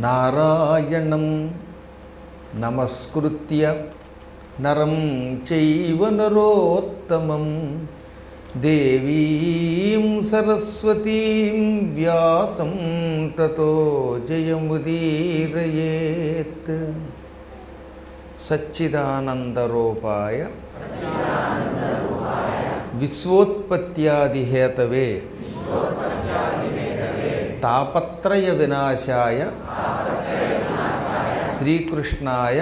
నారాయణం నమస్కృత్య నరం చైవ నరోత్తమం దేవీం సరస్వతీం వ్యాసం తతో జయముదీరయేత్ సచ్చిదానందరూపాయ విశ్వోత్పత్యాదిహేతవే తాపత్రయ వినాశాయ శ్రీకృష్ణాయ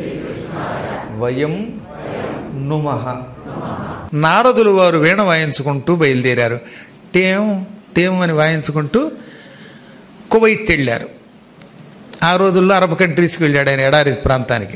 వయం నుమః నారదులు వారు వీణ వాయించుకుంటూ బయలుదేరారు టేం టేం అని వాయించుకుంటూ కువైట్ వెళ్ళారు ఆ రోజుల్లో అరబ్ కంట్రీస్కి వెళ్ళాడు ఆయన ఎడారి ప్రాంతానికి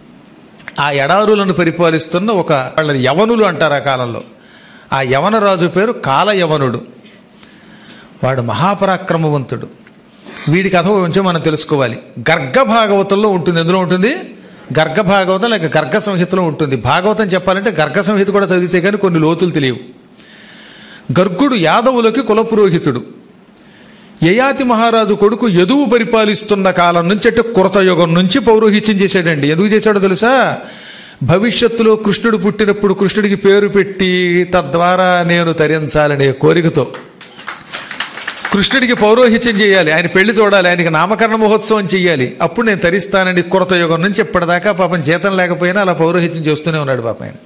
ఆ ఎడారులను పరిపాలిస్తున్న ఒక వాళ్ళని యవనులు అంటారు ఆ కాలంలో ఆ యవన రాజు పేరు కాలయవనుడు వాడు మహాపరాక్రమవంతుడు వీడి కథ కొంచెం మనం తెలుసుకోవాలి గర్గ భాగవతంలో ఉంటుంది ఎందులో ఉంటుంది గర్గ భాగవతం లేక గర్గ సంహితలో ఉంటుంది భాగవతం చెప్పాలంటే గర్గ సంహిత కూడా చదివితే కానీ కొన్ని లోతులు తెలియవు గర్గుడు యాదవులకి కులపురోహితుడు యయాతి మహారాజు కొడుకు యదువు పరిపాలిస్తున్న కాలం నుంచి అంటే కృతయుగం నుంచి పౌరోహిత్యం చేశాడండి ఎందుకు చేశాడో తెలుసా భవిష్యత్తులో కృష్ణుడు పుట్టినప్పుడు కృష్ణుడికి పేరు పెట్టి తద్వారా నేను తరించాలనే కోరికతో కృష్ణుడికి పౌరోహిత్యం చేయాలి ఆయన పెళ్లి చూడాలి ఆయనకి నామకరణ మహోత్సవం చేయాలి అప్పుడు నేను తరిస్తానండి కొరత యుగం నుంచి ఇప్పటిదాకా పాపం జీతం లేకపోయినా అలా పౌరోహిత్యం చేస్తూనే ఉన్నాడు పాప ఆయన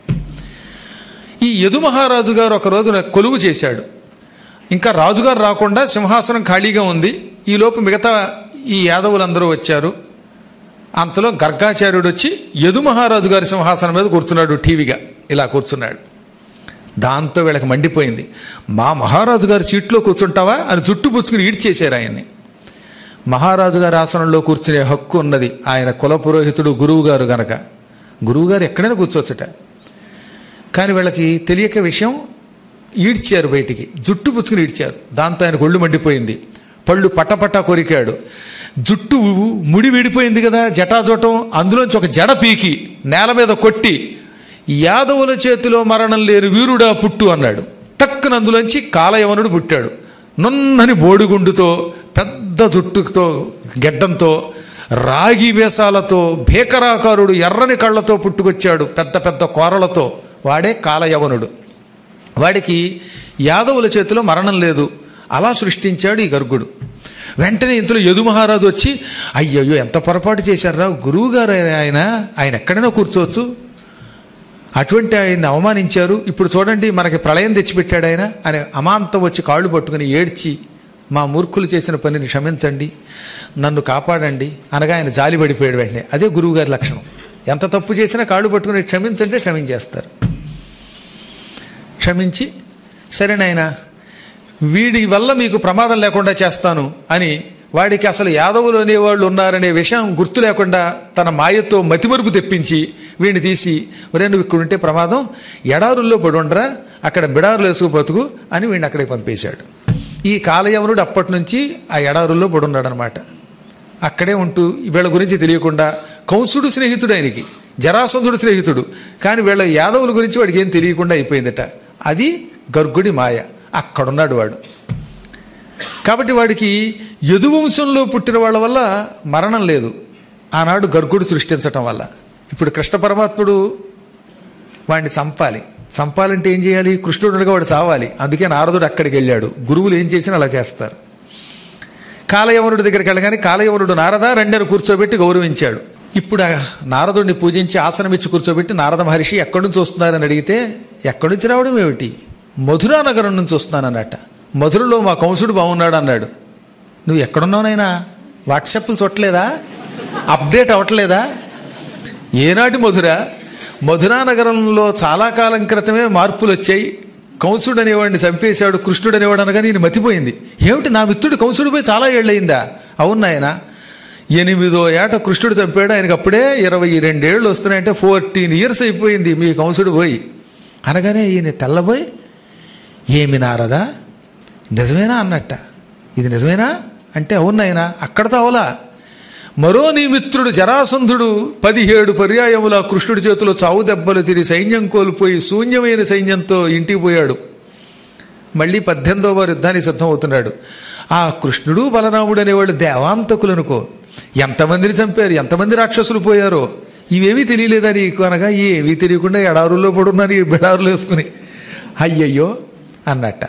ఈ యదు మహారాజు గారు ఒక రోజున కొలువు చేశాడు ఇంకా రాజుగారు రాకుండా సింహాసనం ఖాళీగా ఉంది ఈలోపు మిగతా ఈ యాదవులందరూ వచ్చారు అంతలో గర్గాచార్యుడు వచ్చి యదు మహారాజు గారి సింహాసనం మీద కూర్చున్నాడు టీవీగా ఇలా కూర్చున్నాడు దాంతో వీళ్ళకి మండిపోయింది మా మహారాజు గారి సీట్లో కూర్చుంటావా అని జుట్టు పుచ్చుకుని ఈడ్చేశారు ఆయన్ని మహారాజు గారి ఆసనంలో కూర్చునే హక్కు ఉన్నది ఆయన కుల పురోహితుడు గురువు గారు గనక గురువు గారు ఎక్కడైనా కూర్చోవచ్చుట కానీ వీళ్ళకి తెలియక విషయం ఈడ్చారు బయటికి జుట్టు పుచ్చుకుని ఈడ్చారు దాంతో ఆయన ఒళ్ళు మండిపోయింది పళ్ళు పటపట కొరికాడు జుట్టు ముడి విడిపోయింది కదా జటాజోటం అందులోంచి ఒక జడ పీకి నేల మీద కొట్టి యాదవుల చేతిలో మరణం లేని వీరుడా పుట్టు అన్నాడు టక్కున అందులోంచి కాలయవనుడు పుట్టాడు నున్నని బోడిగుండుతో పెద్ద జుట్టుతో గెడ్డంతో రాగి వేసాలతో భీకరాకారుడు ఎర్రని కళ్ళతో పుట్టుకొచ్చాడు పెద్ద పెద్ద కోరలతో వాడే కాలయవనుడు వాడికి యాదవుల చేతిలో మరణం లేదు అలా సృష్టించాడు ఈ గర్గుడు వెంటనే ఇంతలో యదు మహారాజు వచ్చి అయ్యయ్యో ఎంత పొరపాటు చేశారా గురువు గారు ఆయన ఆయన ఎక్కడైనా కూర్చోవచ్చు అటువంటి ఆయన్ని అవమానించారు ఇప్పుడు చూడండి మనకి ప్రళయం తెచ్చిపెట్టాడు ఆయన అని అమాంతం వచ్చి కాళ్ళు పట్టుకుని ఏడ్చి మా మూర్ఖులు చేసిన పనిని క్షమించండి నన్ను కాపాడండి అనగా ఆయన జాలి పడిపోయాడు వెంటనే అదే గురువుగారి లక్షణం ఎంత తప్పు చేసినా కాళ్ళు పట్టుకుని క్షమించంటే క్షమించేస్తారు క్షమించి సరే నాయనా వీడి వల్ల మీకు ప్రమాదం లేకుండా చేస్తాను అని వాడికి అసలు యాదవులు అనేవాళ్ళు ఉన్నారనే విషయం గుర్తు లేకుండా తన మాయతో మతిమరుపు తెప్పించి వీడిని తీసి ఒరే నువ్వు ఇక్కడ ఉంటే ప్రమాదం ఎడారుల్లో పడి ఉండరా అక్కడ బిడారులు వేసుకు బ్రతుకు అని వీడిని అక్కడికి పంపేశాడు ఈ కాలయవనుడు అప్పటి నుంచి ఆ ఎడారుల్లో పడున్నాడు అనమాట అక్కడే ఉంటూ వీళ్ళ గురించి తెలియకుండా కంసుడు స్నేహితుడు ఆయనకి జరాసంధుడు స్నేహితుడు కానీ వీళ్ళ యాదవుల గురించి వాడికి ఏం తెలియకుండా అయిపోయిందట అది గర్గుడి మాయ అక్కడున్నాడు వాడు కాబట్టి వాడికి యదువంశంలో పుట్టిన వాళ్ళ వల్ల మరణం లేదు ఆనాడు గర్గుడు సృష్టించటం వల్ల ఇప్పుడు కృష్ణ పరమాత్ముడు వాడిని చంపాలి చంపాలంటే ఏం చేయాలి కృష్ణుడుగా వాడు చావాలి అందుకే నారదుడు అక్కడికి వెళ్ళాడు గురువులు ఏం చేసినా అలా చేస్తారు కాలయవనుడి దగ్గరికి వెళ్ళగానే కాలయవనుడు నారద రెండని కూర్చోబెట్టి గౌరవించాడు ఇప్పుడు ఆ నారదుడిని పూజించి ఆసనం ఇచ్చి కూర్చోబెట్టి నారద మహర్షి ఎక్కడి నుంచి వస్తున్నారని అడిగితే ఎక్కడి నుంచి రావడం ఏమిటి మధురా నగరం నుంచి వస్తున్నానన్నట మధురలో మా కంసుడు బాగున్నాడు అన్నాడు నువ్వు ఎక్కడున్నావునైనా వాట్సాప్లు చూడలేదా అప్డేట్ అవ్వట్లేదా ఏనాటి మధుర మధురా నగరంలో చాలా కాలం క్రితమే మార్పులు వచ్చాయి కంసుడు అనేవాడిని చంపేశాడు కృష్ణుడు అనేవాడు అనగా నేను మతిపోయింది ఏమిటి నా మిత్రుడు కంసుడు పోయి చాలా ఏళ్ళయిందా అవును ఆయన ఎనిమిదో ఏట కృష్ణుడు చంపాడు ఆయనకు అప్పుడే ఇరవై రెండేళ్ళు వస్తున్నాయంటే ఫోర్టీన్ ఇయర్స్ అయిపోయింది మీ కంసుడు పోయి అనగానే ఈయన తెల్లబోయి ఏమి నారదా నిజమేనా అన్నట్ట ఇది నిజమేనా అంటే అవునాయనా అక్కడతో అవలా మరో నీ మిత్రుడు జరాసంధుడు పదిహేడు పర్యాయముల కృష్ణుడి చేతిలో చావు దెబ్బలు తిరిగి సైన్యం కోల్పోయి శూన్యమైన సైన్యంతో ఇంటికి పోయాడు మళ్ళీ పద్దెనిమిదో వారు యుద్ధానికి సిద్ధం అవుతున్నాడు ఆ కృష్ణుడు బలరాముడు అనేవాళ్ళు దేవాంతకులు అనుకో ఎంతమందిని చంపారు ఎంతమంది రాక్షసులు పోయారో ఇవేమీ తెలియలేదా నీకు అనగా ఏమీ తెలియకుండా ఎడారుల్లో పడున్నారు ఈ బిడారులు వేసుకుని అయ్యయ్యో అన్నట్ట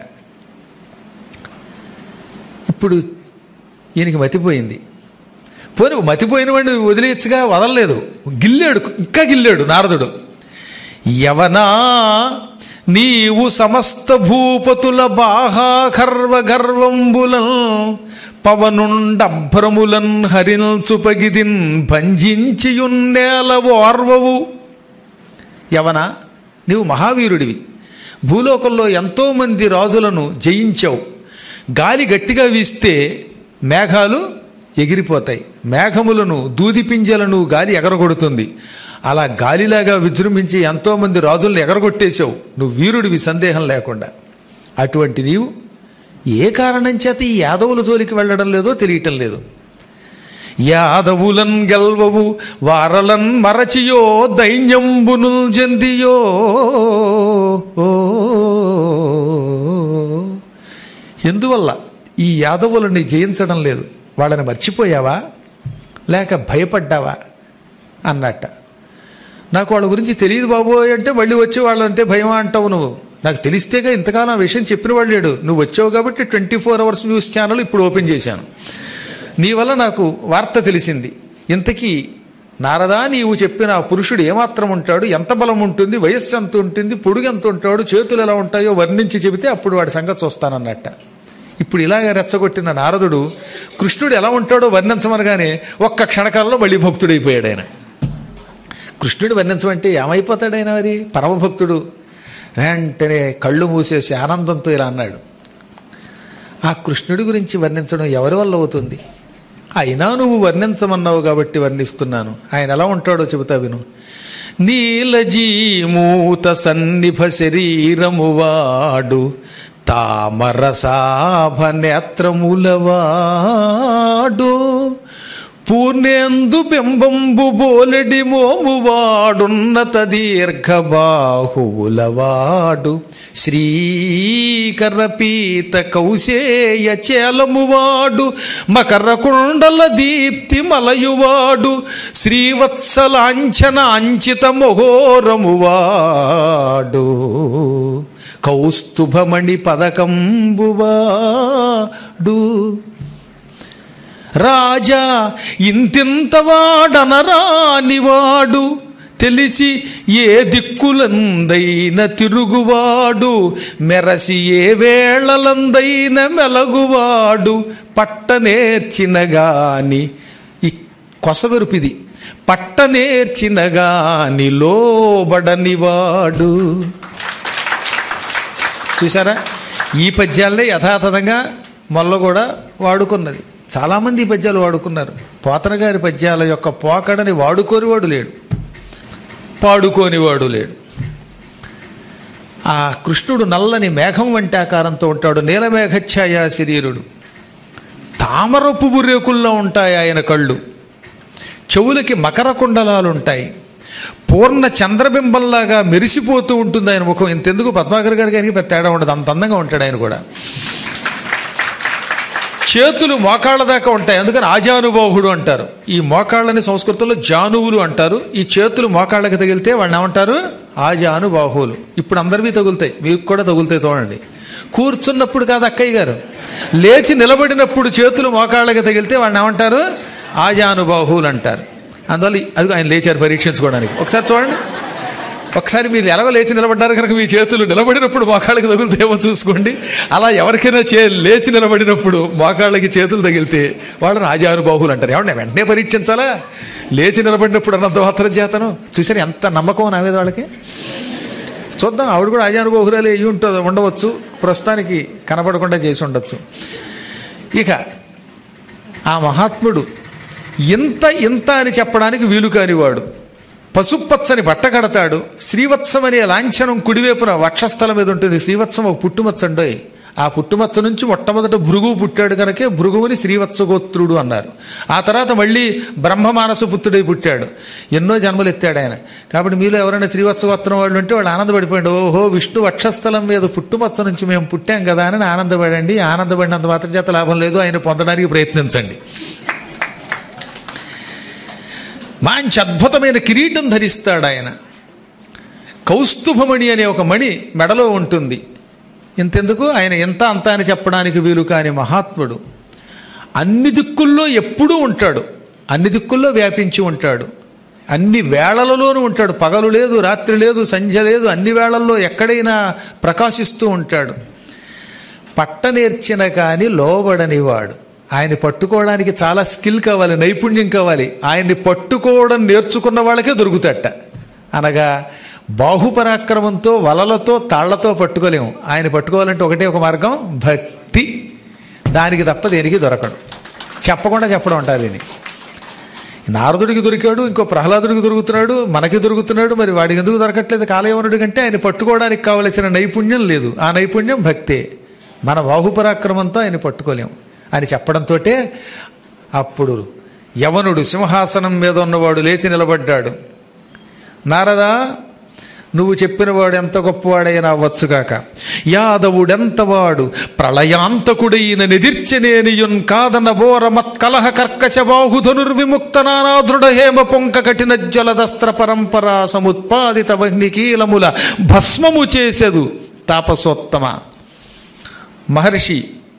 ఇప్పుడు ఈయనకి మతిపోయింది పోనీ మతిపోయిన వాడిని వదిలేయచ్చుగా వదలలేదు గిల్లాడు ఇంకా గిల్లాడు నారదుడు యవనా నీవు సమస్త భూపతుల బాహాకర్వ గర్వంబులన్ పవనుండభ్రములన్ హరించుపగిదిన్ భంజించియున్నేల ఓర్వవు యవన నీవు మహావీరుడివి భూలోకంలో ఎంతో మంది రాజులను జయించావు గాలి గట్టిగా వీస్తే మేఘాలు ఎగిరిపోతాయి మేఘములను దూది పింజలను గాలి ఎగరగొడుతుంది అలా గాలిలాగా విజృంభించి ఎంతో మంది రాజులను ఎగరగొట్టేశావు నువ్వు వీరుడివి సందేహం లేకుండా అటువంటి నీవు ఏ కారణం చేత ఈ యాదవుల జోలికి వెళ్ళడం లేదో తెలియటం లేదు యాదవులన్ గెల్వవు వారలన్ మరచియో దైన్యంబును జందియో ఓ. ఎందువల్ల ఈ యాదవులని జయించడం లేదు వాళ్ళని మర్చిపోయావా లేక భయపడ్డావా అన్నట్ట నాకు వాళ్ళ గురించి తెలియదు బాబోయ్ అంటే మళ్ళీ వచ్చే వాళ్ళంటే భయమా అంటావు నువ్వు నాకు తెలిస్తేగా ఇంతకాలం ఆ విషయం చెప్పిన వాళ్ళు లేడు నువ్వు వచ్చావు కాబట్టి twenty four hours news channel ఇప్పుడు ఓపెన్ చేశాను నీ వల్ల నాకు వార్త తెలిసింది ఇంతకీ నారదా నీవు చెప్పిన ఆ పురుషుడు ఏమాత్రం ఉంటాడు ఎంత బలం ఉంటుంది వయస్సు ఎంత ఉంటుంది పొడుగు ఎంత ఉంటాడు చేతులు ఎలా ఉంటాయో వర్ణించి చెబితే అప్పుడు వాడి సంగతి చూస్తానన్నట్ట ఇప్పుడు ఇలాగ రెచ్చగొట్టిన నారదుడు కృష్ణుడు ఎలా ఉంటాడో వర్ణించమనగానే ఒక్క క్షణకాలంలో మళ్ళీ భక్తుడైపోయాడు ఆయన కృష్ణుడు వర్ణించమంటే ఏమైపోతాడైనా మరి పరమభక్తుడు వెంటనే కళ్ళు మూసేసి ఆనందంతో ఇలా అన్నాడు ఆ కృష్ణుడి గురించి వర్ణించడం ఎవరి వల్ల అవుతుంది అయినా నువ్వు వర్ణించమన్నావు కాబట్టి వర్ణిస్తున్నాను ఆయన ఎలా ఉంటాడో చెబుతా విను నీలజీమూత సన్నిభ శరీరము వాడు తామరసాభ నేత్రములవాడు పూర్ణేందు బింబంబు బోలెడి మోమువాడున్నత దీర్ఘ బాహువులవాడు శ్రీకరపీత కౌశేయ చేలమువాడు మకర కుండల దీప్తి మలయువాడు శ్రీవత్సలాంఛన అంచిత మొహోరమువాడు కౌస్తుభమణి పదకంబువాడు రాజా ఇంతింతవాడనరానివాడు తెలిసి ఏ దిక్కులందైన తిరుగువాడు మెరసి ఏ వేళలందైన మెలగువాడు పట్ట నేర్చిన గాని ఈ కొసగరుపిది పట్ట నేర్చిన గాని లోబడనివాడు చూసారా ఈ పద్యాలనే యథాతథంగా మొల్ల కూడా వాడుకున్నది చాలామంది ఈ పద్యాలు వాడుకున్నారు పోతన గారి పద్యాల యొక్క పోకడని వాడుకోనివాడు లేడు పాడుకోనివాడు లేడు ఆ కృష్ణుడు నల్లని మేఘం వంటి ఆకారంతో ఉంటాడు నీలమేఘఛాయ శరీరుడు తామర పువ్వు రేకుల్లో ఉంటాయి ఆయన కళ్ళు చెవులకి మకర కుండలాలు ఉంటాయి పూర్ణ చంద్రబింబంలాగా మెరిసిపోతూ ఉంటుంది ఆయన ముఖం ఇంతెందుకు పద్మాకర్ గారి గారికి పెద్ద తేడా ఉండదు అంత అందంగా ఉంటాడు ఆయన కూడా చేతులు మోకాళ్ళ దాకా ఉంటాయి అందుకని ఆజానుబాహుడు అంటారు ఈ మోకాళ్ళని సంస్కృతంలో జానువులు అంటారు ఈ చేతులు మోకాళ్ళకి తగిలితే వాళ్ళని ఏమంటారు ఆజానుబాహువులు ఇప్పుడు అందరివి తగులుతాయి మీకు కూడా తగులుతాయి చూడండి కూర్చున్నప్పుడు కాదు అక్కయ్య గారు లేచి నిలబడినప్పుడు చేతులు మోకాళ్ళకి తగిలితే వాళ్ళని ఏమంటారు ఆజానుబాహువులు అంటారు అందువల్ల అది ఆయన లేచారు పరీక్షించుకోవడానికి ఒకసారి చూడండి ఒకసారి మీరు ఎలాగో లేచి నిలబడ్డారు కనుక మీ చేతులు నిలబడినప్పుడు మోకాళ్ళకి తగులుతాయేమో చూసుకోండి అలా ఎవరికైనా చే లేచి నిలబడినప్పుడు మోకాళ్ళకి చేతులు తగిలితే వాళ్ళని ఆజానుబాహులు అంటారు ఏమంటే వెంటనే పరీక్షించాలా లేచి నిలబడినప్పుడు అన్నంత మాత్రం చేతను చూసారు ఎంత నమ్మకం నా మీద వాళ్ళకి చూద్దాం ఆవిడ కూడా ఆజానుబాహురాలు అయ్యి ఉంటుంది ఉండవచ్చు ప్రస్తుతానికి కనపడకుండా చేసి ఉండొచ్చు ఇక ఆ మహాత్ముడు ఇంత ఇంత అని చెప్పడానికి వీలు కానివాడు పసుపచ్చని బట్ట కడతాడు శ్రీవత్సం అనే లాంఛనం కుడివైపున వక్షస్థలం మీద ఉంటుంది శ్రీవత్సం ఒక పుట్టుమచ్చ ఉండోయ్ ఆ పుట్టుమచ్చ నుంచి మొట్టమొదట భృగువు పుట్టాడు కనుకే భృగువుని శ్రీవత్సగోత్రుడు అన్నారు ఆ తర్వాత మళ్ళీ బ్రహ్మమానస పుత్రుడై పుట్టాడు ఎన్నో జన్మలు ఎత్తాడు ఆయన కాబట్టి మీలో ఎవరైనా శ్రీవత్సగోత్రం వాళ్ళు ఉంటే వాళ్ళు ఆనందపడిపోయాడు ఓహో విష్ణు వక్షస్థలం మీద పుట్టుమచ్చ నుంచి మేము పుట్టాం కదా అని ఆనందపడండి ఆనందపడినంత మాత్రం చేత లాభం లేదు ఆయన పొందడానికి ప్రయత్నించండి మంచి అద్భుతమైన కిరీటం ధరిస్తాడు ఆయన కౌస్తుభమణి అనే ఒక మణి మెడలో ఉంటుంది ఇంతెందుకు ఆయన ఎంత అంత అని చెప్పడానికి వీలు కాని మహాత్ముడు అన్ని దిక్కుల్లో ఎప్పుడూ ఉంటాడు అన్ని దిక్కుల్లో వ్యాపించి ఉంటాడు అన్ని వేళలలోనూ ఉంటాడు పగలు లేదు రాత్రి లేదు సంధ్య లేదు అన్ని వేళల్లో ఎక్కడైనా ప్రకాశిస్తూ ఉంటాడు పట్ట నేర్చిన కానీ లోబడనివాడు ఆయన్ని పట్టుకోవడానికి చాలా స్కిల్ కావాలి నైపుణ్యం కావాలి ఆయన్ని పట్టుకోవడం నేర్చుకున్న వాళ్ళకే దొరుకుతట అనగా బాహుపరాక్రమంతో వలలతో తాళ్లతో పట్టుకోలేము ఆయన పట్టుకోవాలంటే ఒకటే ఒక మార్గం భక్తి దానికి తప్ప దేనికి దొరకడు చెప్పకుండా చెప్పడం అంటారు దీన్ని నారదుడికి దొరికాడు ఇంకో ప్రహ్లాదుడికి దొరుకుతున్నాడు మనకి దొరుకుతున్నాడు మరి వాడికి ఎందుకు దొరకట్లేదు కాలయవనుడి కంటే ఆయన పట్టుకోవడానికి కావలసిన నైపుణ్యం లేదు ఆ నైపుణ్యం భక్తే మన బాహుపరాక్రమంతో ఆయన పట్టుకోలేం అని చెప్పడంతో అప్పుడు యవనుడు సింహాసనం మీద ఉన్నవాడు లేచి నిలబడ్డాడు నారదా నువ్వు చెప్పినవాడు ఎంత గొప్పవాడైనా అవ్వచ్చుగాక యాదవుడెంతవాడు ప్రళయాంతకుడైన నిదిర్చనేనియున్ కాదన బోర మత్కలహ కర్కశ బాహుధనుర్విముక్త నానాదృఢ హేమ పొంక కఠిన జలదస్త్ర పరంపర సముత్పాదిత వహ్నికీలముల భస్మము చేసెదు తాపసోత్తమ మహర్షి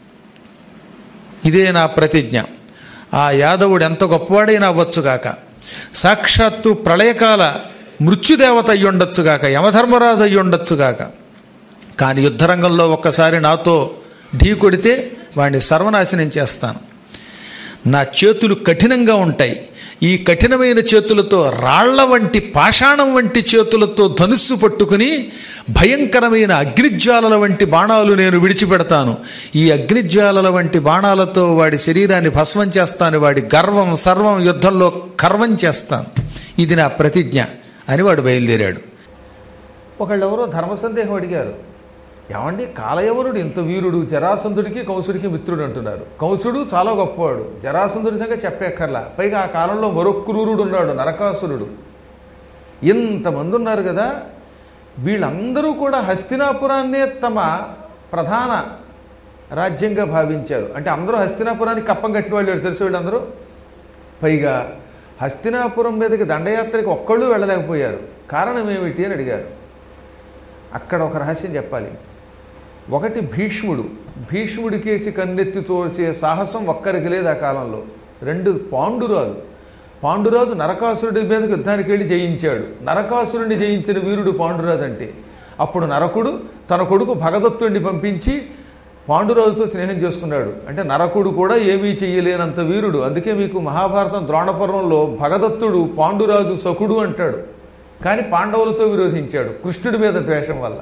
ఇదే నా ప్రతిజ్ఞ ఆ యాదవుడు ఎంత గొప్పవాడైనా అవ్వచ్చుగాక సాక్షాత్తు ప్రళయకాల మృత్యుదేవత అయ్యుండొచ్చుగాక యమధర్మరాజు అయ్యుండొచ్చుగాక కానీ యుద్ధరంగంలో ఒక్కసారి నాతో ఢీ కొడితే వాడిని సర్వనాశనం చేస్తాను నా చేతులు కఠినంగా ఉంటాయి ఈ కఠినమైన చేతులతో రాళ్ల వంటి పాషాణం వంటి చేతులతో ధనుస్సు పట్టుకుని భయంకరమైన అగ్నిజ్వాలల వంటి బాణాలు నేను విడిచిపెడతాను ఈ అగ్నిజ్వాలల వంటి బాణాలతో వాడి శరీరాన్ని భస్మం చేస్తాను వాడి గర్వం సర్వం యుద్ధంలో కర్వం చేస్తాను ఇది నా ప్రతిజ్ఞ అని వాడు బయలుదేరాడు ఒకళ్ళు ఎవరో ధర్మ సందేహం అడిగారు ఏమండి కాలయవనుడు ఇంత వీరుడు జరాసంధుడికి కంసుడికి మిత్రుడు అంటున్నారు కంసుడు చాలా గొప్పవాడు జరాసంధుడి సంగతి చెప్పేక్కర్లా పైగా ఆ కాలంలో మరొక క్రూరుడు ఉన్నాడు నరకాసురుడు ఇంతమంది ఉన్నారు కదా వీళ్ళందరూ కూడా హస్తినాపురాన్నే తమ ప్రధాన రాజ్యంగా భావించారు అంటే అందరూ హస్తినాపురానికి కప్పం కట్టిన వాళ్ళు తెలుసు వీళ్ళందరూ పైగా హస్తినాపురం మీదకి దండయాత్రకి ఒక్కళ్ళు వెళ్ళలేకపోయారు కారణం ఏమిటి అని అడిగారు అక్కడ ఒక రహస్యం చెప్పాలి ఒకటి భీష్ముడు భీష్ముడి కేసి కన్నెత్తి తోసే సాహసం ఒక్కరికి లేదు ఆ కాలంలో రెండు పాండురాజు పాండురాజు నరకాసురుడి మీదకి యుద్ధానికి వెళ్ళి జయించాడు నరకాసురుడిని జయించిన వీరుడు పాండురాజు అంటే అప్పుడు నరకుడు తన కొడుకు భగదత్తుడిని పంపించి పాండురాజుతో స్నేహం చేసుకున్నాడు అంటే నరకుడు కూడా ఏమీ చెయ్యలేనంత వీరుడు అందుకే మీకు మహాభారతం ద్రోణపర్వంలో భగదత్తుడు పాండురాజు సకుడు అంటాడు కానీ పాండవులతో విరోధించాడు కృష్ణుడి మీద ద్వేషం వల్ల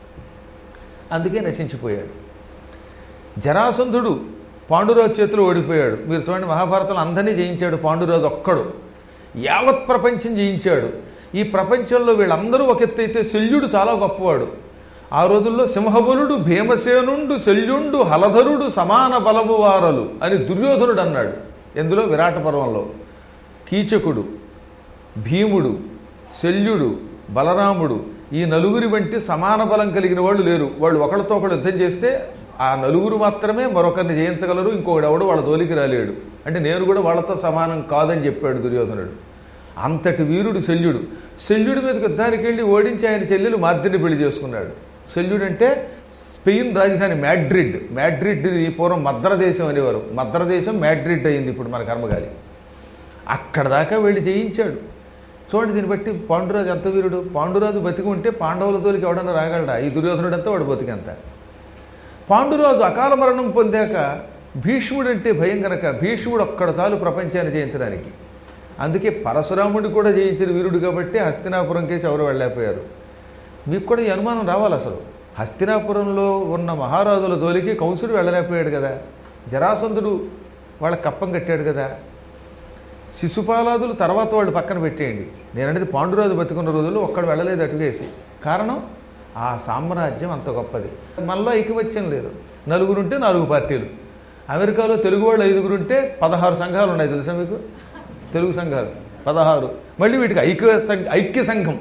అందుకే నశించిపోయాడు జరాసంధుడు పాండురాజు చేతిలో ఓడిపోయాడు మీరు చూడండి మహాభారతంలో అందరినీ జయించాడు పాండురాజు ఒక్కడు యావత్ ప్రపంచం జయించాడు ఈ ప్రపంచంలో వీళ్ళందరూ ఒక ఎత్తు అయితే శల్యుడు చాలా గొప్పవాడు ఆ రోజుల్లో సింహబలుడు భీమసేనుండు శల్యుండు హలధరుడు సమాన బలము వారలు అని దుర్యోధనుడు అన్నాడు ఎందులో విరాట పర్వంలో కీచకుడు భీముడు శల్యుడు బలరాముడు ఈ నలుగురి వంటి సమాన బలం కలిగిన వాళ్ళు లేరు వాళ్ళు ఒకళ్ళతో ఒకళ్ళు యుద్ధం చేస్తే ఆ నలుగురు మాత్రమే మరొకరిని జయించగలరు ఇంకొకడు ఎవడు వాళ్ళ తోలికి రాలేడు అంటే నేను కూడా వాళ్ళతో సమానం కాదని చెప్పాడు దుర్యోధనుడు అంతటి వీరుడు శల్యుడు శల్యుడి మీదకి యుద్ధానికి వెళ్ళి ఓడించి ఆయన చెల్లెలు మాద్రిని పెళ్లి చేసుకున్నాడు శల్యుడు అంటే స్పెయిన్ రాజధాని మ్యాడ్రిడ్ మ్యాడ్రిడ్ ఈ పూర్వం మద్రదేశం అనేవారు మద్రదేశం మ్యాడ్రిడ్ అయింది ఇప్పుడు మన కర్మగాలి అక్కడ దాకా వెళ్ళి జయించాడు చూడండి దీన్ని బట్టి పాండురాజు ఎంత వీరుడు పాండురాజు బతికి ఉంటే పాండవుల తోలికి ఎవడన్నా రాగలడా ఈ దుర్యోధనుడు అంతా వాడు బతికంత పాండురాజు అకాల మరణం పొందాక భీష్ముడు అంటే భయం గనక భీష్ముడు ఒక్కడ చాలు ప్రపంచాన్ని జయించడానికి అందుకే పరశురాముడిని కూడా జయించిన వీరుడు కాబట్టి హస్తినాపురం కేసి ఎవరు వెళ్ళలేకపోయారు మీకు కూడా ఈ అనుమానం రావాలి అసలు హస్తినాపురంలో ఉన్న మహారాజుల జోలికి కంసుడు వెళ్ళలేకపోయాడు కదా జరాసంధుడు వాళ్ళ కప్పం కట్టాడు కదా శిశుపాలాదులు తర్వాత వాళ్ళు పక్కన పెట్టేయండి నేనంటే పాండురాజు బతుకున్న రోజుల్లో ఒక్కడు వెళ్ళలేదు అటువేసి కారణం ఆ సామ్రాజ్యం అంత గొప్పది మనలో ఐకమత్యం లేదు నలుగురుంటే నాలుగు పార్టీలు అమెరికాలో తెలుగు వాళ్ళు ఐదుగురుంటే పదహారు సంఘాలు ఉన్నాయి తెలుసా మీకు తెలుగు సంఘాలు పదహారు మళ్ళీ వీటికి ఐక్య సంఘ ఐక్య సంఘం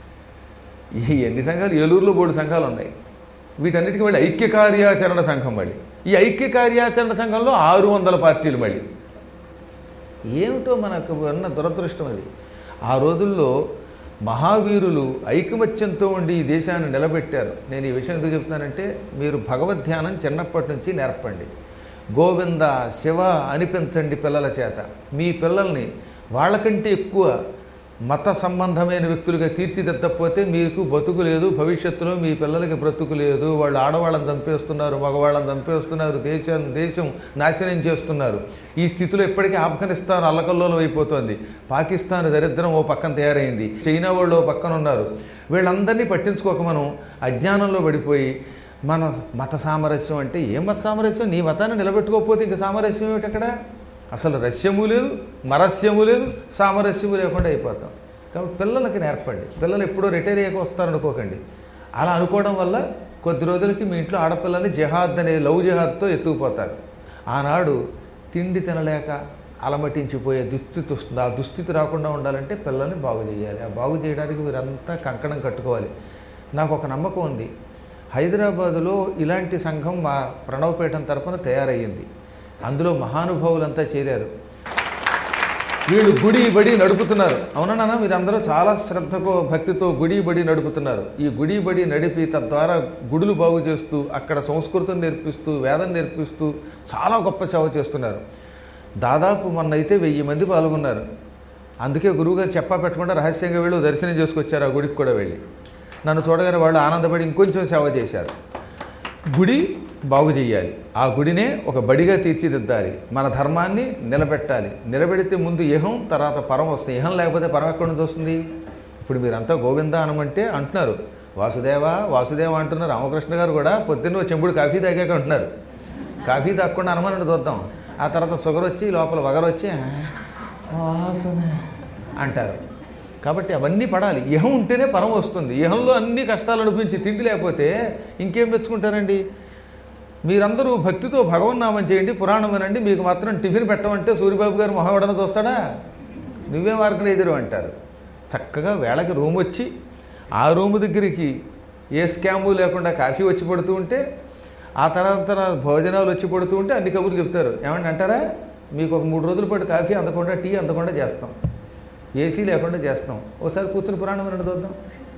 ఈ ఎన్ని సంఘాలు ఏలూరులో మూడు సంఘాలు ఉన్నాయి వీటన్నిటికీ మళ్ళీ ఐక్య కార్యాచరణ సంఘం మళ్ళీ ఈ ఐక్య కార్యాచరణ సంఘంలో ఆరు వందల పార్టీలు మళ్ళీ ఏమిటో మనకు ఉన్న దురదృష్టం అది ఆ రోజుల్లో మహావీరులు ఐకమత్యంతో ఉండి ఈ దేశాన్ని నిలబెట్టారు నేను ఈ విషయం ఎందుకు చెప్తున్నానంటే మీరు భగవద్ ధ్యానం చిన్నప్పటి నుంచి నేర్పండి గోవింద శివ అనిపించండి పిల్లల చేత మీ పిల్లల్ని వాళ్ళకంటే ఎక్కువ మత సంబంధమైన వ్యక్తులుగా తీర్చిదిద్దకపోతే మీకు బతుకు లేదు భవిష్యత్తులో మీ పిల్లలకి బ్రతుకు లేదు వాళ్ళు ఆడవాళ్ళని చంపేస్తున్నారు మగవాళ్ళని చంపేస్తున్నారు దేశం దేశం నాశనం చేస్తున్నారు ఈ స్థితిలో ఇప్పటికీ ఆఫ్ఘనిస్తాన్ అల్లకల్లోలం అయిపోతుంది పాకిస్తాన్ దరిద్రం ఓ పక్కన తయారైంది చైనా వాళ్ళు ఓ పక్కన ఉన్నారు వీళ్ళందరినీ పట్టించుకోక మనం అజ్ఞానంలో పడిపోయి మన మత సామరస్యం అంటే ఏం మత సామరస్యం నీ మతాన్ని నిలబెట్టుకోకపోతే ఇంక సామరస్యం ఏమిటి అక్కడ అసలు రస్యము లేదు మరస్యము లేదు సామరస్యము లేకుండా అయిపోతాం కాబట్టి పిల్లలకి నేర్పండి పిల్లలు ఎప్పుడో రిటైర్ అయ్యాక వస్తారనుకోకండి అలా అనుకోవడం వల్ల కొద్ది రోజులకి మీ ఇంట్లో ఆడపిల్లని జహాద్ అనే లవ్ జహాద్తో ఎత్తుకుపోతారు ఆనాడు తిండి తినలేక అలమటించిపోయే దుస్థితి వస్తుంది ఆ దుస్థితి రాకుండా ఉండాలంటే పిల్లల్ని బాగు చేయాలి ఆ బాగు చేయడానికి మీరంతా కంకణం కట్టుకోవాలి నాకు ఒక నమ్మకం ఉంది హైదరాబాదులో ఇలాంటి సంఘం మా ప్రణవపీఠం తరపున తయారయ్యింది అందులో మహానుభావులంతా చేరారు వీళ్ళు గుడి బడి నడుపుతున్నారు అవునా నాన్న మీరందరూ చాలా శ్రద్ధతో భక్తితో గుడి బడి నడుపుతున్నారు ఈ గుడి బడి నడిపి తద్వారా గుడులు బాగు చేస్తూ అక్కడ సంస్కృతం నేర్పిస్తూ వేదం నేర్పిస్తూ చాలా గొప్ప సేవ చేస్తున్నారు దాదాపు మొన్నైతే వెయ్యి మంది పాల్గొన్నారు అందుకే గురువుగారు చెప్పా పెట్టకుండా రహస్యంగా వీళ్ళు దర్శనం చేసుకొచ్చారు ఆ గుడికి కూడా వెళ్ళి నన్ను చూడగానే వాళ్ళు ఆనందపడి ఇంకొంచెం సేవ చేశారు గుడి బాగు చేయాలి ఆ గుడినే ఒక బడిగా తీర్చిదిద్దాలి మన ధర్మాన్ని నిలబెట్టాలి నిలబెడితే ముందు ఇహం తర్వాత పరం వస్తుంది ఇహం లేకపోతే పరం ఎక్కడి నుంచి వస్తుంది ఇప్పుడు మీరంతా గోవింద అనమంటే అంటున్నారు వాసుదేవ వాసుదేవ అంటున్నారు రామకృష్ణ గారు కూడా పొద్దున్న ఓ చెంబుడు కాఫీ తాగాక అంటున్నారు కాఫీ తాగకుండా అనమని చూద్దాం ఆ తర్వాత షుగర్ వచ్చి లోపల వగరు వచ్చి "ఆ, వాసన అంటారు కాబట్టి అవన్నీ పడాలి ఇహం ఉంటేనే పరం వస్తుంది ఇహంలో అన్ని కష్టాలు అనిపించి తిండి లేకపోతే ఇంకేం మెచ్చుకుంటారండి మీరందరూ భక్తితో భగవన్నామం చేయండి పురాణం వినండి మీకు మాత్రం టిఫిన్ పెట్టమంటే సూర్యబాబు గారు మొహవడన చూస్తాడా నువ్వే మార్గం ఎదురు అంటారు చక్కగా వేళకి రూమ్ వచ్చి ఆ రూము దగ్గరికి ఏ స్కాము లేకుండా కాఫీ వచ్చి పడుతూ ఉంటే ఆ తర్వాత భోజనాలు వచ్చి పడుతూ ఉంటే అన్ని కబుర్లు చెప్తారు ఏమంటే అంటారా మీకు ఒక మూడు రోజుల పాటు కాఫీ అందకుండా టీ అందకుండా చేస్తాం ఏసీ లేకుండా చేస్తాం ఒకసారి కూర్చుని పురాణం వినండి చూద్దాం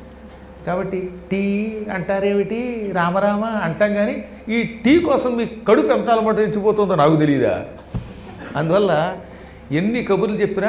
కాబట్టి టీ అంటారేమిటి రామరామ అంటాం కానీ ఈ టీ కోసం మీ కడుపు ఎంత అలవాటు ఇచ్చిపోతుందో నాకు తెలియదా అందువల్ల ఎన్ని కబుర్లు చెప్పినా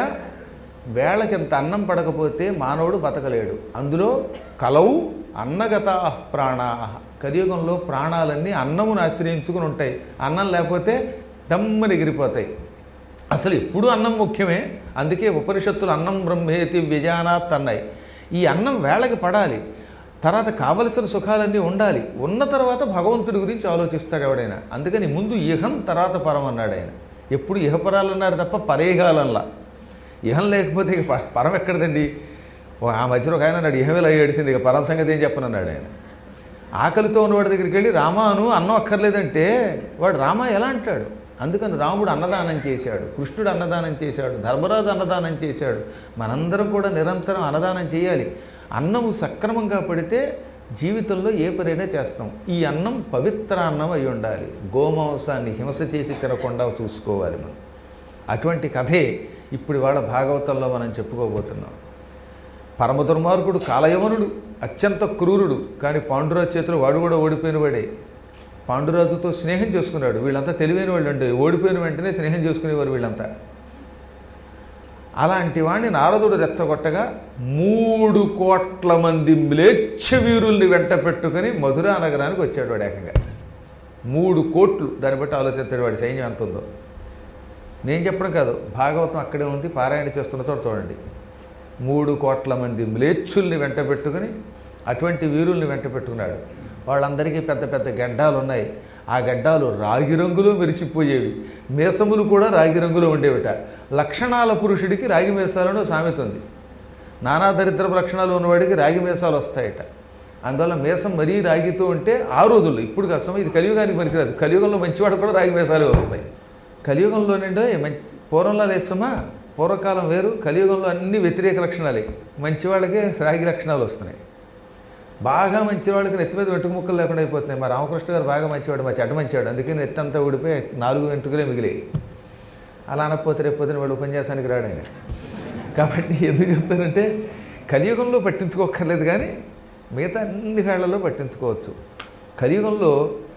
వేళకి ఎంత అన్నం పడకపోతే మానవుడు బతకలేడు అందులో కలవు అన్నగత ప్రాణా కలియుగంలో ప్రాణాలన్నీ అన్నమును ఆశ్రయించుకుని ఉంటాయి అన్నం లేకపోతే దమ్మని ఎగిరిపోతాయి అసలు ఎప్పుడు అన్నం ముఖ్యమే అందుకే ఉపనిషత్తులు అన్నం బ్రహ్మేతి వ్యజానాత్ అన్నాయి ఈ అన్నం వేళకి పడాలి తర్వాత కావలసిన సుఖాలన్నీ ఉండాలి ఉన్న తర్వాత భగవంతుడి గురించి ఆలోచిస్తాడు ఎవడైనా అందుకని ముందు ఇహం తర్వాత పరం అన్నాడు ఆయన ఎప్పుడు ఇహపరాలు అన్నారు తప్ప పరేగాలల్లా ఇహం లేకపోతే ఇక ప- పరం ఎక్కడదండి ఓ ఆ మధ్యలో ఒక ఆయన అన్నాడు ఇహమేలా ఏడిసింది ఇక పరం సంగతి ఏం చెప్పనన్నాడు ఆయన ఆకలితో ఉన్నవాడి దగ్గరికి వెళ్ళి రామాను అన్నం అక్కర్లేదంటే వాడు రామ ఎలా అంటాడు అందుకని రాముడు అన్నదానం చేశాడు కృష్ణుడు అన్నదానం చేశాడు ధర్మరాజు అన్నదానం చేశాడు మనందరం కూడా నిరంతరం అన్నదానం చేయాలి అన్నము సక్రమంగా పడితే జీవితంలో ఏ పనైనా చేస్తాం ఈ అన్నం పవిత్ర అన్నం అయి ఉండాలి గోమాంసాన్ని హింస చేసి తినకుండా చూసుకోవాలి మనం అటువంటి కథే ఇప్పుడు వాళ్ళ భాగవతంలో మనం చెప్పుకోబోతున్నాం పరమ దుర్మార్గుడు కాలయవనుడు అత్యంత క్రూరుడు కానీ పాండురాజు చేతిలో వాడు కూడా ఓడిపోయిన వాడే పాండురాజుతో స్నేహం చేసుకున్నాడు వీళ్ళంతా తెలివైన వాళ్ళు అంటే ఓడిపోయిన వెంటనే స్నేహం చేసుకునేవారు వీళ్ళంతా అలాంటి వాడిని నారదుడు రెచ్చగొట్టగా మూడు కోట్ల మంది మ్లేచ్ఛ వీరుల్ని వెంట పెట్టుకుని మధురా నగరానికి వచ్చాడు వాడు ఏకంగా మూడు కోట్లు దాన్ని బట్టి ఆలోచించాడు వాడి సైన్యం ఎంత ఉందో నేను చెప్పడం కాదు భాగవతం అక్కడే ఉంది పారాయణ చేస్తున్న చోట చూడండి మూడు కోట్ల మంది మ్లేచ్ఛుల్ని వెంట పెట్టుకుని అటువంటి వీరుల్ని వెంట పెట్టుకున్నాడు వాళ్ళందరికీ పెద్ద పెద్ద గడ్డాలు ఉన్నాయి ఆ గడ్డాలు రాగి రంగులో మెరిసిపోయేవి మీసములు కూడా రాగి రంగులో ఉండేవిట లక్షణాల పురుషుడికి రాగి మీసాలను సామెత ఉంది నానా దరిద్రపు లక్షణాలు ఉన్నవాడికి రాగి మీసాలు వస్తాయట అందువల్ల మీసం మరీ రాగితో ఉంటే ఆ రోజుల్లో ఇప్పుడు కష్టం ఇది కలియుగానికి పనికిరాదు కలియుగంలో మంచివాడు కూడా రాగి మీసాలే వస్తాయి కలియుగంలో నిండో మంచి పూర్వంలో లేస్తామా పూర్వకాలం వేరు కలియుగంలో అన్ని వ్యతిరేక లక్షణాలే మంచివాళ్ళకే రాగి లక్షణాలు వస్తున్నాయి బాగా మంచివాళ్ళకి నెత్తి మీద వెంట్రుక ముక్కలు లేకుండా అయిపోతున్నాయి మా రామకృష్ణ గారు బాగా మంచివాడు మా చెడ్డ మంచివాడు అందుకే నెత్తి అంతా ఊడిపోయి నాలుగు వెంట్రుకలే మిగిలాయి అలా అనకపోతే రేపు పొద్దున వాడు ఉపన్యాసానికి రాడు ఆయన కాబట్టి ఎందుకు చెప్తానంటే కలియుగంలో పట్టించుకోక్కర్లేదు కానీ మిగతా అన్ని వేళ్లలో పట్టించుకోవచ్చు కలియుగంలో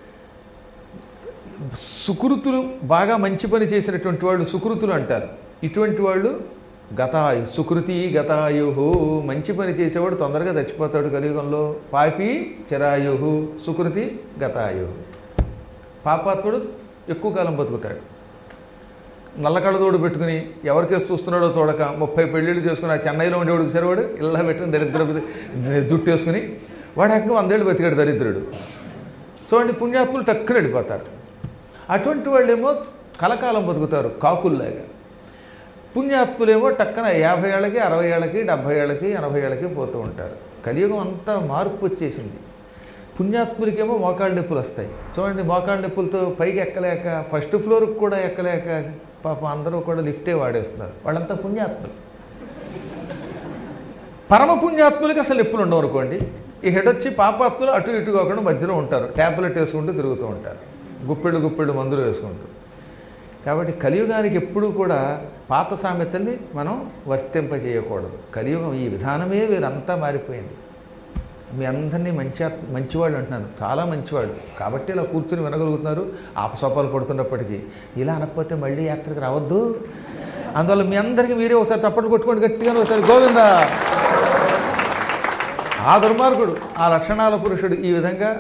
సుకృతులు బాగా మంచి పని చేసినటువంటి వాళ్ళు సుకృతులు అంటారు ఇటువంటి వాళ్ళు గతాయు సుకృతి గతాయు మంచి పని చేసేవాడు తొందరగా చచ్చిపోతాడు కలియుగంలో పాపి చిరాయు సుకృతి గతాయు పాపాత్ముడు ఎక్కువ కాలం బతుకుతాడు నల్ల కళ్ళతోడు పెట్టుకుని ఎవరికేసి చూస్తున్నాడో చూడక ముప్పై పెళ్ళిళ్ళు చేసుకుని ఆ చెన్నైలో ఉండేవాడు చూసేవాడు ఇలా పెట్టుకుని దరిద్ర జుట్టు వేసుకుని వాడు హక్కు వందేళ్ళు బతికాడు దరిద్రుడు చూడండి పుణ్యాత్ములు టక్కున వెళ్ళిపోతారు అటువంటి వాళ్ళేమో కలకాలం బతుకుతారు కాకుల్లాగా పుణ్యాత్ములేమో టక్కన యాభై ఏళ్ళకి అరవై ఏళ్ళకి డెబ్భై ఏళ్ళకి ఎనభై ఏళ్ళకి పోతూ ఉంటారు కలియుగం అంతా మార్పు వచ్చేసింది పుణ్యాత్ములకేమో మోకాళ్ళ నొప్పులు వస్తాయి చూడండి మోకాళ్ళ నొప్పులతో పైకి ఎక్కలేక ఫస్ట్ ఫ్లోర్కి కూడా ఎక్కలేక పాపం అందరూ కూడా లిఫ్టే వాడేస్తున్నారు వాళ్ళంతా పుణ్యాత్ములు పరమ పుణ్యాత్ములకి అసలు నొప్పులు ఉండవు అనుకోండి ఈ హెడొచ్చి పాపాత్ములు అటు ఇటు కాకుండా మధ్యలో ఉంటారు ట్యాబ్లెట్ వేసుకుంటూ తిరుగుతూ ఉంటారు గుప్పెడు గుప్పెడు మందులు వేసుకుంటూ కాబట్టి కలియుగానికి ఎప్పుడూ కూడా పాత సామెతల్ని మనం వర్తింపజేయకూడదు కలియుగం ఈ విధానమే వీరంతా మారిపోయింది మీ అందరినీ మంచి ఆత్- మంచివాళ్ళు అంటున్నాను చాలా మంచివాళ్ళు కాబట్టి ఇలా కూర్చుని వినగలుగుతున్నారు ఆపసోపాలు పడుతున్నప్పటికీ ఇలా అనకపోతే మళ్ళీ యాత్రకు రావద్దు అందువల్ల మీ అందరికీ మీరే ఒకసారి చప్పట్లు కొట్టుకోండి గట్టిగా ఒకసారి గోవిందా ఆ దుర్మార్గుడు ఆ లక్షణాల పురుషుడు ఈ విధంగా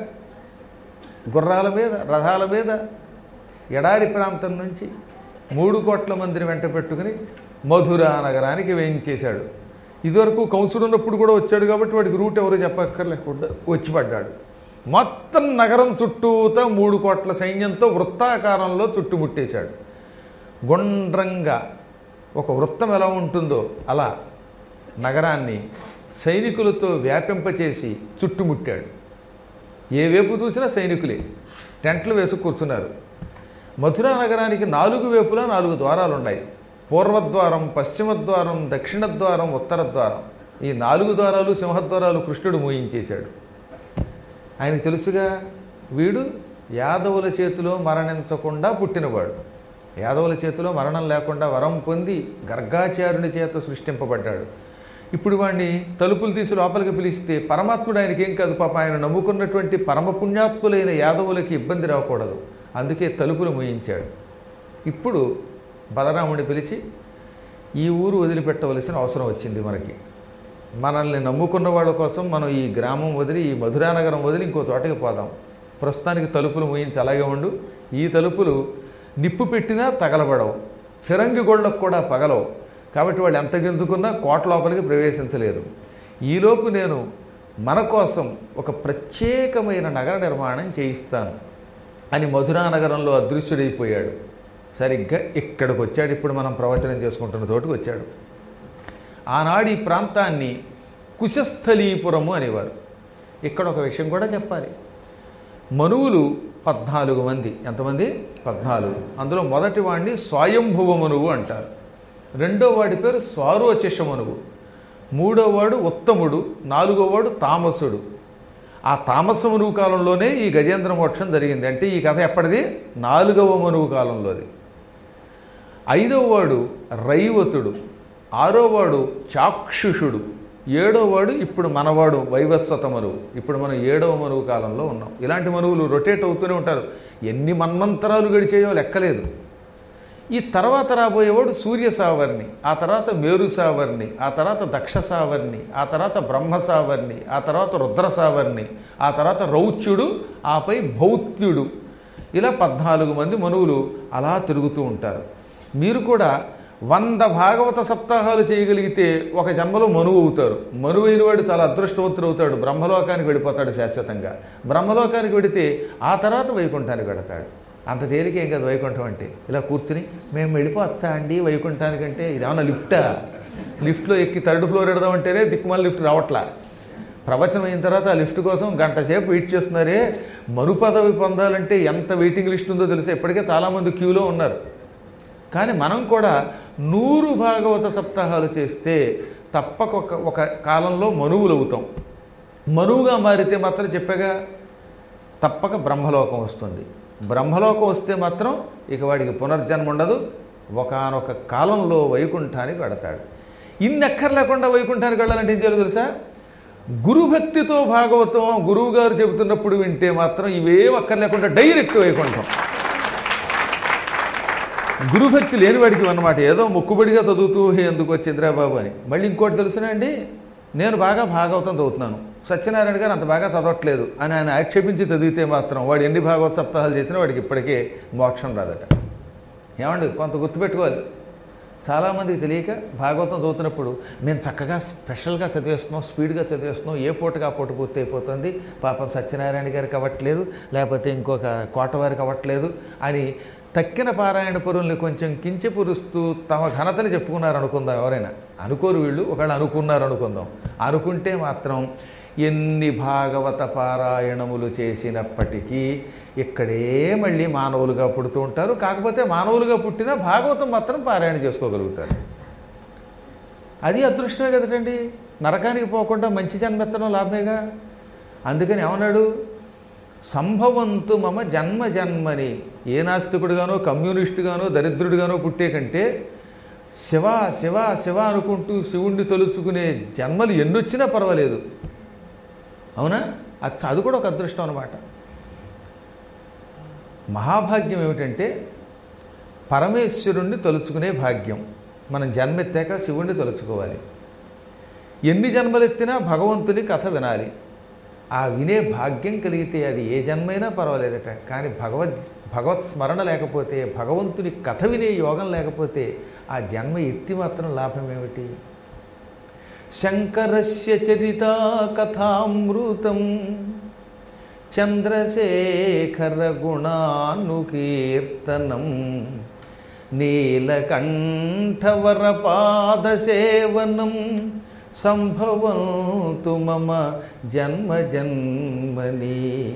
గుర్రాల మీద రథాల మీద ఎడారి ప్రాంతం నుంచి మూడు కోట్ల మందిని వెంట పెట్టుకుని మధురా నగరానికి వేయించేశాడు ఇదివరకు కంసుడు ఉన్నప్పుడు కూడా వచ్చాడు కాబట్టి వాడికి రూట్ ఎవరు చెప్పక్కర్లేకుండా వచ్చి పడ్డాడు మొత్తం నగరం చుట్టూతా మూడు కోట్ల సైన్యంతో వృత్తాకారంలో చుట్టుముట్టేశాడు గుండ్రంగా ఒక వృత్తం ఎలా ఉంటుందో అలా నగరాన్ని సైనికులతో వ్యాపింపచేసి చుట్టుముట్టాడు ఏ వైపు చూసినా సైనికులే టెంట్లు వేసి కూర్చున్నారు మథురా నగరానికి నాలుగు వైపులా నాలుగు ద్వారాలు ఉన్నాయి పూర్వద్వారం పశ్చిమ ద్వారం దక్షిణ ద్వారం ఉత్తర ద్వారం ఈ నాలుగు ద్వారాలు సింహద్వారాలు కృష్ణుడు మూయించేశాడు ఆయనకు తెలుసుగా వీడు యాదవుల చేతిలో మరణించకుండా పుట్టినవాడు యాదవుల చేతిలో మరణం లేకుండా వరం పొంది గర్గాచార్యుని చేత సృష్టింపబడ్డాడు ఇప్పుడు వాడిని తలుపులు తీసి లోపలికి పిలిస్తే పరమాత్ముడు ఆయనకి ఏం కాదు పాప ఆయన నమ్ముకున్నటువంటి పరమ పుణ్యాత్ములైన యాదవులకి ఇబ్బంది రాకూడదు అందుకే తలుపులు మూయించాడు ఇప్పుడు బలరాముడిని పిలిచి ఈ ఊరు వదిలిపెట్టవలసిన అవసరం వచ్చింది మనకి మనల్ని నమ్ముకున్న వాళ్ళ కోసం మనం ఈ గ్రామం వదిలి ఈ మధురానగరం వదిలి ఇంకో చోటకి పోదాం ప్రస్తుతానికి తలుపులు మూయించి అలాగే ఉండు ఈ తలుపులు నిప్పు పెట్టినా తగలబడవు ఫిరంగి గోళ్ళకు కూడా పగలవు కాబట్టి వాళ్ళు ఎంత గింజుకున్నా కోట లోపలికి ప్రవేశించలేరు ఈలోపు నేను మన కోసం ఒక ప్రత్యేకమైన నగర నిర్మాణం చేయిస్తాను అని మధురా నగరంలో అదృశ్యుడైపోయాడు సరిగ్గా ఇక్కడికి వచ్చాడు ఇప్పుడు మనం ప్రవచనం చేసుకుంటున్న చోటుకు వచ్చాడు ఆనాడు ఈ ప్రాంతాన్ని కుశస్థలీపురము అనేవారు ఇక్కడ ఒక విషయం కూడా చెప్పాలి మనువులు పద్నాలుగు మంది ఎంతమంది పద్నాలుగు అందులో మొదటి వాడిని స్వయంభువ మనువు అంటారు రెండో వాడి పేరు స్వారోచిష మనువు మూడో వాడు ఉత్తముడు నాలుగో వాడు తామసుడు ఆ తామస మనువు కాలంలోనే ఈ గజేంద్ర మోక్షం జరిగింది అంటే ఈ కథ ఎప్పటిది నాలుగవ మనువు కాలంలోది ఐదవ వాడు రైవతుడు ఆరో వాడు చాక్షుషుడు ఏడో వాడు ఇప్పుడు మనవాడు వైవస్వత మనువు ఇప్పుడు మనం ఏడవ మనువు కాలంలో ఉన్నాం ఇలాంటి మనువులు రొటేట్ అవుతూనే ఉంటారు ఎన్ని మన్మంతరాలు గడిచేయో లెక్కలేదు ఈ తర్వాత రాబోయేవాడు సూర్య సావర్ణి ఆ తర్వాత మేరు సావర్ణి ఆ తర్వాత దక్ష సావర్ణి ఆ తర్వాత బ్రహ్మ సావర్ణి ఆ తర్వాత రుద్ర సావర్ణి ఆ తర్వాత రౌచ్యుడు ఆపై భౌత్యుడు ఇలా పద్నాలుగు మంది మనువులు అలా తిరుగుతూ ఉంటారు మీరు కూడా వంద భాగవత సప్తాహాలు చేయగలిగితే ఒక జన్మలో మనువు అవుతారు మనువు అయిన వాడు చాలా అదృష్టవంతుడు అవుతాడు బ్రహ్మలోకానికి వెళ్ళిపోతాడు శాశ్వతంగా బ్రహ్మలోకానికి వెడితే ఆ తర్వాత వైకుంఠానికి వెడతాడు అంత తేలికేం కదా వైకుంఠం అంటే ఇలా కూర్చుని మేము వెళ్ళిపోవచ్చా అండి వైకుంఠానికంటే ఇదేమన్నా లిఫ్టా లిఫ్ట్లో ఎక్కి థర్డ్ ఫ్లోర్ ఎడదామంటేనే దిక్కుమాల లిఫ్ట్ రావట్లా ప్రవచనం అయిన తర్వాత ఆ లిఫ్ట్ కోసం గంట సేపు వెయిట్ చేస్తున్నారే మరు పదవి పొందాలంటే ఎంత వెయిటింగ్ లిస్ట్ ఉందో తెలుసా ఇప్పటికే చాలామంది క్యూలో ఉన్నారు కానీ మనం కూడా నూరు భాగవత సప్తాహాలు చేస్తే తప్పక ఒక ఒక కాలంలో మనువులు అవుతాం మనువుగా మారితే మాత్రం చెప్పగా తప్పక బ్రహ్మలోకం వస్తుంది బ్రహ్మలోకం వస్తే మాత్రం ఇక వాడికి పునర్జన్మ ఉండదు ఒకానొక కాలంలో వైకుంఠానికి వెడతాడు ఇన్ని ఎక్కర్ లేకుండా వైకుంఠానికి వెళ్ళాలంటే ఏం చేయాలో తెలుసా గురుభక్తితో భాగవతం గురువు గారు చెబుతున్నప్పుడు వింటే మాత్రం ఇవేం అక్కర్ లేకుండా డైరెక్ట్ వైకుంఠం గురుభక్తి లేనివాడికి అన్నమాట ఏదో మొక్కుబడిగా చదువుతూ "హే, ఎందుకు వచ్చిందిరా బాబు అని మళ్ళీ ఇంకోటి తెలుసునా అండి నేను బాగా భాగవతం చదువుతున్నాను సత్యనారాయణ గారు అంత బాగా చదవట్లేదు అని ఆయన ఆక్షేపించి చదివితే మాత్రం వాడు ఎన్ని భాగవత సప్తాహాలు చేసినా వాడికి ఇప్పటికే మోక్షం రాదట ఏమండి కొంత గుర్తుపెట్టుకోవాలి చాలామందికి తెలియక భాగవతం చదువుతున్నప్పుడు మేము చక్కగా స్పెషల్గా చదివేస్తున్నాం స్పీడ్గా చదివేస్తున్నాం ఏ పూటగా ఆ పూట పూర్తి అయిపోతుంది పాపం సత్యనారాయణ గారికి అవ్వట్లేదు లేకపోతే ఇంకొక కోటవారికి అవ్వట్లేదు అని తక్కిన పారాయణ పరుల్ని కొంచెం కించపురుస్తూ తమ ఘనతని చెప్పుకున్నారు అనుకుందాం ఎవరైనా అనుకోరు వీళ్ళు ఒకవేళ అనుకున్నారు అనుకుందాం అనుకుంటే మాత్రం ఎన్ని భాగవత పారాయణములు చేసినప్పటికీ ఇక్కడే మళ్ళీ మానవులుగా పుడుతూ ఉంటారు కాకపోతే మానవులుగా పుట్టినా భాగవతం మాత్రం పారాయణ చేసుకోగలుగుతారు అది అదృష్టమే కదటండి నరకానికి పోకుండా మంచి జన్మెత్తడం లాభమేగా అందుకని ఏమన్నాడు సంభవంతు మమ జన్మ జన్మని ఏ నాస్తికుడుగానో కమ్యూనిస్టుగానో దరిద్రుడిగానో పుట్టే కంటే శివ శివ శివ అనుకుంటూ శివుణ్ణి తలుచుకునే జన్మలు ఎన్నొచ్చినా పర్వాలేదు అవునా అది అది కూడా ఒక అదృష్టం అనమాట మహాభాగ్యం ఏమిటంటే పరమేశ్వరుణ్ణి తలుచుకునే భాగ్యం మనం జన్మెత్తాక శివుణ్ణి తలుచుకోవాలి ఎన్ని జన్మలెత్తినా భగవంతుని కథ వినాలి ఆ వినే భాగ్యం కలిగితే అది ఏ జన్మైనా పర్వాలేదట కానీ భగవద్ భగవత్ స్మరణ లేకపోతే భగవంతుని కథ వినే యోగం లేకపోతే ఆ జన్మ ఎత్తి మాత్రం లాభం ఏమిటి శంకరస్య చరితా కథామృతం చంద్రశేఖర గుణానుకీర్తనం నీలకంఠవర పాదసేవనం సంభవంతు మమ జన్మ జన్మని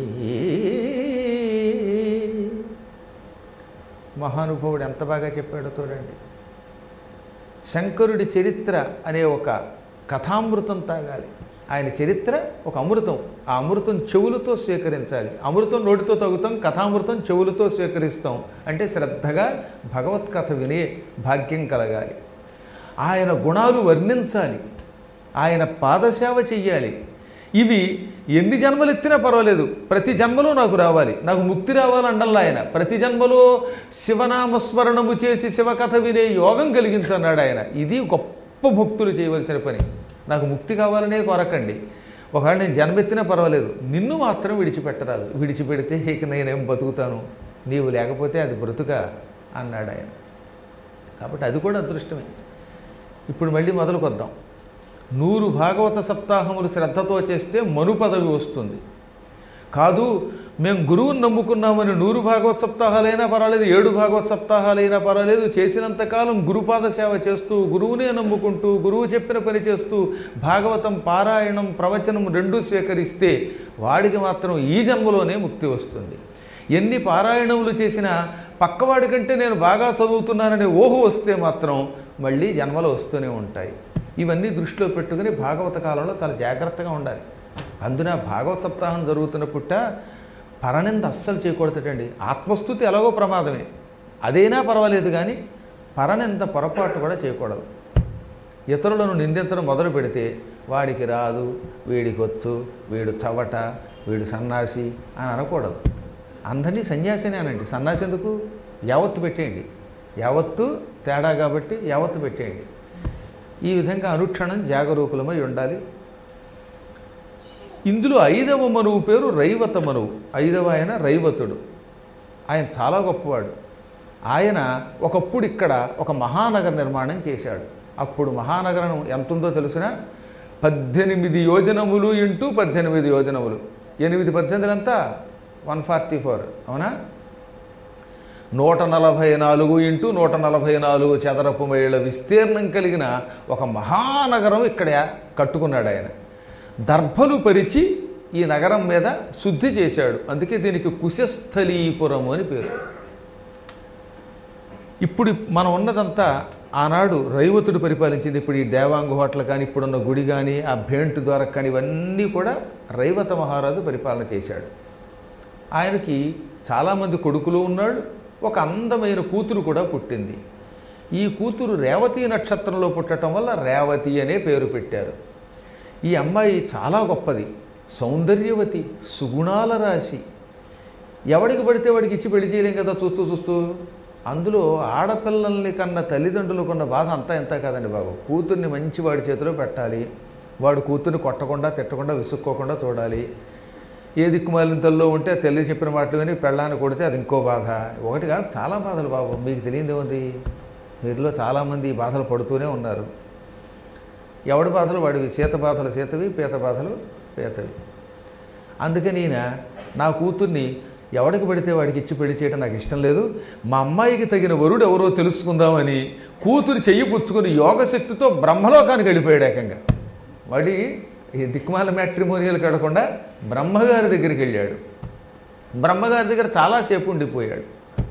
మహానుభావుడు ఎంత బాగా చెప్పాడో చూడండి శంకరుడి చరిత్ర అనే ఒక కథామృతం తాగాలి ఆయన చరిత్ర ఒక అమృతం ఆ అమృతం చెవులతో స్వీకరించాలి అమృతం నోటితో తగ్గుతాం కథామృతం చెవులతో స్వీకరిస్తాం అంటే శ్రద్ధగా భగవత్ కథ వినే భాగ్యం కలగాలి ఆయన గుణాలు వర్ణించాలి ఆయన పాదసేవ చెయ్యాలి ఇవి ఎన్ని జన్మలు ఎత్తినా పర్వాలేదు ప్రతి జన్మలో నాకు రావాలి నాకు ముక్తి రావాలండల్లా ఆయన ప్రతి జన్మలో శివనామస్మరణము చేసి శివకథ వినే యోగం కలిగించన్నాడు ఆయన ఇది గొప్ప భక్తులు చేయవలసిన పని నాకు ముక్తి కావాలనే కొరకండి ఒకవేళ నేను జన్మెత్తినా పర్వాలేదు నిన్ను మాత్రం విడిచిపెట్టరాదు విడిచిపెడితే ఇక నేనేం బతుకుతాను నీవు లేకపోతే అది బ్రతుక అన్నాడు ఆయన కాబట్టి అది కూడా అదృష్టమే ఇప్పుడు మళ్ళీ మొదలుకొద్దాం నూరు భాగవత సప్తాహములు శ్రద్ధతో చేస్తే మను పదవి వస్తుంది కాదు మేము గురువుని నమ్ముకున్నామని నూరు భాగవత సప్తాహాలైనా పర్వాలేదు ఏడు భాగవత సప్తాహాలైనా పర్వాలేదు చేసినంతకాలం గురుపాద సేవ చేస్తూ గురువునే నమ్ముకుంటూ గురువు చెప్పిన పని చేస్తూ భాగవతం పారాయణం ప్రవచనం రెండూ స్వీకరిస్తే వాడికి మాత్రం ఈ జన్మలోనే ముక్తి వస్తుంది ఎన్ని పారాయణములు చేసినా పక్కవాడి కంటే నేను బాగా చదువుతున్నాననే ఊహ వస్తే మాత్రం మళ్ళీ జన్మలు వస్తూనే ఉంటాయి ఇవన్నీ దృష్టిలో పెట్టుకుని భాగవత కాలంలో చాలా జాగ్రత్తగా ఉండాలి అందున భాగవత సప్తాహం జరుగుతున్న పుట్ట పరనింద అస్సలు చేయకూడదటండి ఆత్మస్థుతి ఎలాగో ప్రమాదమే అదైనా పర్వాలేదు కానీ పరనింద పొరపాటు కూడా చేయకూడదు ఇతరులను నిందించడం మొదలు పెడితే వాడికి రాదు వీడికి వచ్చు వీడు చవట వీడు సన్నాసి అని అనకూడదు అందరినీ సన్యాసినే అనండి సన్యాసి ఎందుకు యావత్తు పెట్టేయండి యావత్తు తేడా కాబట్టి యావత్తు పెట్టేయండి ఈ విధంగా అనుక్షణం జాగరూకులమై ఉండాలి ఇందులో ఐదవ మనువు పేరు రైవత మనువు ఐదవ ఆయన రైవతుడు ఆయన చాలా గొప్పవాడు ఆయన ఒకప్పుడు ఇక్కడ ఒక మహానగర నిర్మాణం చేశాడు అప్పుడు మహానగరం ఎంత ఉందో తెలిసిన పద్దెనిమిది యోజనములు ఇంటూ పద్దెనిమిది యోజనములు ఎనిమిది పద్దెనిమిది అంతా వన్ ఫార్టీ ఫోర్ అవునా నూట నలభై నాలుగు ఇంటూ నూట నలభై నాలుగు చదరపు మైళ్ళ విస్తీర్ణం కలిగిన ఒక మహానగరం ఇక్కడ కట్టుకున్నాడు ఆయన దర్భలు పరిచి ఈ నగరం మీద శుద్ధి చేశాడు అందుకే దీనికి కుశస్థలీపురం అని పేరు ఇప్పుడు మనం ఉన్నదంతా ఆనాడు రైవతుడు పరిపాలించింది ఇప్పుడు ఈ దేవాంగ హోటల్ కానీ ఇప్పుడున్న గుడి కానీ ఆ భేంట్ ద్వారా కానీ ఇవన్నీ కూడా రైవత మహారాజు పరిపాలన చేశాడు ఆయనకి చాలామంది కొడుకులు ఉన్నాడు ఒక అందమైన కూతురు కూడా పుట్టింది ఈ కూతురు రేవతి నక్షత్రంలో పుట్టడం వల్ల రేవతి అనే పేరు పెట్టారు ఈ అమ్మాయి చాలా గొప్పది సౌందర్యవతి సుగుణాల రాశి ఎవడికి పడితే వాడికి ఇచ్చి పెళ్లి చేయలేం కదా చూస్తూ చూస్తూ అందులో ఆడపిల్లల్ని కన్న తల్లిదండ్రులకు ఉన్న బాధ అంతా ఎంత కాదండి బాబు కూతుర్ని మంచి వాడి చేతిలో పెట్టాలి వాడు కూతుర్ని కొట్టకుండా తిట్టకుండా విసుక్కోకుండా చూడాలి ఏ దిక్కుమాలింతల్లో ఉంటే ఆ తల్లి చెప్పిన మాటలు విని పెళ్ళాన్ని కొడితే అది ఇంకో బాధ ఒకటి కాదు చాలా బాధలు బాబు మీకు తెలియదు ఏముంది మీరులో చాలామంది ఈ బాధలు పడుతూనే ఉన్నారు ఎవడి బాధలు వాడివి సీత బాధలు సీతవి పీత బాధలు పీతవి అందుకని ఈయన నా కూతుర్ని ఎవడికి పడితే వాడికి ఇచ్చి పెళ్లి చేయడం నాకు ఇష్టం లేదు మా అమ్మాయికి తగిన వరుడు ఎవరో తెలుసుకుందామని కూతురు చెయ్యి పుచ్చుకొని యోగశక్తితో బ్రహ్మలోకానికి వెళ్ళిపోయాడు ఏకంగా వాడి ఈ దిక్కుమాల మ్యాట్రిమోనియల్ కడకుండా బ్రహ్మగారి దగ్గరికి వెళ్ళాడు బ్రహ్మగారి దగ్గర చాలాసేపు ఉండిపోయాడు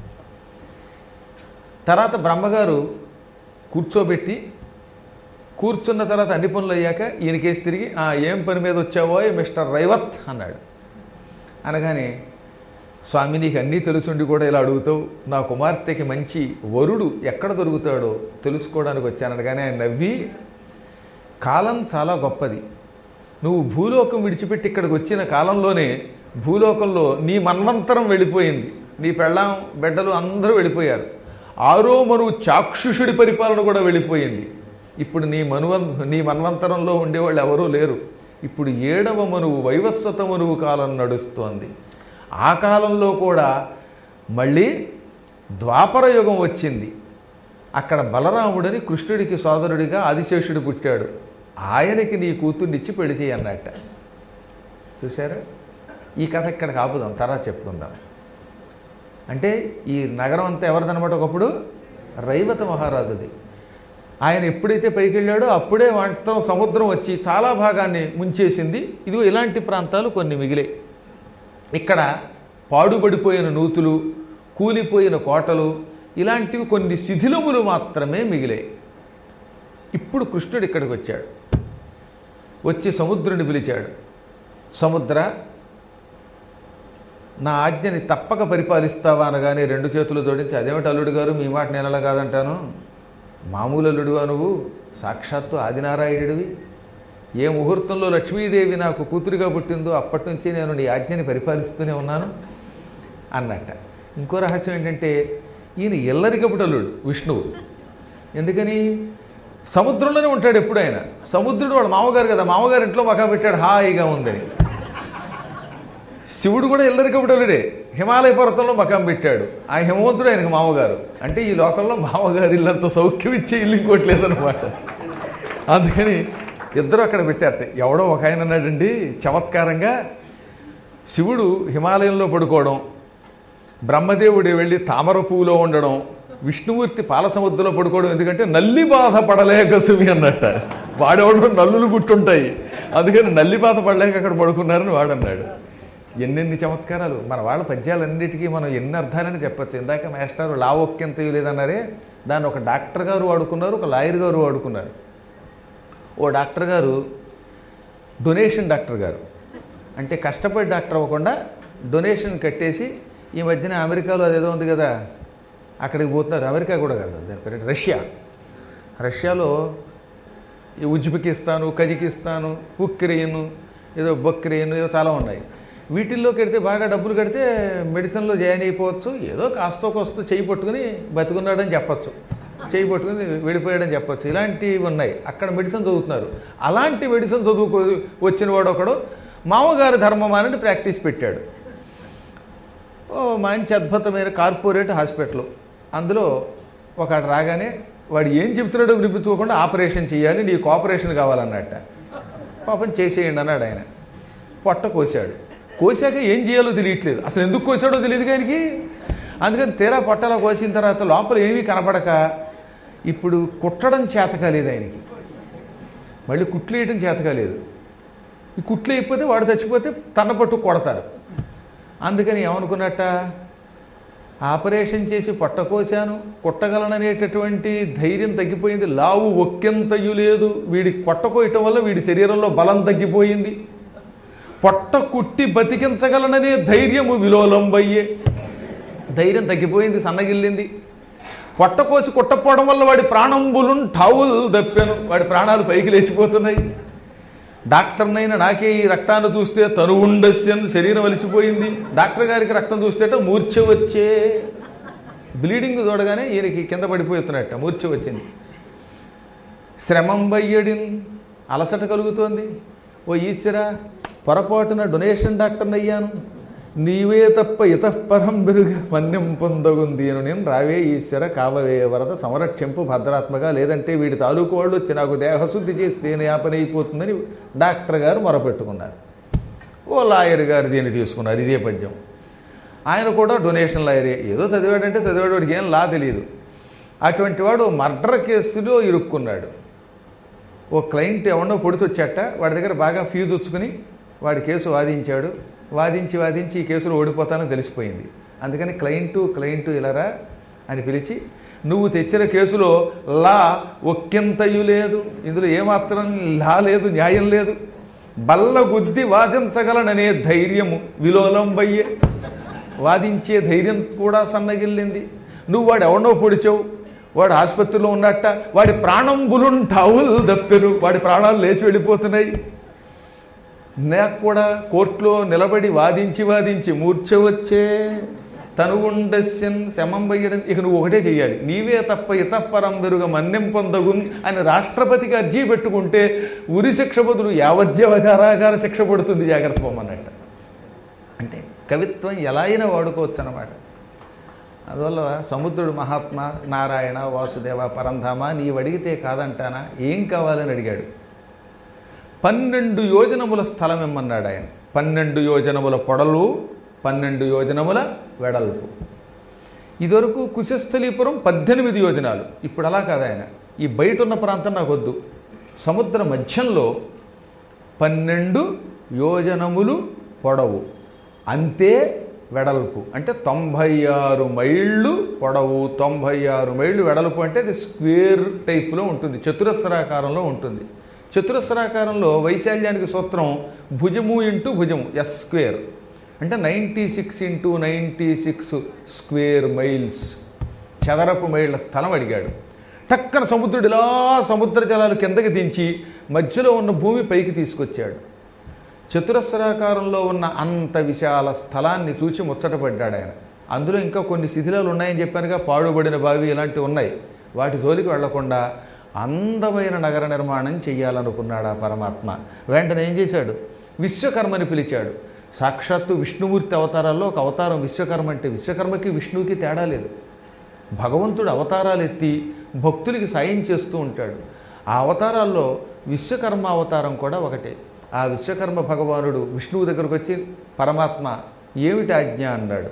తర్వాత బ్రహ్మగారు కూర్చోబెట్టి కూర్చున్న తర్వాత అన్ని పనులు అయ్యాక ఈయనకేసి తిరిగి "ఆ, ఏం పని మీద వచ్చావో మిస్టర్ రైవత్ అన్నాడు అనగానే స్వామి నీకు అన్నీ తెలుసుండి కూడా ఇలా అడుగుతావు నా కుమార్తెకి మంచి వరుడు ఎక్కడ దొరుకుతాడో తెలుసుకోవడానికి వచ్చాను అనగానే ఆయన నవ్వి కాలం చాలా గొప్పది నువ్వు భూలోకం విడిచిపెట్టి ఇక్కడికి వచ్చిన కాలంలోనే భూలోకంలో నీ మన్వంతరం వెళ్ళిపోయింది నీ పెళ్ళాం బిడ్డలు అందరూ వెళ్ళిపోయారు ఆరో మనువు చాక్షుషుడి పరిపాలన కూడా వెళ్ళిపోయింది ఇప్పుడు నీ మనువం నీ మన్వంతరంలో ఉండేవాళ్ళు ఎవరూ లేరు ఇప్పుడు ఏడవ మనువు వైవస్వత మనువు కాలం నడుస్తోంది ఆ కాలంలో కూడా మళ్ళీ ద్వాపర యుగం వచ్చింది అక్కడ బలరాముడని కృష్ణుడికి సోదరుడిగా ఆదిశేషుడు పుట్టాడు ఆయనకి నీ కూతుర్నిచ్చి పెళ్లి చేయి అన్నట్ట చూసారా ఈ కథ ఇక్కడ కాపుదాం తర్వాత చెప్పుకుందాం అంటే ఈ నగరం అంతా ఎవరిదనమాట ఒకప్పుడు రైవత మహారాజుది ఆయన ఎప్పుడైతే పైకి వెళ్ళాడో అప్పుడే మొత్తం సముద్రం వచ్చి చాలా భాగాన్ని ముంచేసింది ఇదిగో ఇలాంటి ప్రాంతాలు కొన్ని మిగిలాయి ఇక్కడ పాడుబడిపోయిన నూతులు కూలిపోయిన కోటలు ఇలాంటివి కొన్ని శిథిలములు మాత్రమే మిగిలాయి ఇప్పుడు కృష్ణుడు ఇక్కడికి వచ్చాడు వచ్చి సముద్రుని పిలిచాడు సముద్ర నా ఆజ్ఞని తప్పక పరిపాలిస్తావా అనగానే రెండు చేతులు జోడించి అదేమిటి అల్లుడు గారు మీ మాట నేను ఎలా కాదంటాను మామూలు అల్లుడువా నువ్వు సాక్షాత్తు ఆదినారాయణుడివి ఏ ముహూర్తంలో లక్ష్మీదేవి నాకు కూతురిగా పుట్టిందో అప్పటి నుంచి నేను నీ ఆజ్ఞని పరిపాలిస్తూనే ఉన్నాను అన్నట్ట ఇంకో రహస్యం ఏంటంటే ఈయన ఎల్లరికపుటల్లుడు విష్ణువు ఎందుకని సముద్రంలోనే ఉంటాడు ఎప్పుడైనా సముద్రుడు వాడు మామగారు కదా మామగారు ఇంట్లో మకా పెట్టాడు హాయిగా ఉందని శివుడు కూడా ఎల్లరికపుటలుడే హిమాలయ పర్వతంలో మకాం పెట్టాడు ఆ హిమవంతుడు ఆయనకు మామగారు అంటే ఈ లోకంలో మామగారు ఇల్లంత సౌఖ్యం ఇచ్చే ఇల్లు ఇంకోటి లేదనమాట అందుకని ఇద్దరు అక్కడ పెట్టారట ఎవడో ఒక ఆయన అన్నాడండి చమత్కారంగా శివుడు హిమాలయంలో పడుకోవడం బ్రహ్మదేవుడు వెళ్ళి తామర పువ్వులో ఉండడం విష్ణుమూర్తి పాల సముద్రంలో పడుకోవడం ఎందుకంటే నల్లి బాధ పడలేక సుమి అన్నట్ట వాడెవడో నల్లులు గుట్టుంటాయి అందుకని నల్లి బాధ పడలేక అక్కడ పడుకున్నారని వాడన్నాడు ఎన్నెన్ని చమత్కారాలు మన వాళ్ళ పద్యాలన్నిటికీ మనం ఎన్ని అర్థాలని చెప్పచ్చు ఇందాక మేస్టారు లావొక్కెంత లేదన్నారే దాన్ని ఒక డాక్టర్ గారు వాడుకున్నారు ఒక లాయర్ గారు వాడుకున్నారు ఓ డాక్టర్ గారు డొనేషన్ డాక్టర్ గారు అంటే కష్టపడి డాక్టర్ అవ్వకుండా డొనేషన్ కట్టేసి ఈ మధ్యన అమెరికాలో అదేదో ఉంది కదా అక్కడికి పోతున్నారు అమెరికా కూడా కాదు దాని పేరు రష్యా రష్యాలో ఈ ఉజ్బెకిస్తాను కజకిస్తాను ఉక్రెయిన్ ఏదో బక్రెయిన్ ఏదో చాలా ఉన్నాయి వీటిల్లో కడితే బాగా డబ్బులు కడితే మెడిసిన్లో జాయిన్ అయిపోవచ్చు ఏదో కాస్తో కోస్తో చేయి పట్టుకుని బతుకున్నాడని చెప్పచ్చు చేయి పట్టుకుని వెళ్ళిపోయాడని చెప్పచ్చు ఇలాంటివి ఉన్నాయి అక్కడ మెడిసిన్ చదువుతున్నారు అలాంటి మెడిసిన్ చదువుకో వచ్చిన వాడు ఒకడు మామగారి ధర్మం అని ప్రాక్టీస్ పెట్టాడు ఓ మంచి అద్భుతమైన కార్పొరేట్ హాస్పిటల్ అందులో ఒకడు రాగానే వాడు ఏం చెప్తున్నాడో వినిపించుకోకుండా ఆపరేషన్ చేయాలి నీకు ఆపరేషన్ కావాలన్నట్ట పాపం చేసేయండి అన్నాడు ఆయన పొట్ట కోసాడు కోసాక ఏం చేయాలో తెలియట్లేదు అసలు ఎందుకు కోసాడో తెలియదు ఆయనకి అందుకని తీరా పొట్టలా కోసిన తర్వాత లోపల ఏమీ కనపడక ఇప్పుడు కుట్టడం చేత కాలేదు ఆయనకి మళ్ళీ కుట్లు వేయడం చేత కాలేదు ఈ కుట్లు అయిపోతే వాడు చచ్చిపోతే తన పట్టు కొడతారు అందుకని ఏమనుకున్నట్ట ఆపరేషన్ చేసి పొట్ట కోశాను కుట్టగలననేటటువంటి ధైర్యం తగ్గిపోయింది లావు ఒక్కెంతయు లేదు వీడి పొట్ట కోయటం వల్ల వీడి శరీరంలో బలం తగ్గిపోయింది పొట్ట కుట్టి బతికించగలననే ధైర్యము విలోలంబయ్యే ధైర్యం తగ్గిపోయింది సన్నగిల్లింది పొట్ట కోసి కుట్టపోవడం వల్ల వాడి ప్రాణంబులు ఠావులు దప్పాను వాడి ప్రాణాలు పైకి లేచిపోతున్నాయి డాక్టర్నైనా నాకే ఈ రక్తాన్ని చూస్తే తను ఉండస్యన్ శరీరం అలిసిపోయింది డాక్టర్ గారికి రక్తం చూస్తేట మూర్ఛ వచ్చే బ్లీడింగ్ చూడగానే ఈయనకి కింద పడిపోతున్నట్ట మూర్ఛ వచ్చింది శ్రమం బయ్యడిన్ అలసట కలుగుతోంది ఓ ఈశ్వర పొరపాటున డొనేషన్ డాక్టర్ని అయ్యాను నీవే తప్ప ఇతఃపరం బెరుగ మన్యం పొందగుంది అని నేను రావే ఈశ్వర కావవే వరద సంరక్షింపు భద్రాత్మగా లేదంటే వీడి తాలూకు వాళ్ళు వచ్చి నాకు దేహశుద్ధి చేస్తే నేను యాపన అయిపోతుందని డాక్టర్ గారు మొరపెట్టుకున్నారు ఓ లాయర్ గారు దీన్ని తీసుకున్నారు ఇదే పద్యం ఆయన కూడా డొనేషన్ లాయరే ఏదో చదివాడంటే చదివాడు వాడికి ఏం లా తెలియదు అటువంటి వాడు మర్డర్ కేసులో ఇరుక్కున్నాడు ఓ క్లయింట్ ఎవడో పొడిచి వచ్చాట వాడి దగ్గర బాగా ఫీజు వచ్చుకుని వాడి కేసు వాదించాడు వాదించి వాదించి ఈ కేసులో ఓడిపోతానని తెలిసిపోయింది అందుకని క్లయింటు క్లయింటు ఇలారా అని పిలిచి నువ్వు తెచ్చిన కేసులో లా ఒక్కింతయు లేదు ఇందులో ఏమాత్రం లా లేదు న్యాయం లేదు బల్ల గుద్ది వాదించగలననే ధైర్యము విలోలంబయ్యే వాదించే ధైర్యం కూడా సన్నగిల్లింది నువ్వు వాడు ఎవడో పొడిచావు వాడు ఆసుపత్రిలో ఉన్నట్ట వాడి ప్రాణం బులుంటావులు దప్పెరు వాడి ప్రాణాలు లేచి వెళ్ళిపోతున్నాయి నాకు కూడా కోర్టులో నిలబడి వాదించి వాదించి మూర్ఛ వచ్చే తను ఉండస్యన్ శమం వేయడం ఇక నువ్వు ఒకటే చెయ్యాలి నీవే తప్ప ఇతపరం వెరుగ మన్యం పొందగున్ అని రాష్ట్రపతికి అర్జీ పెట్టుకుంటే ఉరి శిక్ష బదులు యావజ్జవకారాగార శిక్ష పడుతుంది జాగ్రత్త పోమన్నట్ట అంటే కవిత్వం ఎలా అయినా వాడుకోవచ్చు అన్నమాట అందువల్ల సముద్రుడు మహాత్మా నారాయణ వాసుదేవ పరంధామ నీవు అడిగితే కాదంటానా ఏం కావాలని అడిగాడు పన్నెండు యోజనముల స్థలం ఇమ్మన్నాడు ఆయన పన్నెండు యోజనముల పొడలు పన్నెండు యోజనముల వెడల్పు ఇదివరకు కుశస్థలీపురం పద్దెనిమిది యోజనాలు ఇప్పుడు అలా కాదు ఆయన ఈ బయట ఉన్న ప్రాంతం నాకు వద్దు సముద్ర మధ్యంలో పన్నెండు యోజనములు పొడవు అంతే వెడల్పు అంటే తొంభై ఆరు మైళ్ళు పొడవు తొంభై ఆరు మైళ్ళు వెడల్పు అంటే అది స్క్వేర్ టైప్లో ఉంటుంది చతురస్రాకారంలో ఉంటుంది చతురస్రాకారంలో వైశాల్యానికి సూత్రం భుజము ఇంటూ భుజము ఎస్ స్క్వేర్ అంటే ninety six into ninety six square miles చదరపు మైళ్ళ స్థలం అడిగాడు టక్కన సముద్రుడు ఇలా సముద్ర జలాలు కిందకి దించి మధ్యలో ఉన్న భూమి పైకి తీసుకొచ్చాడు చతురస్రాకారంలో ఉన్న అంత విశాల స్థలాన్ని చూచి ముచ్చటపడ్డాడు ఆయన అందులో ఇంకా కొన్ని శిథిలాలు ఉన్నాయని చెప్పానుగా పాడుబడిన బావి ఇలాంటివి ఉన్నాయి వాటి జోలికి వెళ్లకుండా అందమైన నగర నిర్మాణం చెయ్యాలనుకున్నాడు ఆ పరమాత్మ వెంటనే ఏం చేశాడు విశ్వకర్మని పిలిచాడు సాక్షాత్తు విష్ణుమూర్తి అవతారాల్లో ఒక అవతారం విశ్వకర్మ అంటే విశ్వకర్మకి విష్ణువుకి తేడా లేదు భగవంతుడు అవతారాలు ఎత్తి భక్తులకి సాయం చేస్తూ ఉంటాడు ఆ అవతారాల్లో విశ్వకర్మ అవతారం కూడా ఒకటే ఆ విశ్వకర్మ భగవానుడు విష్ణువు దగ్గరకు వచ్చి పరమాత్మ ఏమిటి ఆజ్ఞ అన్నాడు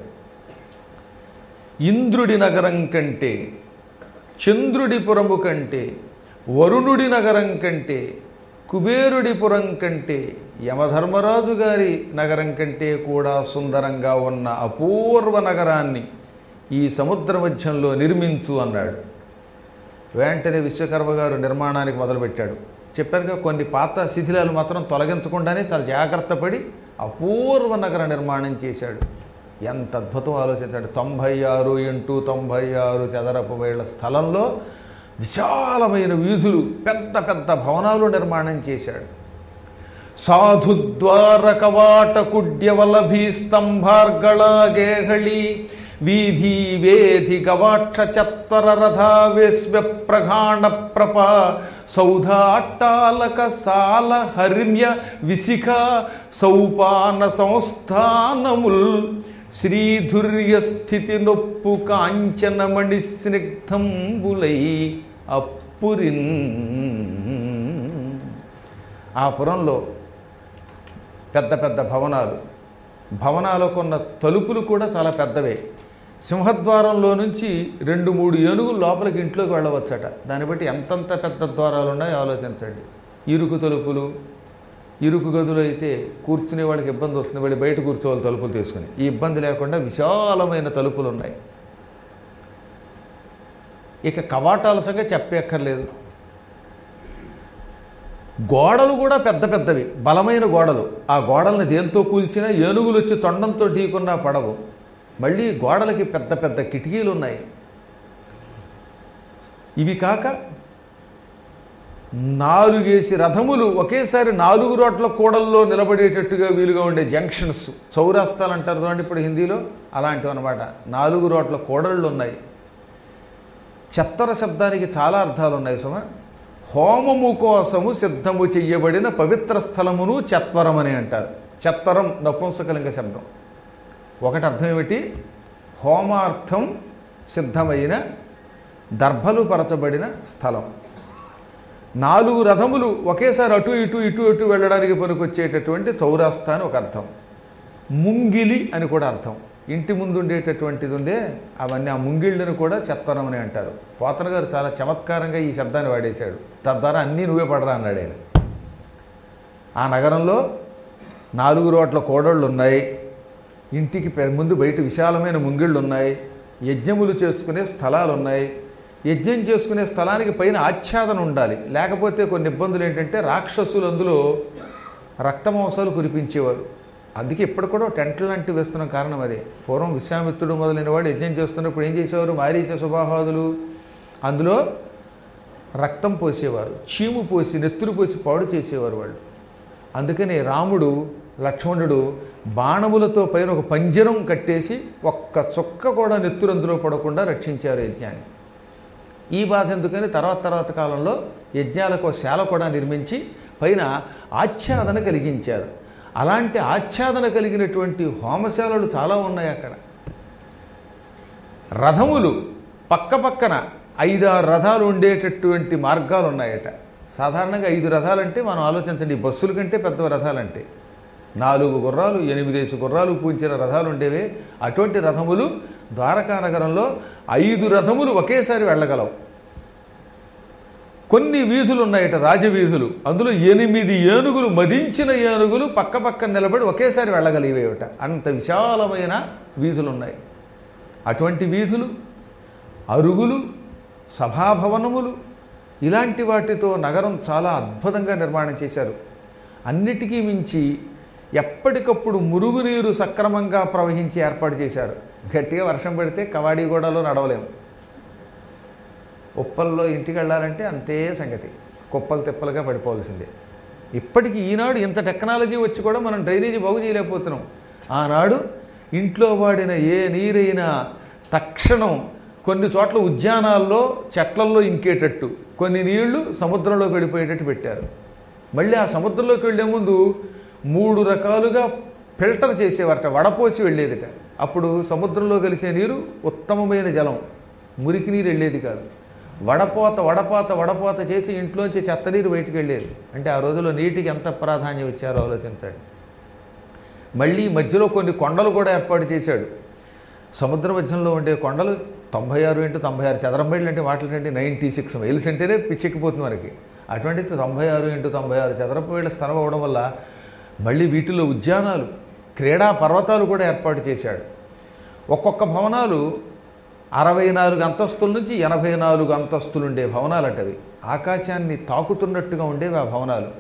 ఇంద్రుడి నగరం కంటే చంద్రుడి పురము కంటే వరుణుడి నగరం కంటే కుబేరుడి పురం కంటే యమధర్మరాజు గారి నగరం కంటే కూడా సుందరంగా ఉన్న అపూర్వ నగరాన్ని ఈ సముద్ర మధ్యంలో నిర్మించు అన్నాడు వెంటనే విశ్వకర్మ గారు నిర్మాణానికి మొదలుపెట్టాడు చెప్పారుగా కొన్ని పాత శిథిలాలు మాత్రం తొలగించకుండానే చాలా జాగ్రత్త పడి అపూర్వ నగర నిర్మాణం చేశాడు ఎంత అద్భుతం ఆలోచించాడు తొంభై ఆరు ఇంటూ తొంభై ఆరు చదరపు వేళ్ల స్థలంలో విశాలమైన వీధులు పెద్ద పెద్ద భవనాలు నిర్మాణం చేశాడు సాధుద్వార కవాట కుడ్యవలభీ స్తంభార్గళాగేహళి వీధి వేధి గవాక్ష చత్వర రథావేశ్వ ప్రఘాణ ప్రప సౌధాట్టాలక సాల హర్మ్య విశిఖ సౌపాన సంస్థానముల్ శ్రీధుర్య స్థితి నొప్పు కాంచనమణి స్నిగ్ధంబులై అప్పురిన్ ఆ పురంలో పెద్ద పెద్ద భవనాలు భవనాలకు ఉన్న తలుపులు కూడా చాలా పెద్దవే సింహద్వారంలో నుంచి రెండు మూడు ఏనుగులు లోపలికి ఇంట్లోకి వెళ్ళవచ్చట దాన్ని బట్టి ఎంతంత పెద్ద ద్వారాలు ఉన్నాయో ఆలోచించండి ఇరుకు తలుపులు ఇరుకు గదులు అయితే కూర్చునే వాళ్ళకి ఇబ్బంది వస్తుంది వాడి బయట కూర్చోవాలి తలుపులు తీసుకుని ఈ ఇబ్బంది లేకుండా విశాలమైన తలుపులు ఉన్నాయి ఇక కవాటాల సంగతి చెప్పక్కర్లేదు గోడలు కూడా పెద్ద పెద్దవి బలమైన గోడలు ఆ గోడల్ని దేంతో కూల్చినా ఏనుగులు వచ్చి తొండంతో ఢీకున్నా పడవు మళ్ళీ గోడలకి పెద్ద పెద్ద కిటికీలు ఉన్నాయి ఇవి కాక నాలుగేసి రథములు ఒకేసారి నాలుగు రోడ్ల కూడల్లో నిలబడేటట్టుగా వీలుగా ఉండే జంక్షన్స్ చౌరాస్తాలు అంటారు చూడండి ఇప్పుడు హిందీలో అలాంటివి అనమాట నాలుగు రోడ్ల కూడళ్ళు ఉన్నాయి చెత్తర శబ్దానికి చాలా అర్థాలు ఉన్నాయి సుమ హోమము కోసము సిద్ధము చెయ్యబడిన పవిత్ర స్థలమును చెత్వరం అని అంటారు చెత్తరం నపుంసకలింగ శబ్దం ఒకటి అర్థం ఏమిటి హోమార్థం సిద్ధమైన దర్భలు పరచబడిన స్థలం నాలుగు రథములు ఒకేసారి అటు ఇటు ఇటు ఇటు వెళ్ళడానికి పనికొచ్చేటటువంటి చౌరాస్తా అని ఒక అర్థం ముంగిలి అని కూడా అర్థం ఇంటి ముందు ఉండేటటువంటిది ఉందే అవన్నీ ఆ ముంగిళ్ళని కూడా చెత్తనం అని అంటారు పోతన గారు చాలా చమత్కారంగా ఈ శబ్దాన్ని వాడేశాడు తద్వారా అన్నీ నువ్వే పడరా అన్నాడు ఆయన ఆ నగరంలో నాలుగు రోడ్ల కోడళ్ళు ఉన్నాయి ఇంటికి పె- ముందు బయట విశాలమైన ముంగిళ్ళు ఉన్నాయి యజ్ఞములు చేసుకునే స్థలాలు ఉన్నాయి యజ్ఞం చేసుకునే స్థలానికి పైన ఆచ్ఛాదన ఉండాలి లేకపోతే కొన్ని ఇబ్బందులు ఏంటంటే రాక్షసులు అందులో రక్తమాంసాలు కురిపించేవారు అందుకే ఇప్పుడు కూడా టెంట్లు లాంటివి వేస్తున్న కారణం అదే పూర్వం విశ్వామిత్రుడు మొదలైన వాడు యజ్ఞం చేస్తున్నప్పుడు ఏం చేసేవారు మారీచ సుబాహాదులు అందులో రక్తం పోసేవారు చీము పోసి నెత్తురు పోసి పాడు చేసేవారు వాళ్ళు అందుకని రాముడు లక్ష్మణుడు బాణములతో పైన ఒక పంజరం కట్టేసి ఒక్క చుక్క కూడా నెత్తురు అందులో పడకుండా రక్షించారు యజ్ఞాన్ని ఈ బాధ ఎందుకని తర్వాత తర్వాత కాలంలో యజ్ఞాలకు ఒక శాల కూడా నిర్మించి పైన ఆచ్ఛాదన కలిగించారు అలాంటి ఆచ్ఛాదన కలిగినటువంటి హోమశాలలు చాలా ఉన్నాయి అక్కడ రథములు పక్క పక్కన ఐదారు రథాలు ఉండేటటువంటి మార్గాలు ఉన్నాయట సాధారణంగా ఐదు రథాలంటే మనం ఆలోచించండి ఈ బస్సుల కంటే పెద్ద రథాలంటే నాలుగు గుర్రాలు ఎనిమిదేసి గుర్రాలు పూంచిన రథాలు ఉండేవే అటువంటి రథములు ద్వారకా నగరంలో ఐదు రథములు ఒకేసారి వెళ్ళగలవు కొన్ని వీధులు ఉన్నాయట రాజవీధులు అందులో ఎనిమిది ఏనుగులు మదించిన ఏనుగులు పక్క పక్కన నిలబడి ఒకేసారి వెళ్ళగలిగేవట అంత విశాలమైన వీధులు ఉన్నాయి అటువంటి వీధులు అరుగులు సభాభవనములు ఇలాంటి వాటితో నగరం చాలా అద్భుతంగా నిర్మాణం చేశారు అన్నిటికీ మించి ఎప్పటికప్పుడు మురుగునీరు సక్రమంగా ప్రవహించి ఏర్పాటు చేశారు గట్టిగా వర్షం పడితే కవాడిగూడలో నడవలేము ఉప్పల్లో ఇంటికి వెళ్ళాలంటే అంతే సంగతి కుప్పలు తిప్పలుగా పడిపోవలసిందే ఇప్పటికీ ఈనాడు ఇంత టెక్నాలజీ వచ్చి కూడా మనం డ్రైనేజీ బాగు చేయలేకపోతున్నాం ఆనాడు ఇంట్లో వాడిన ఏ నీరైనా తక్షణం కొన్ని చోట్ల ఉద్యానాల్లో చెట్లల్లో ఇంకేటట్టు కొన్ని నీళ్లు సముద్రంలో పడిపోయేటట్టు పెట్టారు మళ్ళీ ఆ సముద్రంలోకి వెళ్ళే ముందు మూడు రకాలుగా ఫిల్టర్ చేసేవారట వడపోసి వెళ్ళేదిట అప్పుడు సముద్రంలో కలిసే నీరు ఉత్తమమైన జలం మురికి నీరు వెళ్ళేది కాదు వడపోత వడపోత వడపోత చేసి ఇంట్లోంచి చెత్త నీరు బయటికి వెళ్ళేది అంటే ఆ రోజుల్లో నీటికి ఎంత ప్రాధాన్యం ఇచ్చారో ఆలోచించండి మళ్ళీ మధ్యలో కొన్ని కొండలు కూడా ఏర్పాటు చేశాడు సముద్ర మధ్యంలో ఉండే కొండలు తొంభై ఆరు ఇంటూ తొంభై ఆరు చదరం మైళ్ళు అంటే మాటలంటే నైంటీ సిక్స్ మైల్స్ అంటేనే పిచ్చెక్కిపోతుంది మనకి అటువంటి తొంభై ఆరు ఇంటూ తొంభై ఆరు చదరపు వేల స్థలం అవ్వడం వల్ల మళ్ళీ వీటిలో ఉద్యానాలు క్రీడా పర్వతాలు కూడా ఏర్పాటు చేశాడు ఒక్కొక్క భవనాలు అరవై నాలుగు అంతస్తుల నుంచి ఎనభై నాలుగు అంతస్తులు ఉండే భవనాలట అవి ఆకాశాన్ని తాకుతున్నట్టుగా ఉండేవి ఆ భవనాలు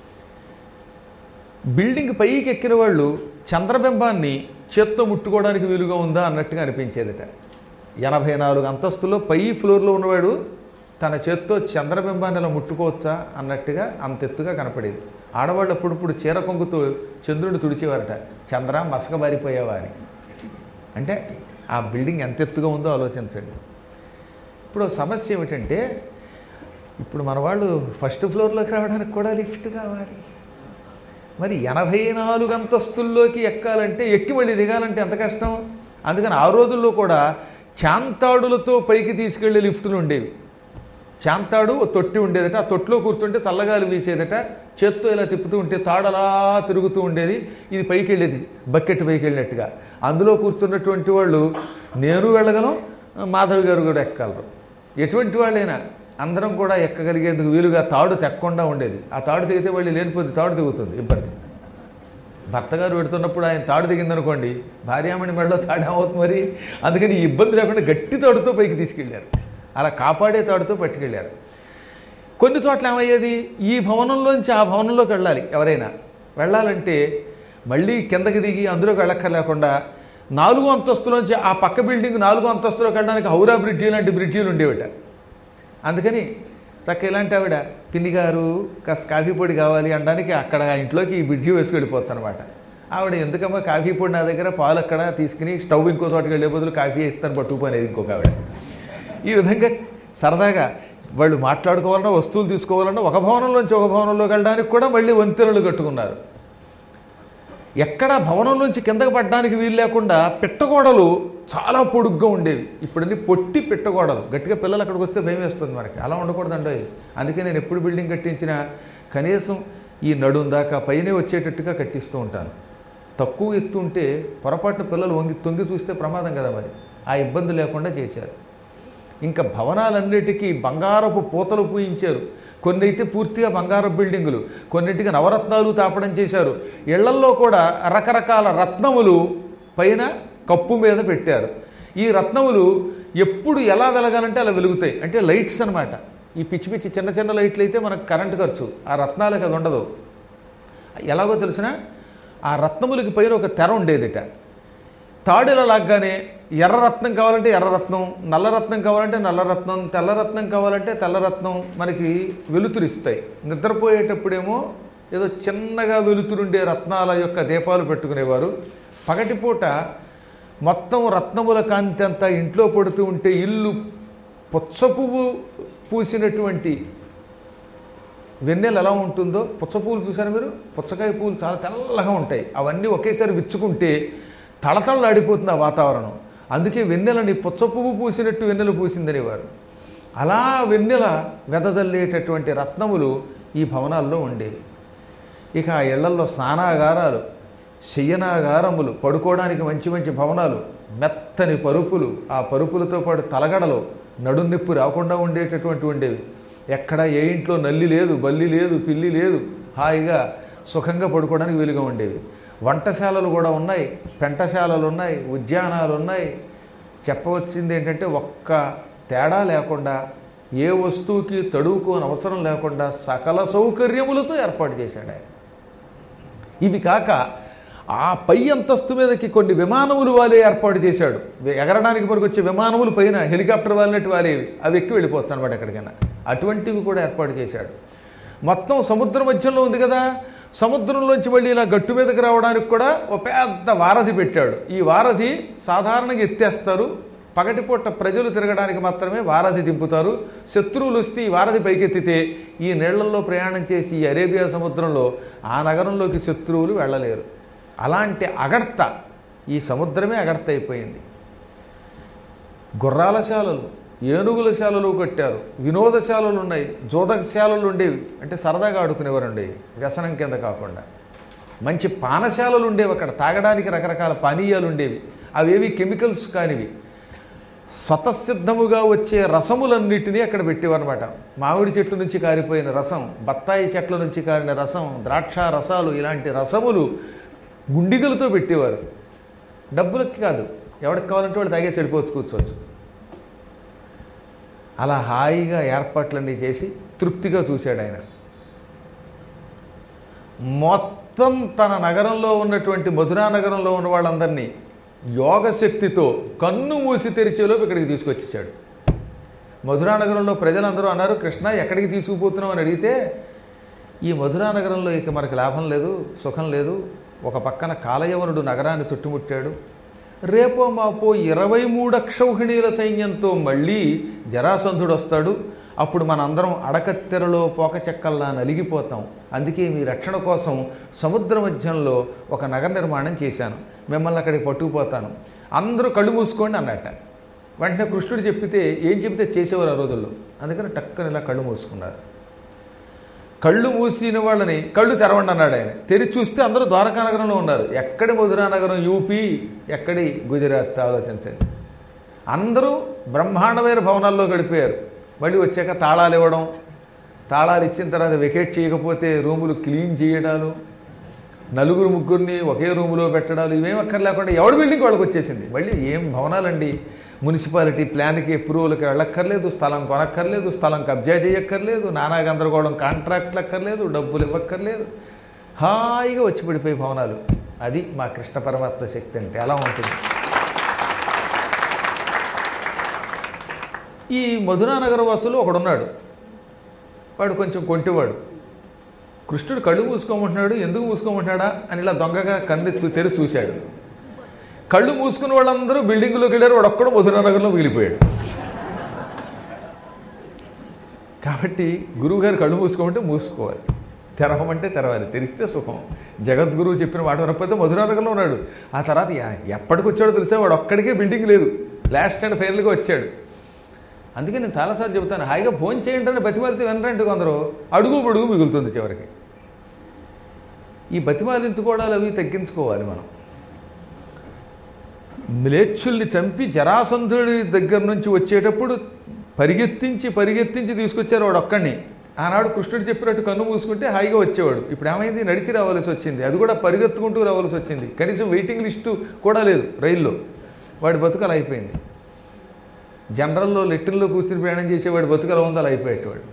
బిల్డింగ్ పైకి ఎక్కిన వాళ్ళు చంద్రబింబాన్ని చేత్తో ముట్టుకోవడానికి వీలుగా ఉందా అన్నట్టుగా అనిపించేదట ఎనభై నాలుగు అంతస్తులో పై ఫ్లోర్లో ఉన్నవాడు తన చేత్తో చంద్రబింబాన్ని అలా ముట్టుకోవచ్చా అన్నట్టుగా అంత ఎత్తుగా కనపడేది ఆడవాళ్ళు అప్పుడప్పుడు చీర కొంగుతో చంద్రుడిని తుడిచేవారట చంద్ర మసకబారిపోయావా అని అంటే ఆ బిల్డింగ్ ఎంత ఎత్తుగా ఉందో ఆలోచించండి ఇప్పుడు సమస్య ఏమిటంటే ఇప్పుడు మన వాళ్ళు ఫస్ట్ ఫ్లోర్లోకి రావడానికి కూడా లిఫ్ట్ కావాలి మరి ఎనభై నాలుగు అంతస్తుల్లోకి ఎక్కాలంటే ఎక్కి మళ్ళీ దిగాలంటే ఎంత కష్టం అందుకని ఆ రోజుల్లో కూడా చాంతాడులతో పైకి తీసుకెళ్లే లిఫ్టులు ఉండేవి చాంతాడు ఓ తొట్టి ఉండేదట ఆ తొట్టిలో కూర్చుంటే చల్లగాలి వీసేదట చేత్తో ఇలా తిప్పుతూ ఉంటే తాడు అలా తిరుగుతూ ఉండేది ఇది పైకి వెళ్ళేది బకెట్ పైకి వెళ్ళినట్టుగా అందులో కూర్చున్నటువంటి వాళ్ళు నేను వెళ్ళగలం మాధవి గారు కూడా ఎక్కగలరు ఎటువంటి వాళ్ళైనా అందరం కూడా ఎక్కగలిగేందుకు వీలుగా తాడు తెక్కకుండా ఉండేది ఆ తాడు తెగితే మళ్ళీ లేనిపోతే తాడు తెగుతుంది ఇబ్బంది భర్త గారు పెడుతున్నప్పుడు ఆయన తాడు దిగిందనుకోండి భార్యామణి మెడలో తాడు ఏమవుతుంది మరి అందుకని ఈ ఇబ్బంది లేకుండా గట్టి తాడుతో పైకి తీసుకెళ్ళారు అలా కాపాడే తాడుతో పట్టుకెళ్ళారు కొన్ని చోట్ల ఏమయ్యేది ఈ భవనంలోంచి ఆ భవనంలోకి వెళ్ళాలి ఎవరైనా వెళ్ళాలంటే మళ్ళీ కిందకి దిగి అందులోకి వెళ్ళక్కర్లేకుండా నాలుగో అంతస్తులోంచి ఆ పక్క బిల్డింగ్ నాలుగో అంతస్తులోకి వెళ్ళడానికి హౌరా బ్రిడ్జి లాంటి బ్రిడ్జీలు ఉండేవిట అందుకని చక్క ఇలాంటి ఆవిడ పిన్ని గారు కాస్త కాఫీ పొడి కావాలి అనడానికి అక్కడ ఆ ఇంట్లోకి ఈ బిడ్జి వేసుకు వెళ్ళిపోతుంది అనమాట ఆవిడ ఎందుకమ్మా కాఫీ పొడి నా దగ్గర పాలు అక్కడ తీసుకుని స్టవ్ ఇంకో చోటకి వెళ్ళే బదులు కాఫీ ఇస్తాను పట్టుకుపోనేది ఇంకొక ఆవిడ ఈ విధంగా సరదాగా వాళ్ళు మాట్లాడుకోవాలన్నా వస్తువులు తీసుకోవాలన్నా ఒక భవనంలోంచి ఒక భవనంలోకి వెళ్ళడానికి కూడా మళ్ళీ వంతెనలు కట్టుకున్నారు ఎక్కడ భవనం నుంచి కిందకి పడడానికి వీలు లేకుండా పిట్టగోడలు చాలా పొడుగ్గా ఉండేవి ఇప్పుడన్నీ పొట్టి పిట్టగోడలు గట్టిగా పిల్లలు అక్కడికి వస్తే భయం వేస్తుంది మనకి అలా ఉండకూడదండి అందుకే నేను ఎప్పుడు బిల్డింగ్ కట్టించినా కనీసం ఈ నడుం దాకా పైనే వచ్చేటట్టుగా కట్టిస్తూ ఉంటాను తక్కువ ఎత్తు ఉంటే పొరపాటున పిల్లలు వంగి తొంగి చూస్తే ప్రమాదం కదా మరి ఆ ఇబ్బంది లేకుండా చేశారు ఇంకా భవనాలన్నిటికీ బంగారపు పూతలు పూయించారు కొన్ని అయితే పూర్తిగా బంగారపు బిల్డింగులు కొన్నిటికి నవరత్నాలు తాపడం చేశారు ఇళ్లల్లో కూడా రకరకాల రత్నములు పైన కప్పు మీద పెట్టారు ఈ రత్నములు ఎప్పుడు ఎలా వెలగాలంటే అలా వెలుగుతాయి అంటే లైట్స్ అన్నమాట ఈ పిచ్చి పిచ్చి చిన్న చిన్న లైట్లు అయితే మనకు కరెంటు ఖర్చు ఆ రత్నాలకు అది ఉండదు ఎలాగో తెలిసిన ఆ రత్నములకి పైన ఒక తెర ఉండేదిట తాడులా లాగ్గానే ఎర్రరత్నం కావాలంటే ఎర్రరత్నం నల్లరత్నం కావాలంటే నల్లరత్నం తెల్లరత్నం కావాలంటే తెల్లరత్నం మనకి వెలుతురిస్తాయి నిద్రపోయేటప్పుడేమో ఏదో చిన్నగా వెలుతురుండే రత్నాల యొక్క దీపాలు పెట్టుకునేవారు పగటిపూట మొత్తం రత్నముల కాంతి అంతా ఇంట్లో పడుతూ ఉంటే ఇల్లు పుచ్చ పువ్వు పూసినటువంటి వెన్నెల ఎలా ఉంటుందో పుచ్చ పువ్వులు చూసారు మీరు పుచ్చకాయ పువ్వులు చాలా తెల్లగా ఉంటాయి అవన్నీ ఒకేసారి విచ్చుకుంటే తళతళలాడిపోతుంది ఆ వాతావరణం అందుకే వెన్నెలని పుచ్చ పువ్వు పూసినట్టు వెన్నెల పూసిందనేవారు అలా వెన్నెల వెదజల్లేటటువంటి రత్నములు ఈ భవనాల్లో ఉండేవి ఇక ఆ ఇళ్లల్లో స్నానాగారాలు శయ్యనాగారములు పడుకోవడానికి మంచి మంచి భవనాలు మెత్తని పరుపులు ఆ పరుపులతో పాటు తలగడలు నడుం నొప్పి రాకుండా ఉండేటటువంటి ఉండేవి ఎక్కడ ఏ ఇంట్లో నల్లి లేదు బల్లి లేదు పిల్లి లేదు హాయిగా సుఖంగా పడుకోవడానికి వీలుగా ఉండేవి వంటశాలలు కూడా ఉన్నాయి పెంటశాలలు ఉన్నాయి ఉద్యానాలు ఉన్నాయి చెప్పవచ్చింది ఏంటంటే ఒక్క తేడా లేకుండా ఏ వస్తువుకి తడువుకోని అవసరం లేకుండా సకల సౌకర్యములతో ఏర్పాటు చేశాడు ఆయన ఇవి కాక ఆ పై అంతస్తు మీదకి కొన్ని విమానములు వాలే ఏర్పాటు చేశాడు ఎగరడానికి మనకు వచ్చే విమానములు పైన హెలికాప్టర్ వాలినట్టు వాలేవి అవి ఎక్కి వెళ్ళిపోవచ్చు అనమాట ఎక్కడికైనా అటువంటివి కూడా ఏర్పాటు చేశాడు మొత్తం సముద్ర మధ్యంలో ఉంది కదా సముద్రంలోంచి మళ్ళీ ఇలా గట్టు మీదకి రావడానికి కూడా ఒక పెద్ద వారధి పెట్టాడు ఈ వారధి సాధారణంగా ఎత్తేస్తారు పగటిపూట ప్రజలు తిరగడానికి మాత్రమే వారధి దింపుతారు శత్రువులు వస్తే ఈ వారధి పైకెత్తితే ఈ నీళ్లలో ప్రయాణం చేసి ఈ అరేబియా సముద్రంలో ఆ నగరంలోకి శత్రువులు వెళ్ళలేరు అలాంటి అగడ్త ఈ సముద్రమే అగడ్త అయిపోయింది గుర్రాల శాలలు ఏనుగుల శాలలు కట్టారు వినోదశాలలు ఉన్నాయి జోదకశాలలు ఉండేవి అంటే సరదాగా ఆడుకునేవారు ఉండేవి వ్యసనం కింద కాకుండా మంచి పానశాలలు ఉండేవి అక్కడ తాగడానికి రకరకాల పానీయాలు ఉండేవి అవేవి కెమికల్స్ కానివి స్వతసిద్ధముగా వచ్చే రసములన్నిటినీ అక్కడ పెట్టేవన్నమాట మామిడి చెట్టు నుంచి కారిపోయిన రసం బత్తాయి చెట్ల నుంచి కారిన రసం ద్రాక్ష రసాలు ఇలాంటి రసములు గుండిగలతో పెట్టేవారు డబ్బులకి కాదు ఎవరికి కావాలంటే వాళ్ళు తాగేసి వెళ్ళిపోవచ్చు కూర్చోవచ్చు అలా హాయిగా ఏర్పాట్లన్నీ చేసి తృప్తిగా చూశాడు ఆయన మొత్తం తన నగరంలో ఉన్నటువంటి మధురా నగరంలో ఉన్న వాళ్ళందరినీ యోగశక్తితో కన్ను మూసి తెరిచేలోపు ఇక్కడికి తీసుకొచ్చేసాడు మధురా నగరంలో ప్రజలందరూ అన్నారు కృష్ణ ఎక్కడికి తీసుకుపోతున్నావు అని అడిగితే ఈ మధురా నగరంలో ఇక మనకి లాభం లేదు సుఖం లేదు ఒక పక్కన కాలయవనుడు నగరాన్ని చుట్టుముట్టాడు రేపో మాపో ఇరవై మూడు అక్షౌహిణీల సైన్యంతో మళ్ళీ జరాసంధుడు వస్తాడు అప్పుడు మనందరం అడకత్తెరలో పోక చెక్కల్లా నలిగిపోతాం అందుకే మీ రక్షణ కోసం సముద్ర మధ్యంలో ఒక నగర నిర్మాణం చేశాను మిమ్మల్ని అక్కడికి పట్టుకుపోతాను అందరూ కళ్ళు మూసుకోండి అన్నట్ట వెంటనే కృష్ణుడు చెప్పితే ఏం చెబితే చేసేవారు ఆ రోజుల్లో అందుకని టక్కన ఇలా కళ్ళు మూసుకున్నారు కళ్ళు మూసిన వాళ్ళని కళ్ళు తెరవండి అన్నాడు ఆయన తెరిచి చూస్తే అందరూ ద్వారకా నగరంలో ఉన్నారు ఎక్కడి మధురా నగరం యూపీ ఎక్కడి గుజరాత్ ఆలోచించండి అందరూ బ్రహ్మాండమైన భవనాల్లో గడిపారు మళ్ళీ వచ్చాక తాళాలు ఇవ్వడం తాళాలు ఇచ్చిన తర్వాత వెకేట్ చేయకపోతే రూములు క్లీన్ చేయడాలు నలుగురు ముగ్గురిని ఒకే రూములో పెట్టడాలు ఇవేం అక్కర్లేకుండా ఎవడి బిల్డింగ్ వాళ్ళకి వచ్చేసింది మళ్ళీ ఏం భవనాలండి మున్సిపాలిటీ ప్లాన్కి అప్రూవల్కి వెళ్ళక్కర్లేదు స్థలం కొనక్కర్లేదు స్థలం కబ్జా చేయక్కర్లేదు నానా గందరగోళం కాంట్రాక్ట్లు అక్కర్లేదు డబ్బులు ఇవ్వక్కర్లేదు హాయిగా వచ్చి పడిపోయి భవనాలు అది మా కృష్ణ పరమాత్మ శక్తి అంటే ఎలా ఉంటుంది ఈ మధురానగర వాసులు ఒకడున్నాడు వాడు కొంచెం కొంటివాడు కృష్ణుడు కళ్ళు మూసుకోమంటున్నాడు ఎందుకు మూసుకోమంటున్నాడా అని ఇలా దొంగగా కన్ను తెరిచి చూశాడు కళ్ళు మూసుకున్న వాళ్ళందరూ బిల్డింగ్లోకి వెళ్ళారు వాడు ఒక్కడు మధురానగర్లో మిగిలిపోయాడు కాబట్టి గురువుగారు కళ్ళు మూసుకోమంటే మూసుకోవాలి తెరవమంటే తెరవాలి తెరిస్తే సుఖం జగద్గురువు చెప్పిన మాట వినకపోతే మధురానగర్లో ఉన్నాడు ఆ తర్వాత ఎ- ఎప్పటికి వచ్చాడో తెలిసే వాడు ఒక్కడికే బిల్డింగ్ లేదు లాస్ట్ అండ్ ఫైనల్గా వచ్చాడు అందుకే నేను చాలాసార్లు చెబుతాను హాయిగా ఫోన్ చేయండి అని బతిమాలితే వినరంటే కొందరు అడుగు పొడుగు మిగులుతుంది చివరికి ఈ బతిమాలించుకోవడాలు అవి తగ్గించుకోవాలి మనం మ్లేచ్చుల్ని చంపి జరాసంధుడి దగ్గర నుంచి వచ్చేటప్పుడు పరిగెత్తించి పరిగెత్తించి తీసుకొచ్చారు వాడు ఒక్కడిని ఆనాడు కృష్ణుడు చెప్పినట్టు కన్ను మూసుకుంటే హాయిగా వచ్చేవాడు ఇప్పుడు ఏమైంది నడిచి రావాల్సి వచ్చింది అది కూడా పరిగెత్తుకుంటూ రావాల్సి వచ్చింది కనీసం వెయిటింగ్ లిస్టు కూడా లేదు రైల్లో వాడి బతుకలు అయిపోయింది జనరల్లో లెట్టిన్లో కూర్చుని ప్రయాణం చేసేవాడు బతుకల ఉందాలు అయిపోయేటవాడు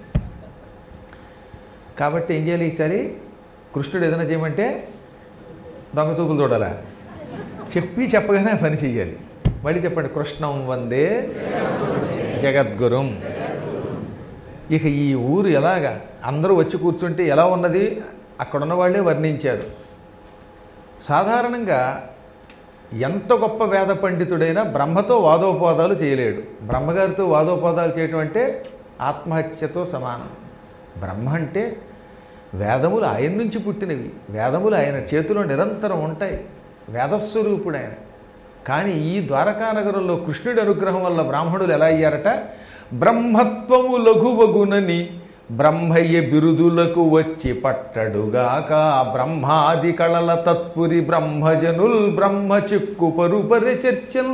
కాబట్టి ఏం చేయాలి ఈసారి కృష్ణుడు ఏదైనా చేయమంటే దొంగ చూపులు చూడాలా చెప్పి చెప్పగానే ఆ పని చెయ్యాలి మళ్ళీ చెప్పండి కృష్ణం వందే జగద్గురుం ఇక ఈ ఊరు ఎలాగా అందరూ వచ్చి కూర్చుంటే ఎలా ఉన్నది అక్కడ ఉన్న వాళ్ళే వర్ణించారు సాధారణంగా ఎంత గొప్ప వేద పండితుడైనా బ్రహ్మతో వాదోపవాదాలు చేయలేడు బ్రహ్మగారితో వాదోపవాదాలు చేయటం అంటే ఆత్మహత్యతో సమానం బ్రహ్మ అంటే వేదములు ఆయన నుంచి పుట్టినవి వేదములు ఆయన చేతిలో నిరంతరం ఉంటాయి వేదస్వరూపుడు ఆయన కానీ ఈ ద్వారకా నగరంలో కృష్ణుడి అనుగ్రహం వల్ల బ్రాహ్మణులు ఎలా అయ్యారట బ్రహ్మత్వము లఘువగునని బ్రహ్మయ్య బిరుదులకు వచ్చి పట్టడుగాక బ్రహ్మాది కళల తత్పురి బ్రహ్మజనుల్ బ్రహ్మ చిక్కు పరుపరి చర్చన్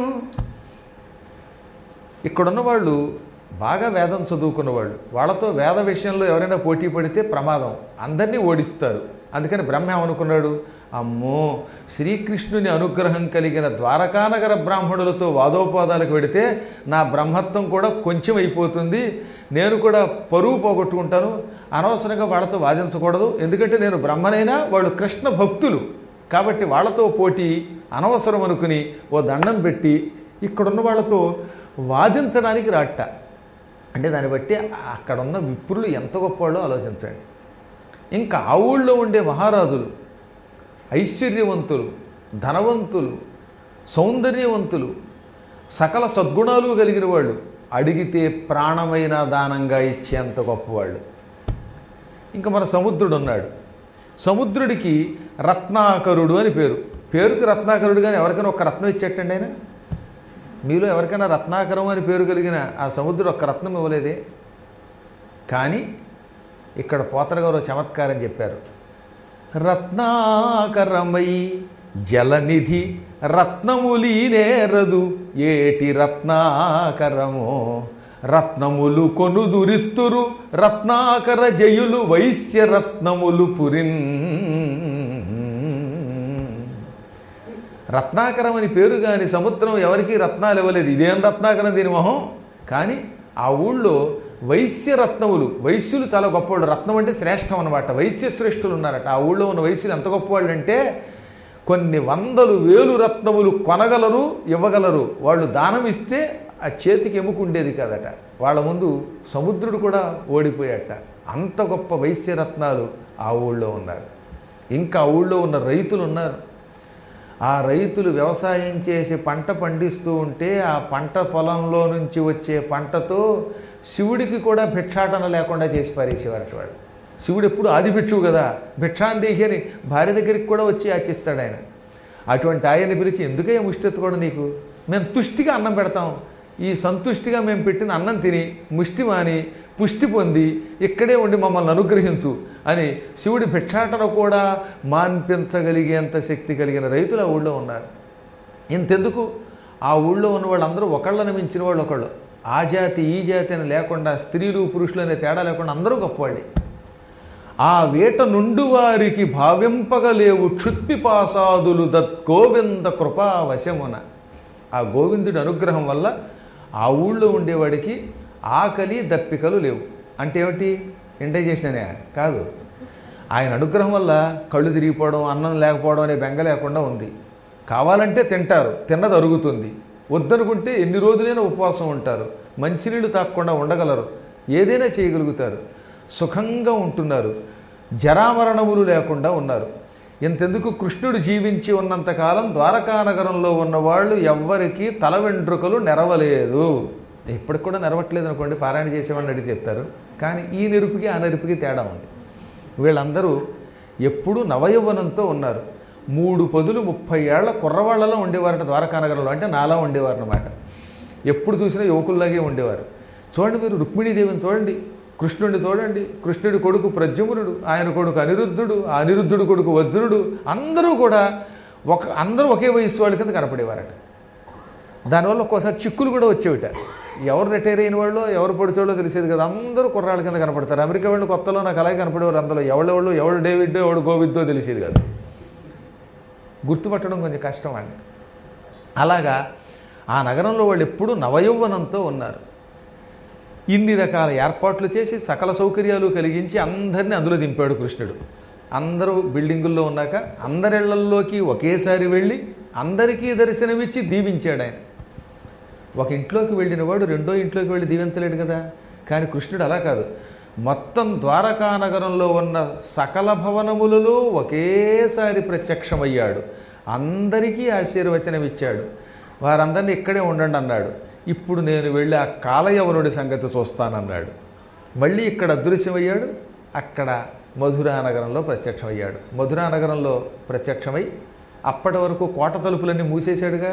ఇక్కడున్న వాళ్ళు బాగా వేదం చదువుకున్న వాళ్ళు వాళ్ళతో వేద విషయంలో ఎవరైనా పోటీ పడితే ప్రమాదం అందరినీ ఓడిస్తారు అందుకని బ్రహ్మ ఏమనుకున్నాడు అమ్మో శ్రీకృష్ణుని అనుగ్రహం కలిగిన ద్వారకానగర బ్రాహ్మణులతో వాదోపాదాలకు వెడితే నా బ్రహ్మత్వం కూడా కొంచెం అయిపోతుంది నేను కూడా పరువు పోగొట్టుకుంటాను అనవసరంగా వాళ్ళతో వాదించకూడదు ఎందుకంటే నేను బ్రహ్మనైనా వాళ్ళు కృష్ణ భక్తులు కాబట్టి వాళ్ళతో పోటీ అనవసరం అనుకుని ఓ దండం పెట్టి ఇక్కడున్న వాళ్ళతో వాదించడానికి రాట అంటే దాన్ని బట్టి అక్కడున్న విప్రులు ఎంత గొప్పవాళ్ళో ఆలోచించండి ఇంకా ఆ ఊళ్ళో ఉండే మహారాజులు ఐశ్వర్యవంతులు ధనవంతులు సౌందర్యవంతులు సకల సద్గుణాలు కలిగిన వాళ్ళు అడిగితే ప్రాణమైన దానంగా ఇచ్చేంత గొప్పవాళ్ళు ఇంకా మన సముద్రుడు ఉన్నాడు సముద్రుడికి రత్నాకరుడు అని పేరు పేరుకి రత్నాకరుడు కానీ ఎవరికైనా ఒక రత్నం ఇచ్చేటండి ఆయన మీలో ఎవరికైనా రత్నాకరం అని పేరు కలిగిన ఆ సముద్రుడు ఒక్క రత్నం ఇవ్వలేదే కానీ ఇక్కడ పోతరగారు చమత్కారం చెప్పారు రత్నాకరమై జలనిధి రత్నములీనేరదు ఏటి రత్నాకరమో రత్నములు కొనుదురిత్తురు రత్నాకర జయులు వైశ్య రత్నములు పురిన్ రత్నాకరం అని పేరు కానీ సముద్రం ఎవరికీ రత్నాలు ఇవ్వలేదు ఇదేం రత్నాకరం దీని మొహం కానీ ఆ ఊళ్ళో వైశ్య రత్నములు వైశ్యులు చాలా గొప్పవాళ్ళు రత్నం అంటే శ్రేష్టం అనమాట వైశ్య శ్రేష్ఠులు ఉన్నారట ఆ ఊళ్ళో ఉన్న వైశ్యులు ఎంత గొప్పవాళ్ళు అంటే కొన్ని వందలు వేలు రత్నములు కొనగలరు ఇవ్వగలరు వాళ్ళు దానం ఇస్తే ఆ చేతికి ఎముక ఉండేది కదట వాళ్ళ ముందు సముద్రుడు కూడా ఓడిపోయాట అంత గొప్ప వైశ్య రత్నాలు ఆ ఊళ్ళో ఉన్నారు ఇంకా ఆ ఊళ్ళో ఉన్న రైతులు ఉన్నారు ఆ రైతులు వ్యవసాయం చేసి పంట పండిస్తూ ఉంటే ఆ పంట పొలంలో నుంచి వచ్చే పంటతో శివుడికి కూడా భిక్షాటన లేకుండా చేసి పారేసేవారట వాడు శివుడు ఎప్పుడు ఆది భిక్షువు కదా భిక్షాందేహి అని భార్య దగ్గరికి కూడా వచ్చి యాచిస్తాడు ఆయన అటువంటి ఆయన్ని పిలిచి ఎందుకయ్యా ముష్టి ఎత్తుకోవడం నీకు మేము తుష్టిగా అన్నం పెడతాం ఈ సంతుష్టిగా మేము పెట్టిన అన్నం తిని ముష్టి మాని పుష్టి పొంది ఇక్కడే ఉండి మమ్మల్ని అనుగ్రహించు అని శివుడి భిక్షాటన కూడా మాన్పించగలిగేంత శక్తి కలిగిన రైతులు ఆ ఊళ్ళో ఉన్నారు ఇంతెందుకు ఆ ఊళ్ళో ఉన్న వాళ్ళందరూ ఒకళ్ళని మించిన వాళ్ళు ఒకళ్ళు ఆ జాతి ఈ జాతి అని లేకుండా స్త్రీలు పురుషులు అనే తేడా లేకుండా అందరూ గొప్పవాళ్ళే ఆ వేట నుండు వారికి భావింపగలేవు క్షుత్పిపాసాదులు దత్ గోవింద కృపా వశమున ఆ గోవిందుడి అనుగ్రహం వల్ల ఆ ఊళ్ళో ఉండేవాడికి ఆకలి దప్పికలు లేవు అంటే ఏమిటి ఇండైజేషన్ అనే కాదు ఆయన అనుగ్రహం వల్ల కళ్ళు తిరిగిపోవడం అన్నం లేకపోవడం అనే బెంగ లేకుండా ఉంది కావాలంటే తింటారు తిన్నది అరుగుతుంది వద్దనుకుంటే ఎన్ని రోజులైనా ఉపవాసం ఉంటారు మంచినీళ్ళు తాగకుండా ఉండగలరు ఏదైనా చేయగలుగుతారు సుఖంగా ఉంటున్నారు జరామరణములు లేకుండా ఉన్నారు ఇంతెందుకు కృష్ణుడు జీవించి ఉన్నంతకాలం ద్వారకా నగరంలో ఉన్నవాళ్ళు ఎవ్వరికీ తల వెంట్రుకలు నెరవలేదు ఇప్పటికి కూడా నెరవట్లేదు అనుకోండి పారాయణ చేసేవాడిని అడిగి చెప్తారు కానీ ఈ నెరుపుకి ఆ నెరుపుకి తేడా ఉంది వీళ్ళందరూ ఎప్పుడూ నవయవ్వనంతో ఉన్నారు మూడు పదులు ముప్పై ఏళ్ల కుర్రవాళ్లలో ఉండేవారట ద్వారకా నగరంలో అంటే నాలా ఉండేవారు అనమాట ఎప్పుడు చూసినా యువకుల్లాగే ఉండేవారు చూడండి మీరు రుక్మిణీదేవిని చూడండి కృష్ణుడిని చూడండి కృష్ణుడి కొడుకు ప్రద్యుమ్నుడు ఆయన కొడుకు అనిరుద్ధుడు ఆ అనిరుద్ధుడు కొడుకు వజ్రుడు అందరూ కూడా ఒక అందరూ ఒకే వయస్సు వాళ్ళ కింద కనపడేవారట దానివల్ల ఒక్కోసారి చిక్కులు కూడా వచ్చేవిట ఎవరు రిటైర్ అయిన వాళ్ళు ఎవరు పొడిచోళ్ళో తెలిసేది కదా అందరూ కుర్రాళ్ళ కింద కనపడతారు అమెరికా వాళ్ళు కొత్తలో నాకు అలాగే కనపడేవారు అందులో ఎవడెవళ్ళు ఎవడు డేవిడ్డో ఎవడు గోవిద్దో తెలిసేది కాదు గుర్తుపట్టడం కొంచెం కష్టం అండి అలాగా ఆ నగరంలో వాళ్ళు ఎప్పుడూ నవయౌవనంతో ఉన్నారు ఇన్ని రకాల ఏర్పాట్లు చేసి సకల సౌకర్యాలు కలిగించి అందరినీ అందులో దింపాడు కృష్ణుడు అందరూ బిల్డింగుల్లో ఉన్నాక అందరిళ్లల్లోకి ఒకేసారి వెళ్ళి అందరికీ దర్శనమిచ్చి దీవించాడు ఆయన ఒక ఇంట్లోకి వెళ్ళిన వాడు రెండో ఇంట్లోకి వెళ్ళి దీవించలేడు కదా కానీ కృష్ణుడు అలా కాదు మొత్తం ద్వారకా నగరంలో ఉన్న సకల భవనములలో ఒకేసారి ప్రత్యక్షమయ్యాడు అందరికీ ఆశీర్వచనం ఇచ్చాడు వారందరినీ ఇక్కడే ఉండండి అన్నాడు ఇప్పుడు నేను వెళ్ళి ఆ కాలయవనుడి సంగతి చూస్తానన్నాడు మళ్ళీ ఇక్కడ అదృశ్యమయ్యాడు అక్కడ మధురా నగరంలో ప్రత్యక్షమయ్యాడు మధురా నగరంలో ప్రత్యక్షమై అప్పటి వరకు కోట తలుపులన్నీ మూసేశాడుగా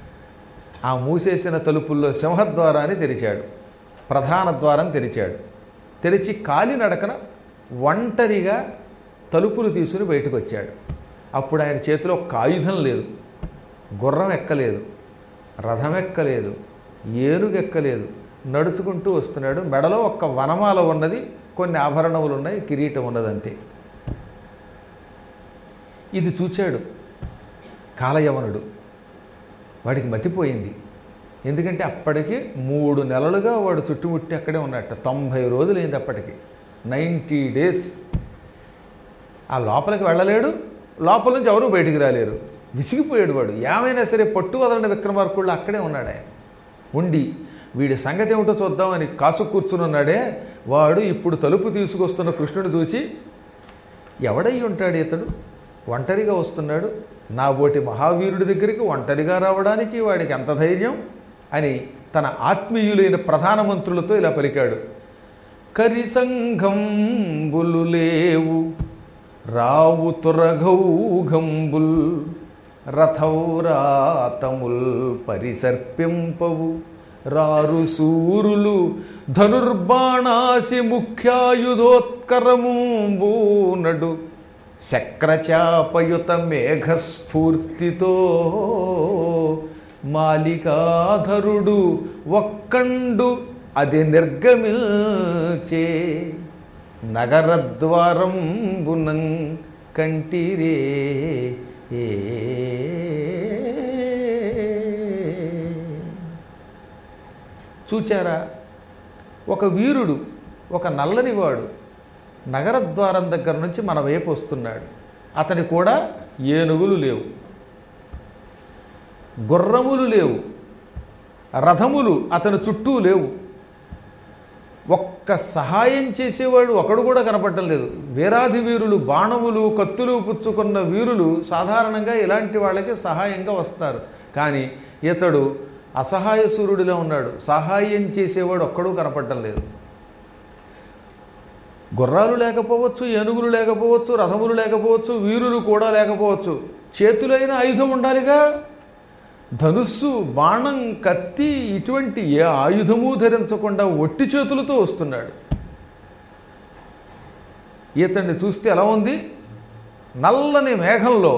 ఆ మూసేసిన తలుపుల్లో సింహద్వారాన్ని తెరిచాడు ప్రధాన ద్వారం తెరిచాడు తెరిచి కాలినడకన ఒంటరిగా తలుపులు తీసుకుని బయటకు వచ్చాడు అప్పుడు ఆయన చేతిలో ఒక ఆయుధం లేదు గుర్రం ఎక్కలేదు రథం ఎక్కలేదు ఏనుగు ఎక్కలేదు నడుచుకుంటూ వస్తున్నాడు మెడలో ఒక్క వనమాల ఉన్నది కొన్ని ఆభరణములు ఉన్నాయి కిరీటం ఉన్నదంతే ఇది చూచాడు కాలయవనుడు వాడికి మతిపోయింది ఎందుకంటే అప్పటికి మూడు నెలలుగా వాడు చుట్టుముట్టి అక్కడే ఉన్నట్ట తొంభై రోజులైంది అప్పటికి నైంటీ డేస్ ఆ లోపలికి వెళ్ళలేడు లోపల నుంచి ఎవరు బయటికి రాలేరు విసిగిపోయాడు వాడు ఏమైనా సరే పట్టు వదలని విక్రమార్కుళ్ళు అక్కడే ఉన్నాడు ఆయన ఉండి వీడి సంగతి ఏమిటో చూద్దామని కాసు కూర్చుని ఉన్నాడే వాడు ఇప్పుడు తలుపు తీసుకొస్తున్న కృష్ణుడు చూచి ఎవడై ఉంటాడు ఇతడు ఒంటరిగా వస్తున్నాడు నా బోటి మహావీరుడి దగ్గరికి ఒంటరిగా రావడానికి వాడికి ఎంత ధైర్యం అని తన ఆత్మీయులైన ప్రధానమంత్రులతో ఇలా పలికాడు కరిసంఘంబులు లేవు రావు తురఘౌఘంబుల్ రథౌరాతముల్ పరిసర్పింపవు రారు సూరులు ధనుర్బాణాసి ముఖ్యాయుధోత్కరముంబూనడు శక్రచాపయుత మేఘస్ఫూర్తితో మాలికాధరుడు ఒక్కండు అది నిర్గమిల్చే నగరద్వారంబునం కంటిరే ఏ చూచారా ఒక వీరుడు ఒక నల్లనివాడు నగరద్వారం దగ్గర నుంచి మన వైపు వస్తున్నాడు అతని కూడా ఏనుగులు లేవు గుర్రములు లేవు రథములు అతని చుట్టూ లేవు ఒక్క సహాయం చేసేవాడు ఒకడు కూడా కనపడటం లేదు వీరాధి వీరులు బాణములు కత్తులు పుచ్చుకున్న వీరులు సాధారణంగా ఇలాంటి వాళ్ళకి సహాయంగా వస్తారు కానీ ఇతడు అసహాయ సూర్యుడిలో ఉన్నాడు సహాయం చేసేవాడు ఒక్కడూ కనపడటం లేదు గుర్రాలు లేకపోవచ్చు ఏనుగులు లేకపోవచ్చు రథములు లేకపోవచ్చు వీరులు కూడా లేకపోవచ్చు చేతులైన ఆయుధం ఉండాలిగా ధనుస్సు బాణం కత్తి ఇటువంటి ఏ ఆయుధము ధరించకుండా ఒట్టి చేతులతో వస్తున్నాడు ఇతన్ని చూస్తే ఎలా ఉంది నల్లని మేఘంలో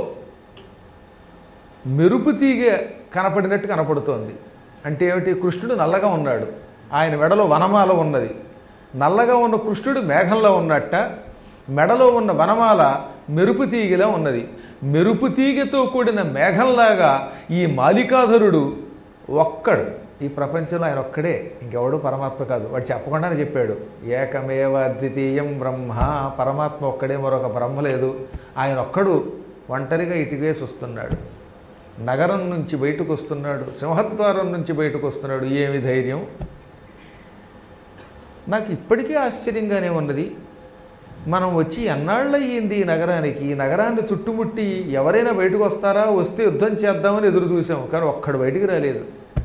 మెరుపు తీగ కనపడినట్టు కనపడుతోంది అంటే ఏమిటి కృష్ణుడు నల్లగా ఉన్నాడు ఆయన మెడలో వనమాల ఉన్నది నల్లగా ఉన్న కృష్ణుడు మేఘంలో ఉన్నట్ట మెడలో ఉన్న వనమాల మెరుపు తీగలా ఉన్నది మెరుపు తీగతో కూడిన మేఘంలాగా ఈ మాలికాధరుడు ఒక్కడు ఈ ప్రపంచంలో ఆయన ఒక్కడే ఇంకెవడు పరమాత్మ కాదు వాడు చెప్పకుండానే చెప్పాడు ఏకమేవ ద్వితీయం బ్రహ్మ పరమాత్మ ఒక్కడే మరొక బ్రహ్మ లేదు ఆయన ఒక్కడు ఒంటరిగా ఇటుకేసి వస్తున్నాడు నగరం నుంచి బయటకు వస్తున్నాడు సింహద్వారం నుంచి బయటకు వస్తున్నాడు ఏమి ధైర్యం నాకు ఇప్పటికీ ఆశ్చర్యంగానే ఉన్నది మనం వచ్చి ఎన్నాళ్ళు అయ్యింది ఈ నగరానికి ఈ నగరాన్ని చుట్టుముట్టి ఎవరైనా బయటకు వస్తారా వస్తే యుద్ధం చేద్దామని ఎదురు చూసాం కానీ ఒక్కడు బయటికి రాలేదు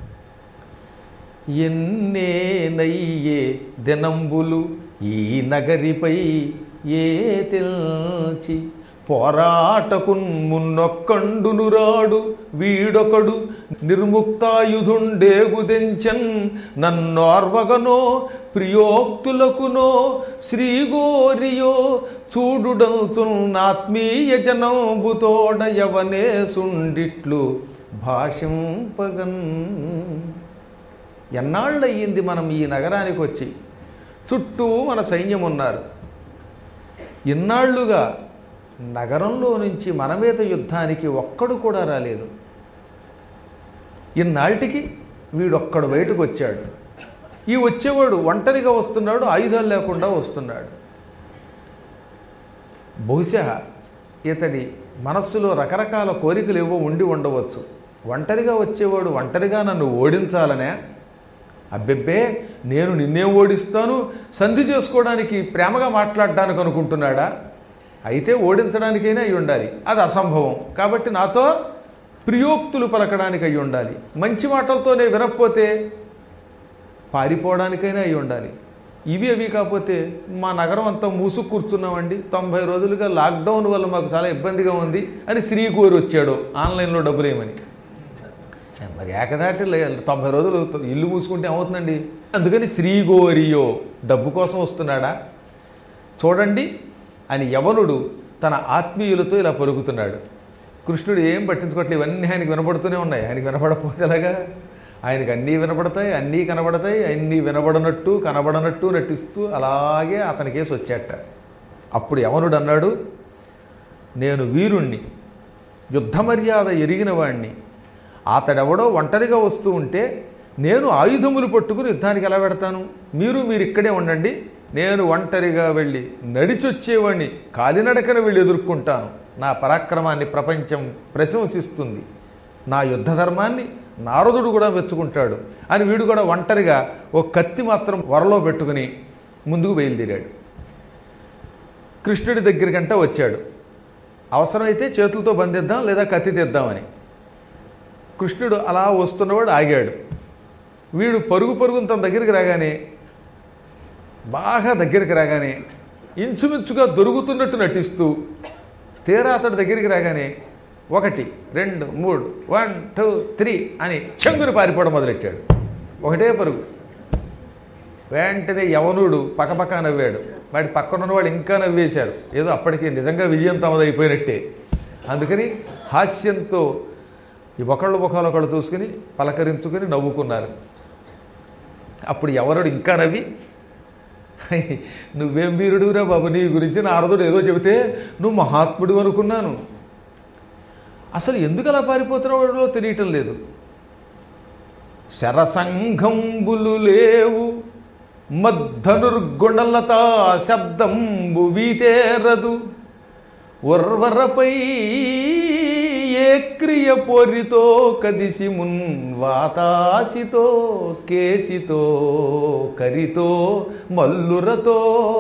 ఎన్నేనయ్యే దినంబులు ఈ నగరిపై ఏ తెల్చి పోరాటకున్ మున్నొక్కండును రాడు వీడొకడు నిర్ముక్తాయుధుండేగుదెంచన్ నన్నోర్వగనో ప్రియోక్తులకునో శ్రీగోరియో చూడుడంతున్నాత్మీయ జనంబుతోడ యవనే సుండిట్లు భాషింపగన్ ఎన్నాళ్ళయ్యింది మనం ఈ నగరానికి వచ్చి చుట్టూ మన సైన్యం ఉన్నారు ఇన్నాళ్లుగా నగరంలో నుంచి మన మీద యుద్ధానికి ఒక్కడు కూడా రాలేదు ఇన్నాళ్ళకి వీడొక్కడు బయటకు వచ్చాడు ఈ వచ్చేవాడు ఒంటరిగా వస్తున్నాడు ఆయుధాలు లేకుండా వస్తున్నాడు బహుశా ఇతడి మనస్సులో రకరకాల కోరికలు ఏవో ఉండి ఉండవచ్చు ఒంటరిగా వచ్చేవాడు ఒంటరిగా నన్ను ఓడించాలనే అబ్బెబ్బే నేను నిన్నేం ఓడిస్తాను సంధి చేసుకోవడానికి ప్రేమగా మాట్లాడడానికి అనుకుంటున్నాడా అయితే ఓడించడానికైనా అయి ఉండాలి అది అసంభవం కాబట్టి నాతో ప్రియోక్తులు పలకడానికి అయి ఉండాలి మంచి మాటలతోనే వినకపోతే పారిపోవడానికైనా అయి ఉండాలి ఇవి అవి కాకపోతే మా నగరం అంతా మూసుకు కూర్చున్నామండి తొంభై రోజులుగా లాక్డౌన్ వల్ల మాకు చాలా ఇబ్బందిగా ఉంది అని శ్రీగోరు వచ్చాడు ఆన్లైన్లో డబ్బులు ఏమని మరి ఏకదాటి లే- తొంభై రోజులు ఇల్లు మూసుకుంటే ఏమవుతుందండి అందుకని శ్రీగోరియో డబ్బు కోసం వస్తున్నాడా చూడండి అని యవనుడు తన ఆత్మీయులతో ఇలా పలుకుతున్నాడు కృష్ణుడు ఏం పట్టించుకోవట్లేదు ఇవన్నీ ఆయనకి వినపడుతూనే ఉన్నాయి ఆయనకి వినపడకపోతే ఎలాగా ఆయనకి అన్నీ వినపడతాయి అన్నీ కనబడతాయి అన్నీ వినబడనట్టు కనబడనట్టు నటిస్తూ అలాగే అతనికేసి వచ్చేట అప్పుడు యవనుడు అన్నాడు నేను వీరుణ్ణి యుద్ధ మర్యాద ఎరిగిన వాణ్ణి అతడెవడో ఒంటరిగా వస్తూ ఉంటే నేను ఆయుధములు పట్టుకుని యుద్ధానికి ఎలా పెడతాను మీరు మీరు ఇక్కడే ఉండండి నేను ఒంటరిగా వెళ్ళి నడిచొచ్చేవాడిని కాలినడకన వెళ్ళి ఎదుర్కొంటాను నా పరాక్రమాన్ని ప్రపంచం ప్రశంసిస్తుంది నా యుద్ధ ధర్మాన్ని నారదుడు కూడా మెచ్చుకుంటాడు అని వీడు కూడా ఒంటరిగా ఓ కత్తి మాత్రం వరలో పెట్టుకుని ముందుకు బయలుదేరాడు కృష్ణుడి దగ్గరికంటే వచ్చాడు అవసరమైతే చేతులతో బంధిద్దాం లేదా కత్తి తెద్దామని కృష్ణుడు అలా వస్తున్నవాడు ఆగాడు వీడు పరుగు పరుగున తన దగ్గరికి రాగానే బాగా దగ్గరికి రాగానే ఇంచుమించుగా దొరుకుతున్నట్టు నటిస్తూ తీరా అతడి దగ్గరికి రాగానే ఒకటి రెండు మూడు వన్ టూ త్రీ అని చెంగుని పారిపోవడం మొదలెట్టాడు ఒకటే పరుగు వెంటనే యవనుడు పక్కపక్క నవ్వాడు వాడి పక్కన ఉన్నవాడు ఇంకా నవ్వేశారు ఏదో అప్పటికి నిజంగా విజయం తమదైపోయినట్టే అందుకని హాస్యంతో ఈ ఒకళ్ళు ముఖాలు ఒకళ్ళు చూసుకుని పలకరించుకుని నవ్వుకున్నారు అప్పుడు ఎవరుడు ఇంకా నవ్వి "హై, నువ్వేం వీరుడురా బాబు నీ గురించి నారదుడు ఏదో చెబితే నువ్వు మహాత్ముడు అనుకున్నాను అసలు ఎందుకు అలా పారిపోతున్నాడో తెలియటం లేదు శరసంఘంబులు లేవు మద్ధనుర్గుణలతా శబ్దంబు వీతేరదు ఉర్వరపై ఏ క్రియ పొరితో కదిసి మున్ వాతాసితో కేసితో కరితో మల్లురతో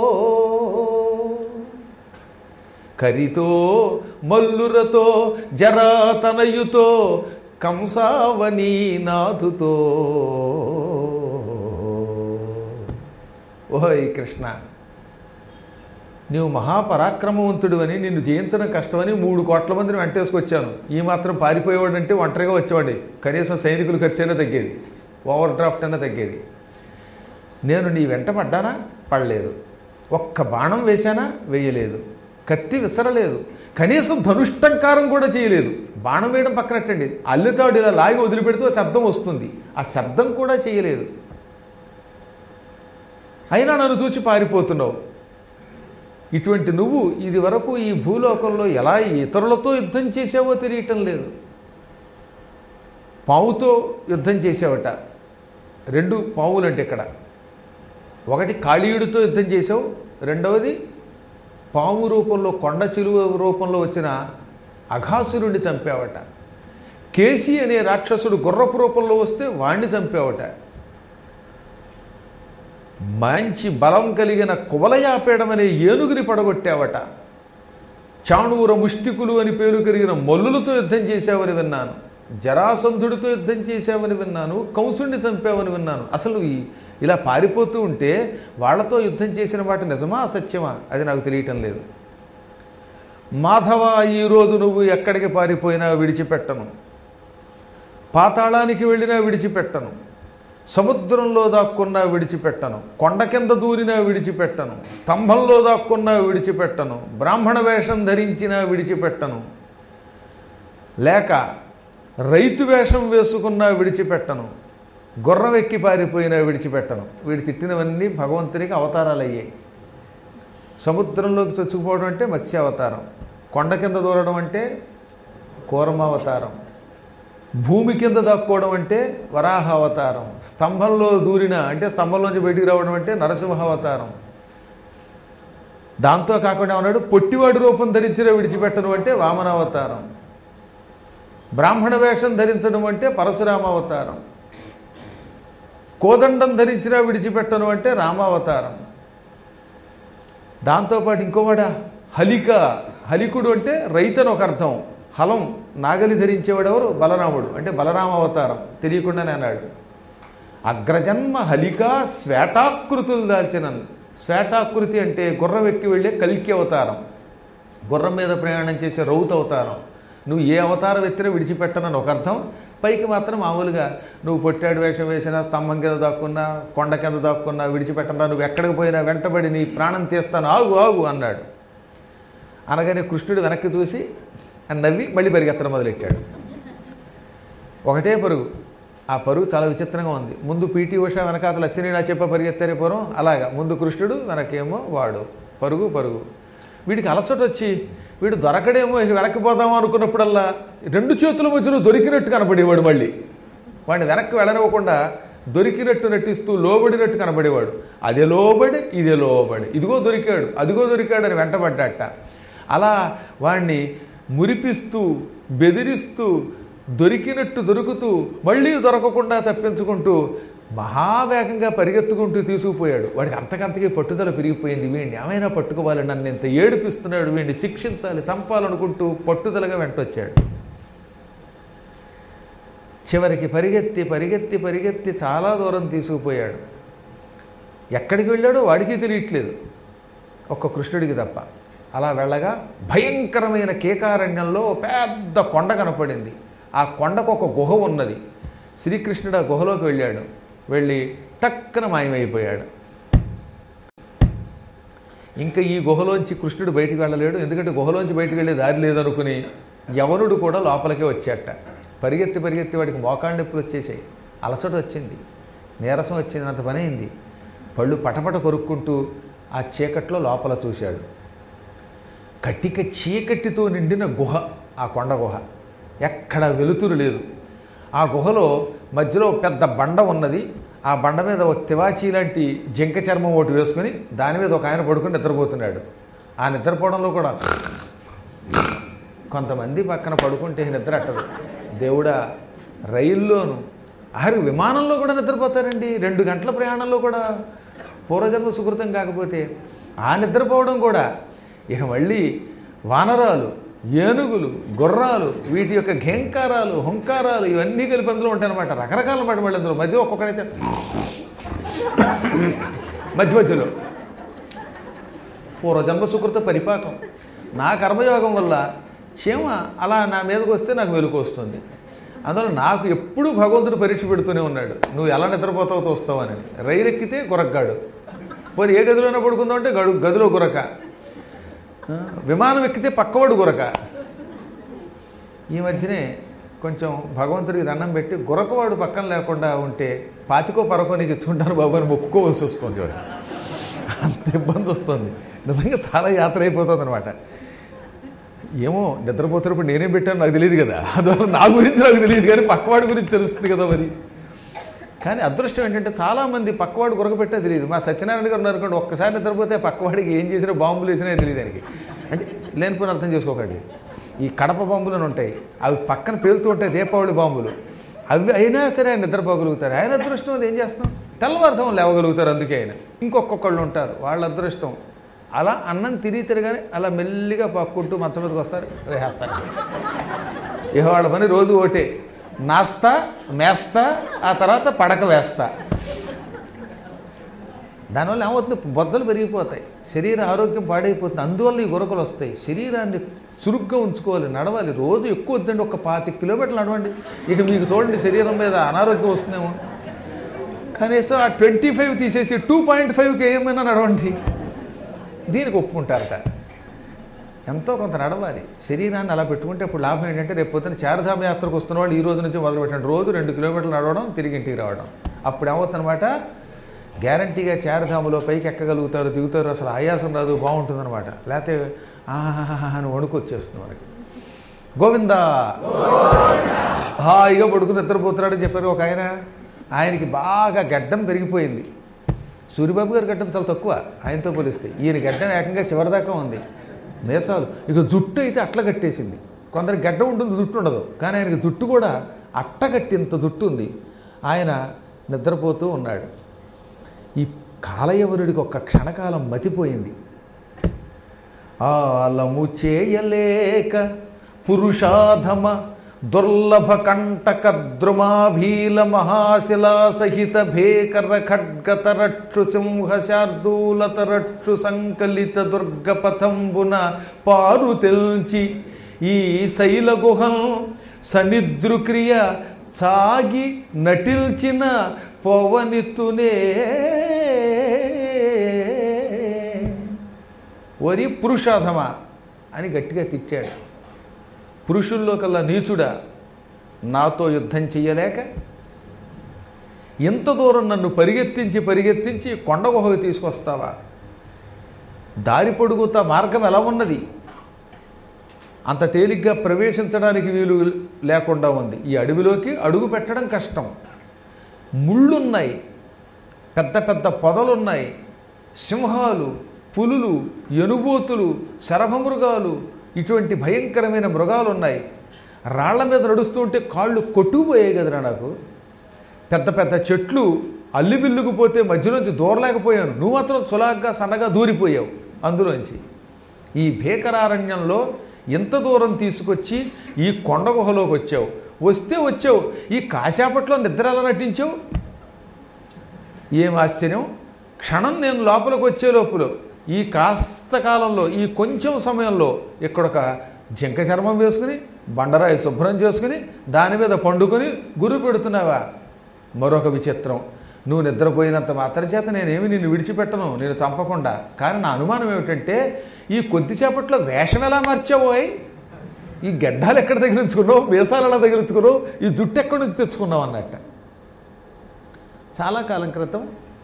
కరితో మల్లురతో జరాతనయుతో కంసావని నాథుతో ఓయ్ కృష్ణ నీవు మహాపరాక్రమవంతుడు అని నిన్ను జయించడం కష్టమని మూడు కోట్ల మందిని వెంటేసుకొచ్చాను ఈ మాత్రం పారిపోయేవాడంటే ఒంటరిగా వచ్చేవాడి కనీసం సైనికులు ఖర్చైనా తగ్గేది ఓవర్ డ్రాఫ్ట్ అయినా తగ్గేది నేను నీ వెంట పడ్డానా పడలేదు ఒక్క బాణం వేశానా వేయలేదు కత్తి విసరలేదు కనీసం ధనుష్టంకారం కూడా చేయలేదు బాణం వేయడం పక్కనట్టండి అల్లితాడు ఇలా లాగి వదిలిపెడితే ఆ శబ్దం వస్తుంది ఆ శబ్దం కూడా చేయలేదు అయినా నన్ను చూచి పారిపోతున్నావు ఇటువంటి నువ్వు ఇది వరకు ఈ భూలోకంలో ఎలా ఇతరులతో యుద్ధం చేసావో తెలియటం లేదు పావుతో యుద్ధం చేసావట రెండు పావులు అంటే ఇక్కడ ఒకటి కాళీయుడితో యుద్ధం చేసావు రెండవది పాము రూపంలో కొండ చిలువ రూపంలో వచ్చిన అఘాసురుణ్ణి చంపావట కేసి అనే రాక్షసుడు గుర్రపు రూపంలో వస్తే వాణ్ణి చంపావట మంచి బలం కలిగిన కువలయాపేడం అనే ఏనుగుని పడగొట్టావట చాణూర ముష్టికులు అని పేరు కలిగిన మల్లులతో యుద్ధం చేశావని విన్నాను జరాసంధుడితో యుద్ధం చేశావని విన్నాను కంసుడిని చంపావని విన్నాను అసలు ఈ ఇలా పారిపోతూ ఉంటే వాళ్ళతో యుద్ధం చేసిన వాటి నిజమా అసత్యమా అది నాకు తెలియటం లేదు మాధవ ఈరోజు నువ్వు ఎక్కడికి పారిపోయినా విడిచిపెట్టను పాతాళానికి వెళ్ళినా విడిచిపెట్టను సముద్రంలో దాక్కున్నా విడిచిపెట్టను కొండ కింద దూరినా విడిచిపెట్టను స్తంభంలో దాక్కున్నా విడిచిపెట్టను బ్రాహ్మణ వేషం ధరించినా విడిచిపెట్టను లేక రైతు వేషం వేసుకున్నా విడిచిపెట్టను గుర్రం ఎక్కి పారిపోయినా విడిచిపెట్టను వీడు తిట్టినవన్నీ భగవంతునికి అవతారాలు అయ్యాయి సముద్రంలోకి చొచ్చుకుపోవడం అంటే మత్స్య అవతారం కొండ కింద దూరడం అంటే కూరమ అవతారం భూమి కింద దాక్కోవడం అంటే వరాహ అవతారం స్తంభంలో దూరిన అంటే స్తంభంలోంచి బయటికి రావడం అంటే నరసింహ అవతారం దాంతో కాకుండా ఉన్నాడు పొట్టివాడి రూపం ధరించిన విడిచిపెట్టడం అంటే వామన అవతారం బ్రాహ్మణ వేషం ధరించడం అంటే పరశురామ అవతారం కోదండం ధరించినా విడిచిపెట్టను అంటే రామావతారం దాంతోపాటు ఇంకోవాడా హలిక హలికుడు అంటే రైతను ఒక అర్థం హలం నాగలి ధరించేవాడు ఎవరు బలరాముడు అంటే బలరామ అవతారం తెలియకుండానే అన్నాడు అగ్రజన్మ హలిక శ్వేతాకృతులు దాల్చిన శ్వేతాకృతి అంటే గుర్రం ఎక్కి వెళ్ళే కల్కి అవతారం గుర్రం మీద ప్రయాణం చేసే రౌతు అవతారం నువ్వు ఏ అవతారం ఎత్తినా విడిచిపెట్టనని ఒక అర్థం పైకి మాత్రం మామూలుగా నువ్వు పొట్టాడు వేషం వేసినా స్తంభం కింద దాక్కున్నా కొండ కింద దాక్కున్నా విడిచిపెట్టనా నువ్వు ఎక్కడికి పోయినా వెంటబడి నీ ప్రాణం తీస్తాను ఆగు ఆగు అన్నాడు అనగానే కృష్ణుడు వెనక్కి చూసి అని నవ్వి మళ్ళీ పరిగెత్తడం మొదలెట్టాడు ఒకటే పరుగు ఆ పరుగు చాలా విచిత్రంగా ఉంది ముందు పీటీ ఉష వెనకాతలు అశ్విని నా చెప్ప పరిగెత్తారే పూర్వం అలాగా ముందు కృష్ణుడు వెనకేమో వాడు పరుగు పరుగు వీడికి అలసట వచ్చి వీడు దొరకడేమో ఇక వెనక్కిపోదామో అనుకున్నప్పుడల్లా రెండు చేతుల మధ్యలో దొరికినట్టు కనపడేవాడు మళ్ళీ వాడిని వెనక్కి వెళ్ళనివ్వకుండా దొరికినట్టు నటిస్తూ లోబడినట్టు కనబడేవాడు అదే లోబడి ఇదే లోబడి ఇదిగో దొరికాడు అదిగో దొరికాడు అని వెంటబడ్డట అలా వాణ్ణి మురిపిస్తూ బెదిరిస్తూ దొరికినట్టు దొరుకుతూ మళ్ళీ దొరకకుండా తప్పించుకుంటూ మహావేగంగా పరిగెత్తుకుంటూ తీసుకుపోయాడు వాడికి అంతకంతకీ పట్టుదల పెరిగిపోయింది వీడిని ఏమైనా పట్టుకోవాలి నన్ను ఇంత ఏడిపిస్తున్నాడు వీడిని శిక్షించాలి చంపాలనుకుంటూ పట్టుదలగా వెంటొచ్చాడు చివరికి పరిగెత్తి పరిగెత్తి పరిగెత్తి చాలా దూరం తీసుకుపోయాడు ఎక్కడికి వెళ్ళాడో వాడికి తెలియట్లేదు ఒక్క కృష్ణుడికి తప్ప అలా వెళ్ళగా భయంకరమైన కేకారణ్యంలో పెద్ద కొండ కనపడింది ఆ కొండకు ఒక గుహ ఉన్నది శ్రీకృష్ణుడు ఆ గుహలోకి వెళ్ళాడు వెళ్ళి టక్కన మాయమైపోయాడు ఇంకా ఈ గుహలోంచి కృష్ణుడు బయటికి వెళ్ళలేడు ఎందుకంటే గుహలోంచి బయటికి వెళ్ళే దారి లేదనుకుని యవనుడు కూడా లోపలికే వచ్చాట పరిగెత్తి పరిగెత్తి వాడికి మోకాళ్ళ నొప్పులు వచ్చేసాయి అలసట వచ్చింది నీరసం వచ్చింది అంత పని అయింది పళ్ళు పటపట కొరుక్కుంటూ ఆ చీకట్లో లోపల చూశాడు కటిక చీకటితో నిండిన గుహ ఆ కొండ గుహ ఎక్కడ వెలుతురు లేదు ఆ గుహలో మధ్యలో పెద్ద బండ ఉన్నది ఆ బండ మీద ఒక తివాచీ లాంటి జింక చర్మం ఒకటి వేసుకుని దాని మీద ఒక ఆయన పడుకుని నిద్రపోతున్నాడు ఆ నిద్రపోవడంలో కూడా కొంతమంది పక్కన పడుకుంటే నిద్ర అట్టదు దేవుడా రైల్లోను ఆరు విమానంలో కూడా నిద్రపోతారండి రెండు గంటల ప్రయాణంలో కూడా పూర్వజన్మ సుకృతం కాకపోతే ఆ నిద్రపోవడం కూడా ఇక మళ్ళీ వానరాలు ఏనుగులు గుర్రాలు వీటి యొక్క ఘేంకారాలు హుంకారాలు ఇవన్నీ కలిపి అందులో ఉంటాయన్నమాట రకరకాల మాట మళ్ళీ అందులో మధ్య ఒక్కొక్కడైతే మధ్య మధ్యలో పూర్వజన్మ సుకృత పరిపాకం నా కర్మయోగం వల్ల చీమ అలా నా మీదకి వస్తే నాకు వెలుగు వస్తుంది అందులో నాకు ఎప్పుడూ భగవంతుడు పరీక్ష పెడుతూనే ఉన్నాడు నువ్వు ఎలా నిద్రపోతావు తోస్తావని రైలు ఎక్కితే గురక్కాడు పోనీ ఏ గదిలోనే పడుకుందాం అంటే గడు గదిలో గురక ఆ, విమానం ఎక్కితే పక్కవాడు గురక ఈ మధ్యనే కొంచెం భగవంతుడికి దండం పెట్టి గురకవాడు పక్కన లేకుండా ఉంటే పాతికో పరకో నీకు ఇచ్చుకుంటాను బాబు అని మొక్కుకోవాల్సి వస్తుంది చివరికి. అంత ఇబ్బంది వస్తుంది నిజంగా చాలా యాత్ర అయిపోతుంది అనమాట ఏమో నిద్రపోతున్నప్పుడు నేనేం పెట్టాను నాకు తెలియదు కదా అందువల్ల నా గురించి నాకు తెలియదు కానీ పక్కవాడి గురించి తెలుస్తుంది కదా మరి కానీ అదృష్టం ఏంటంటే చాలామంది పక్కవాడు గురకపెట్టే తెలియదు మా సత్యనారాయణ గారు ఉన్నారు అనుకోండి ఒక్కసారి నిద్రపోతే పక్కవాడికి ఏం చేసినా బాంబులు వేసినా తెలియదు ఆయనకి అంటే లేనిపోయిన అర్థం చేసుకోకండి ఈ కడప బాంబులు అని ఉంటాయి అవి పక్కన పేలుతూ ఉంటాయి దీపావళి బాంబులు అవి అయినా సరే ఆయన నిద్రపోగలుగుతారు ఆయన అదృష్టం అది ఏం చేస్తాం తెల్లవారుజాము లేవగలుగుతారు అందుకే ఆయన ఇంకొకళ్ళు ఉంటారు వాళ్ళ అదృష్టం అలా అన్నం తిరిగి తిరగానే అలా మెల్లిగా పక్కుంటూ మంచం మీదకి వస్తారు వేస్తారు ఇక వాళ్ళ పని రోజు ఒకటే నాస్తా మేస్తా ఆ తర్వాత పడక వేస్తా దానివల్ల ఏమవుతుంది బొజ్జలు పెరిగిపోతాయి శరీర ఆరోగ్యం పాడైపోతుంది అందువల్ల ఈ గురకలు వస్తాయి శరీరాన్ని చురుగ్గా ఉంచుకోవాలి నడవాలి రోజు ఎక్కువ వద్దండి ఒక పాతి కిలోమీటర్లు నడవండి ఇక మీకు చూడండి శరీరం మీద అనారోగ్యం వస్తుందేమో కనీసం ఆ ట్వంటీ ఫైవ్ తీసేసి టూ పాయింట్ ఫైవ్కి ఏమైనా నడవండి దీనికి ఒప్పుకుంటారట ఎంతో కొంత నడవాలి శరీరాన్ని అలా పెట్టుకుంటే ఇప్పుడు లాభం ఏంటంటే రేపు పొద్దున చారధామ యాత్రకు వస్తున్న వాళ్ళు ఈ రోజు నుంచి మొదలు పెట్టండి రోజు రెండు కిలోమీటర్లు నడవడం తిరిగి ఇంటికి రావడం అప్పుడు ఏమవుతుందన్నమాట గ్యారంటీగా చారధాములో పైకి ఎక్కగలుగుతారు దిగుతారు అసలు ఆయాసం రాదు బాగుంటుందన్నమాట లేకపోతే ఆహాహా అని వణుకు వచ్చేస్తుంది మనకి గోవిందా హాయిగా పడుకుని నిద్రపోతున్నాడని చెప్పారు ఒక ఆయన ఆయనకి బాగా గడ్డం పెరిగిపోయింది సూర్యబాబు గారి గడ్డం చాలా తక్కువ ఆయనతో పోలిస్తే ఈయన గడ్డం ఏకంగా చివరిదాకా ఉంది మేసాలు ఇక జుట్టు అయితే అట్ల కట్టేసింది కొందరికి గడ్డం ఉంటుంది జుట్టు ఉండదు కానీ ఆయనకి జుట్టు కూడా అట్టగట్టింత జుట్టు ఉంది ఆయన నిద్రపోతూ ఉన్నాడు ఈ కాలయవరుడికి ఒక్క క్షణకాలం మతిపోయింది ఆలము చేయలేక పురుషాధమ దుర్లభ కంటక ద్రుమాభీల మహాశిలా సహిత భేకర ఖడ్గతరక్షు సింహ శార్దూలతరక్షు సంకలిత దుర్గపథంబున పారు తెల్చి ఈ శైల గుహం సనిద్రుక్రియ సాగి నటిల్చిన పవనితునే వరి పురుషాధమా అని గట్టిగా తిట్టాడు పురుషుల్లో కల్లా నీచుడా నాతో యుద్ధం చెయ్యలేక ఇంత దూరం నన్ను పరిగెత్తించి పరిగెత్తించి కొండ గుహకు తీసుకొస్తావా దారి పొడుగుతా మార్గం ఎలా ఉన్నది అంత తేలిగ్గా ప్రవేశించడానికి వీలు లేకుండా ఉంది ఈ అడవిలోకి అడుగు పెట్టడం కష్టం ముళ్ళున్నాయి పెద్ద పెద్ద పొదలున్నాయి సింహాలు పులులు ఎనుబోతులు శరభమృగాలు ఇటువంటి భయంకరమైన మృగాలు ఉన్నాయి రాళ్ల మీద నడుస్తూ ఉంటే కాళ్ళు కొట్టుకుపోయాయి కదరా నాకు పెద్ద పెద్ద చెట్లు అల్లిబిల్లుకుపోతే మధ్యలోంచి దూరలేకపోయాను నువ్వు మాత్రం సులాగ్గా సన్నగా దూరిపోయావు అందులోంచి ఈ భీకరారణ్యంలో ఎంత దూరం తీసుకొచ్చి ఈ కొండ గుహలోకి వచ్చావు వస్తే వచ్చావు ఈ కాసేపట్లో నిద్ర ఎలా నటించావు ఏం ఆశ్చర్యం క్షణం నేను లోపలికి వచ్చే లోపల ఈ కాస్త కాలంలో ఈ కొంచెం సమయంలో ఇక్కడ ఒక జింక చర్మం వేసుకుని బండరాయి శుభ్రం చేసుకుని దాని మీద పండుకొని గురి పెడుతున్నావా మరొక విచిత్రం నువ్వు నిద్రపోయినంత మాత్రం చేత నేనేమి నిన్ను విడిచిపెట్టను నేను చంపకుండా కానీ నా అనుమానం ఏమిటంటే ఈ కొద్దిసేపట్లో వేషం ఎలా మార్చావోయ్ ఈ గడ్డాలు ఎక్కడ తగిలించుకున్నావు మీసాలు ఎలా తగిలించుకున్నావు ఈ జుట్టు ఎక్కడి నుంచి తెచ్చుకున్నావు అన్నట్ట చాలా కాలం క్రితం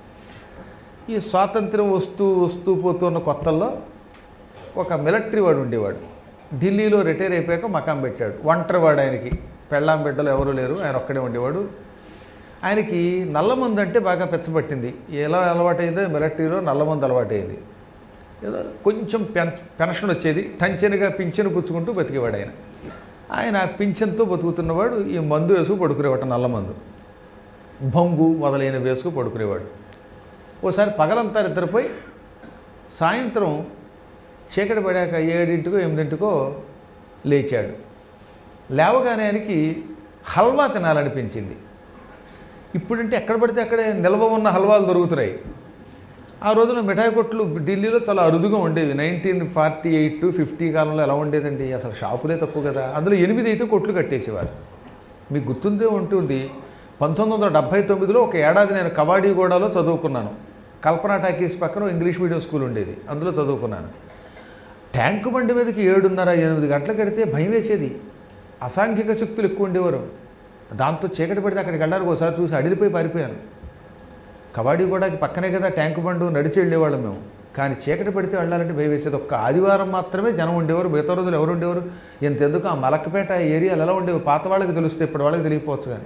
ఈ స్వాతంత్రం వస్తూ వస్తూ పోతున్న కొత్తల్లో ఒక మిలిటరీ వాడు ఉండేవాడు ఢిల్లీలో రిటైర్ అయిపోయాక మకాం పెట్టాడు ఒంటరివాడు ఆయనకి పెళ్ళాం బిడ్డలు ఎవరు లేరు ఆయన ఒక్కడే ఉండేవాడు ఆయనకి నల్లమందు అంటే బాగా పెచ్చబట్టింది ఎలా అలవాటైందో మిలిటరీలో నల్లమందు అలవాటైంది ఏదో కొంచెం పెన్ పెన్షన్ వచ్చేది టంచెనుగా పింఛను పుచ్చుకుంటూ బతికేవాడు ఆయన ఆయన పింఛన్తో బతుకుతున్నవాడు ఈ మందు వేసుకు పడుకునేవాడు నల్ల మందు భంగు మొదలైన వేసుకు పడుకునేవాడు ఓసారి పగలంతా నిద్రపోయి సాయంత్రం చీకటి పడాక ఏడింటికో ఎనిమిదింటికో లేచాడు లేవగానే ఆయనకి హల్వా తినాలనిపించింది ఇప్పుడంటే ఎక్కడ పడితే అక్కడే నిల్వ ఉన్న హల్వాలు దొరుకుతున్నాయి ఆ రోజున మిఠాయి కొట్లు ఢిల్లీలో చాలా అరుదుగా ఉండేవి nineteen forty eight to fifty కాలంలో ఎలా ఉండేదండి అసలు షాపులే తక్కువ కదా అందులో ఎనిమిది అయితే కొట్లు కట్టేసేవారు మీకు గుర్తుందే ఉంటుంది పంతొమ్మిది వందల డెబ్భై తొమ్మిదిలో ఒక ఏడాది నేను కబాడీగూడలో చదువుకున్నాను కల్పనా టాకీస్ పక్కన ఇంగ్లీష్ మీడియం స్కూల్ ఉండేది అందులో చదువుకున్నాను ట్యాంకు బండి మీదకి ఏడున్నర ఎనిమిది గంటలు కడితే భయం వేసేది అసాంఘిక శక్తులు ఎక్కువ ఉండేవారు దాంతో చీకటి పడితే అక్కడికి వెళ్ళడానికి ఒకసారి చూసి అడిగిపోయి పారిపోయాను కబడ్డీ కూడా పక్కనే కదా ట్యాంకు బండు నడిచి వెళ్ళేవాళ్ళం మేము కానీ చీకటి పడితే వెళ్ళాలంటే భయం వేసేది ఒక్క ఆదివారం మాత్రమే జనం ఉండేవారు మిగతా రోజులు ఎవరు ఉండేవారు ఎంతెందుకు ఆ మలక్కపేట ఏరియాలు ఎలా ఉండేవి పాత వాళ్ళకి తెలుస్తే ఇప్పుడు వాళ్ళకి తెలియకపోవచ్చు కానీ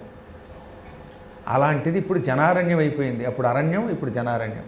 అలాంటిది ఇప్పుడు జనారణ్యం అయిపోయింది అప్పుడు అరణ్యం ఇప్పుడు జనారణ్యం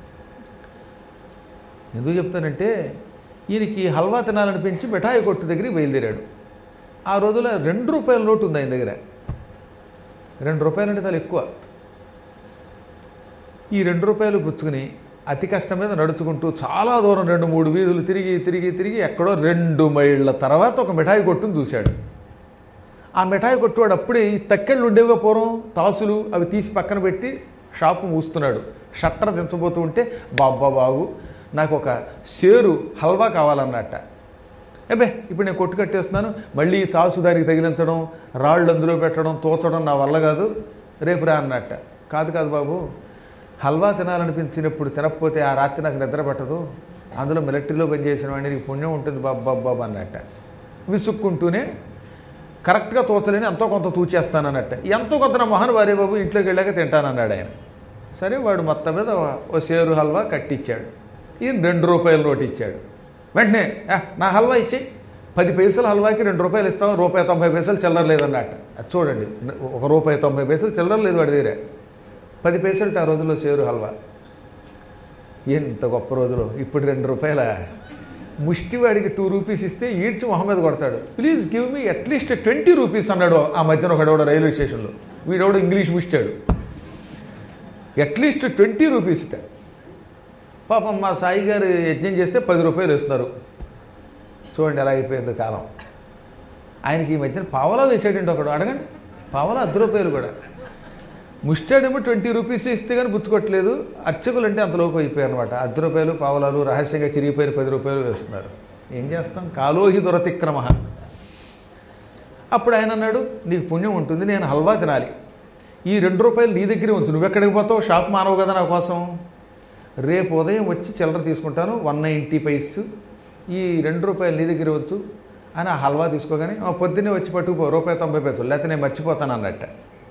ఎందుకు చెప్తానంటే ఈయనకి హల్వా తినాలనిపించి మిఠాయి కొట్టు దగ్గరికి బయలుదేరాడు ఆ రోజులో రెండు రూపాయల నోటు ఉంది ఆయన దగ్గర రెండు రూపాయలు అంటే చాలా ఎక్కువ ఈ రెండు రూపాయలు పుచ్చుకుని అతి కష్టం మీద నడుచుకుంటూ చాలా దూరం రెండు మూడు వీధులు తిరిగి తిరిగి తిరిగి ఎక్కడో రెండు మైళ్ళ తర్వాత ఒక మిఠాయి కొట్టును చూశాడు ఆ మిఠాయి కొట్టువాడు అప్పుడే ఈ తక్కెళ్ళు ఉండేవిగా పూర్వం తాసులు అవి తీసి పక్కన పెట్టి షాపు మూస్తున్నాడు షట్టర్ దించబోతూ ఉంటే బాబ్బా బాబు నాకు ఒక సేరు హల్వా కావాలన్నట్ట అబ్బే ఇప్పుడు నేను కొట్టు కట్టేస్తున్నాను మళ్ళీ ఈ తాసు దానికి తగిలించడం రాళ్ళు అందులో పెట్టడం తోచడం నా వల్ల కాదు రేపు రా అన్నట్ట కాదు కాదు బాబు హల్వా తినాలనిపించినప్పుడు తినకపోతే ఆ రాత్రి నాకు నిద్ర పట్టదు అందులో మిలిటరీలో పనిచేసిన వాడిని నీకు పుణ్యం ఉంటుంది బాబు బాబు బాబు అన్నట్ట విసుక్కుంటూనే కరెక్ట్గా తోచలేని ఎంతో కొంత తూచేస్తానన్నట్ట ఎంతో కొంత నా మొహన్ వారే బాబు ఇంట్లోకి వెళ్ళాక తింటానన్నాడు ఆయన సరే వాడు మొత్తం మీద ఓ సేరు హల్వా కట్టించాడు ఈయన రెండు రూపాయల నోటు ఇచ్చాడు వెంటనే "ఆ, నా హల్వా ఇచ్చేయి పది పైసలు హల్వాకి రెండు రూపాయలు ఇస్తాం రూపాయి తొంభై పైసలు చిల్లర లేదన్నట్ట అది చూడండి ఒక రూపాయి తొంభై పైసలు చిల్లర లేదు వాడి దగ్గర పది పైసలు ఆ రోజుల్లో సేరు హల్వా ఎంత గొప్ప రోజులు ఇప్పుడు రెండు రూపాయల ముష్టివాడికి టూ రూపీస్ ఇస్తే ఈడ్చి మొహమ్మద్ కొడతాడు please give me at least twenty rupees అన్నాడు ఆ మధ్యన ఒకడెవడో రైల్వే స్టేషన్లో వీడెవడో ఇంగ్లీష్ ముష్టాడు అట్లీస్ట్ ట్వంటీ రూపీస్ ఇట పాపం మా సాయి గారు యజ్ఞం చేస్తే పది రూపాయలు ఇస్తున్నారు చూడండి ఎలా అయిపోయింది కాలం ఆయనకి ఈ మధ్యన పావలా వేసాడండి ఒకడు అడగండి పావలా అర్ధ రూపాయలు కూడా ముస్టాడేమో ట్వంటీ రూపీస్ ఇస్తే కానీ పుచ్చుకోవట్లేదు అర్చకులు అంటే అంతలోపు అయిపోయారు అనమాట అర్ధ రూపాయలు పావలాలు రహస్యంగా చిరిగిపోయిన పది రూపాయలు వేస్తున్నారు ఏం చేస్తాం కాలోహి దురతిక్రమ అప్పుడు ఆయన అన్నాడు నీకు పుణ్యం ఉంటుంది నేను హల్వా తినాలి ఈ రెండు రూపాయలు నీ దగ్గరే ఉంచు నువ్వు ఎక్కడికి పోతావు షాప్ మానవు కదా నా కోసం రేపు ఉదయం వచ్చి చిల్లర తీసుకుంటాను వన్ నైంటీ పైస్ ఈ రెండు రూపాయలు నీ దగ్గర వచ్చు అని ఆ హల్వా తీసుకోగానే "ఆ, పొద్దున్నే వచ్చి పట్టుకుపో రూపాయి తొంభై పైసలు లేకపోతే నేను మర్చిపోతాను అన్నట్ట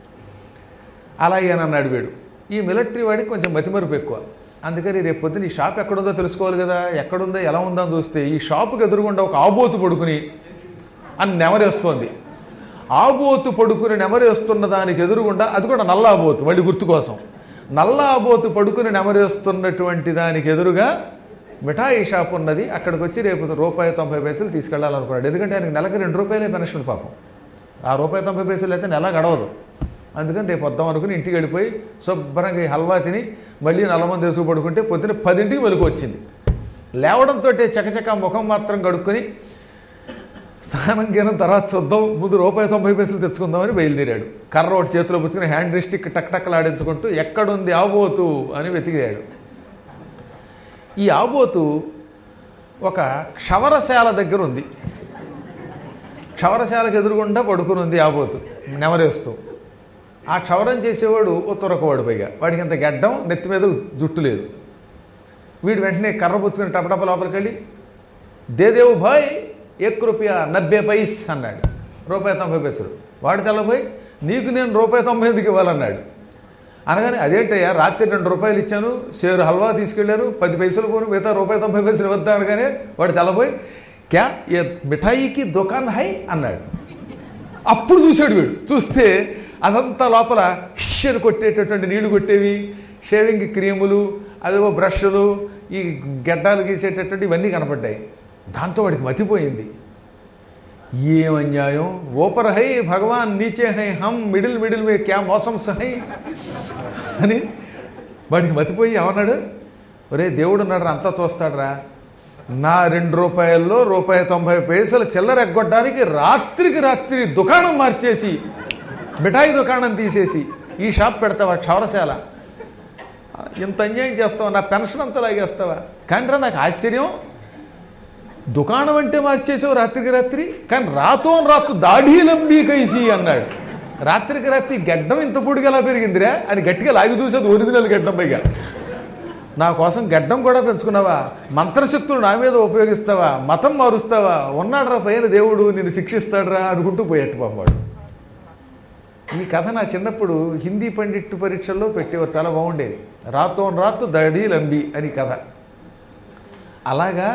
అలాగే అని అన్నాడు వీడు ఈ మిలిటరీ వాడికి కొంచెం మతిమరుపు ఎక్కువ అందుకని రేపు పొద్దున ఈ షాప్ ఎక్కడుందో తెలుసుకోవాలి కదా ఎక్కడుందో ఎలా ఉందో అని చూస్తే ఈ షాపుకి ఎదురుగుండా ఒక ఆబోతు పడుకుని అని నెమరేస్తోంది ఆబోతు పడుకుని నెమరేస్తున్న దానికి ఎదురుగుండా అది కూడా నల్ల ఆబోతు మళ్ళీ గుర్తు కోసం నల్ల ఆబోతు పడుకుని నెమరేస్తున్నటువంటి దానికి ఎదురుగా మిఠాయి షాప్ ఉన్నది అక్కడికి వచ్చి రేపు రూపాయి తొంభై పైసలు తీసుకెళ్ళాలనుకున్నాడు ఎందుకంటే ఆయనకి నెలకి రెండు రూపాయలే పెన్షన్ పాపం ఆ రూపాయి తొంభై పైసలు అయితే నెల గడవదు అందుకని రేపు వద్దాం అనుకుని ఇంటికి వెళ్ళిపోయి శుభ్రంగా ఈ హల్వా తిని మళ్ళీ నల్లమంది వేసుకు పడుకుంటే పొద్దున్న పదింటికి వెలుగు వచ్చింది లేవడంతో చకచక ముఖం మాత్రం కడుక్కొని స్నానం గీనం తర్వాత చూద్దాం ముందు రూపాయి తొంభై పైసలు తెచ్చుకుందామని బయలుదేరాడు కర్ర ఒకటి చేతిలో పుచ్చుకుని హ్యాండ్ రిస్టిక్ టక్ టక్లు ఆడించుకుంటూ ఎక్కడుంది ఆబోతు అని వెతికాడు ఈ ఆబోతు ఒక క్షవరశాల దగ్గర ఉంది క్షవరశాలకు ఎదురుగుండా పడుకుని ఉంది ఆబోతు నెమరేస్తూ ఆ క్షవరం చేసేవాడు ఓ తురకవాడు పైగా వాడికి ఇంత గడ్డం నెత్తి మీద జుట్టు లేదు వీడు వెంటనే కర్ర పుచ్చుకుని టపటప లోపలికి వెళ్ళి దేదేవు భాయ్ ఏక్ రూపాయ నబ్బే పైస్ అన్నాడు రూపాయి తొంభై పైసలు వాడు తెల్లపోయి నీకు నేను రూపాయి తొంభై ఎందుకు ఇవ్వాలన్నాడు అనగానే అదేంటయ్యా రాత్రి రెండు రూపాయలు ఇచ్చాను షేరు హల్వా తీసుకెళ్ళాను పది పైసలు పోను మిగతా రూపాయి తొంభై పైసలు ఇవ్వద్దా అనగానే వాడు తెల్లపోయి క్యా ఏ మిఠాయికి దుకాన్ హై అన్నాడు అప్పుడు చూశాడు వీడు చూస్తే అదంతా లోపల షిష్ కొట్టేటటువంటి నీళ్లు కొట్టేవి షేవింగ్ క్రీములు అదేవో బ్రష్లు ఈ గడ్డాలు గీసేటటువంటి ఇవన్నీ కనపడ్డాయి దాంతో వాడికి మతిపోయింది ఏం అన్యాయం ఓపర్ హై భగవాన్ నీచే హై హమ్ మిడిల్ మిడిల్ మే క్యా మోసం సహై అని వాడికి మతిపోయి ఏమన్నాడు ఒరే దేవుడు ఉన్నాడు అంతా చూస్తాడురా నా రెండు రూపాయల్లో రూపాయి తొంభై పైసలు చిల్లర ఎగ్గొట్టడానికి రాత్రికి రాత్రి దుకాణం మార్చేసి మిఠాయి దుకాణం తీసేసి ఈ షాప్ పెడతావా క్షవరశాల ఇంత అన్యాయం చేస్తావా నా పెన్షన్ అంతా లాగేస్తావా కానీ రా నాకు ఆశ్చర్యం దుకాణం అంటే మార్చేసావు రాత్రికి రాత్రి కానీ రాతో రాత్రు దాఢీలంబీ కైసి అన్నాడు రాత్రికి రాత్రి గడ్డం ఇంత పొడిగా ఎలా పెరిగిందిరా అని గట్టిగా లాగి చూసేది ఒరిజినల్ గడ్డం పైగా నా కోసం గడ్డం కూడా పెంచుకున్నావా మంత్రశక్తులు నా మీద ఉపయోగిస్తావా మతం మారుస్తావా ఉన్నాడ్రా పైన దేవుడు నిన్ను శిక్షిస్తాడ్రా అనుకుంటూ పోయేట్టు పాపాడు ఈ కథ నా చిన్నప్పుడు హిందీ పండిట్టు పరీక్షల్లో పెట్టేవారు చాలా బాగుండేది రాతోన్ రాతు దడి లంబి అని కథ అలాగా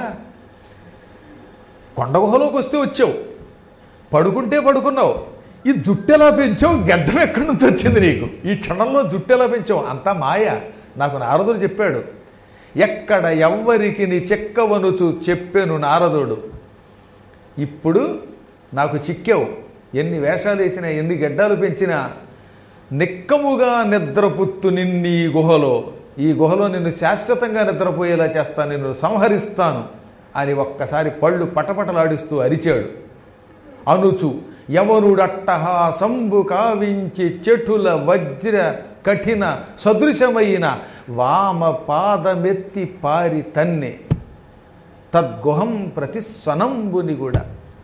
కొండ గుహలోకి వస్తే వచ్చావు పడుకుంటే పడుకున్నావు ఈ జుట్టు ఎలా పెంచావు గడ్డం ఎక్కడి నుంచి వచ్చింది నీకు ఈ క్షణంలో జుట్టు ఎలా పెంచావు అంతా మాయ నాకు నారదుడు చెప్పాడు ఎక్కడ ఎవ్వరికి నీ చెక్కవనుచు చెప్పాను నారదుడు ఇప్పుడు నాకు చిక్కావు ఎన్ని వేషాలు వేసినా ఎన్ని గడ్డాలు పెంచినా నిక్కముగా నిద్రపుత్తు నిన్నీ గుహలో ఈ గుహలో నిన్ను శాశ్వతంగా నిద్రపోయేలా చేస్తాను నిన్ను సంహరిస్తాను అని ఒక్కసారి పళ్ళు పటపటలాడిస్తూ అరిచాడు అనుచు యవనుడట్టహాసంబు కావించి చెటుల వజ్ర కఠిన సదృశమైన వామ పాదమెత్తి పారి తన్నే తద్గుహం ప్రతి స్వనంబుని కూడా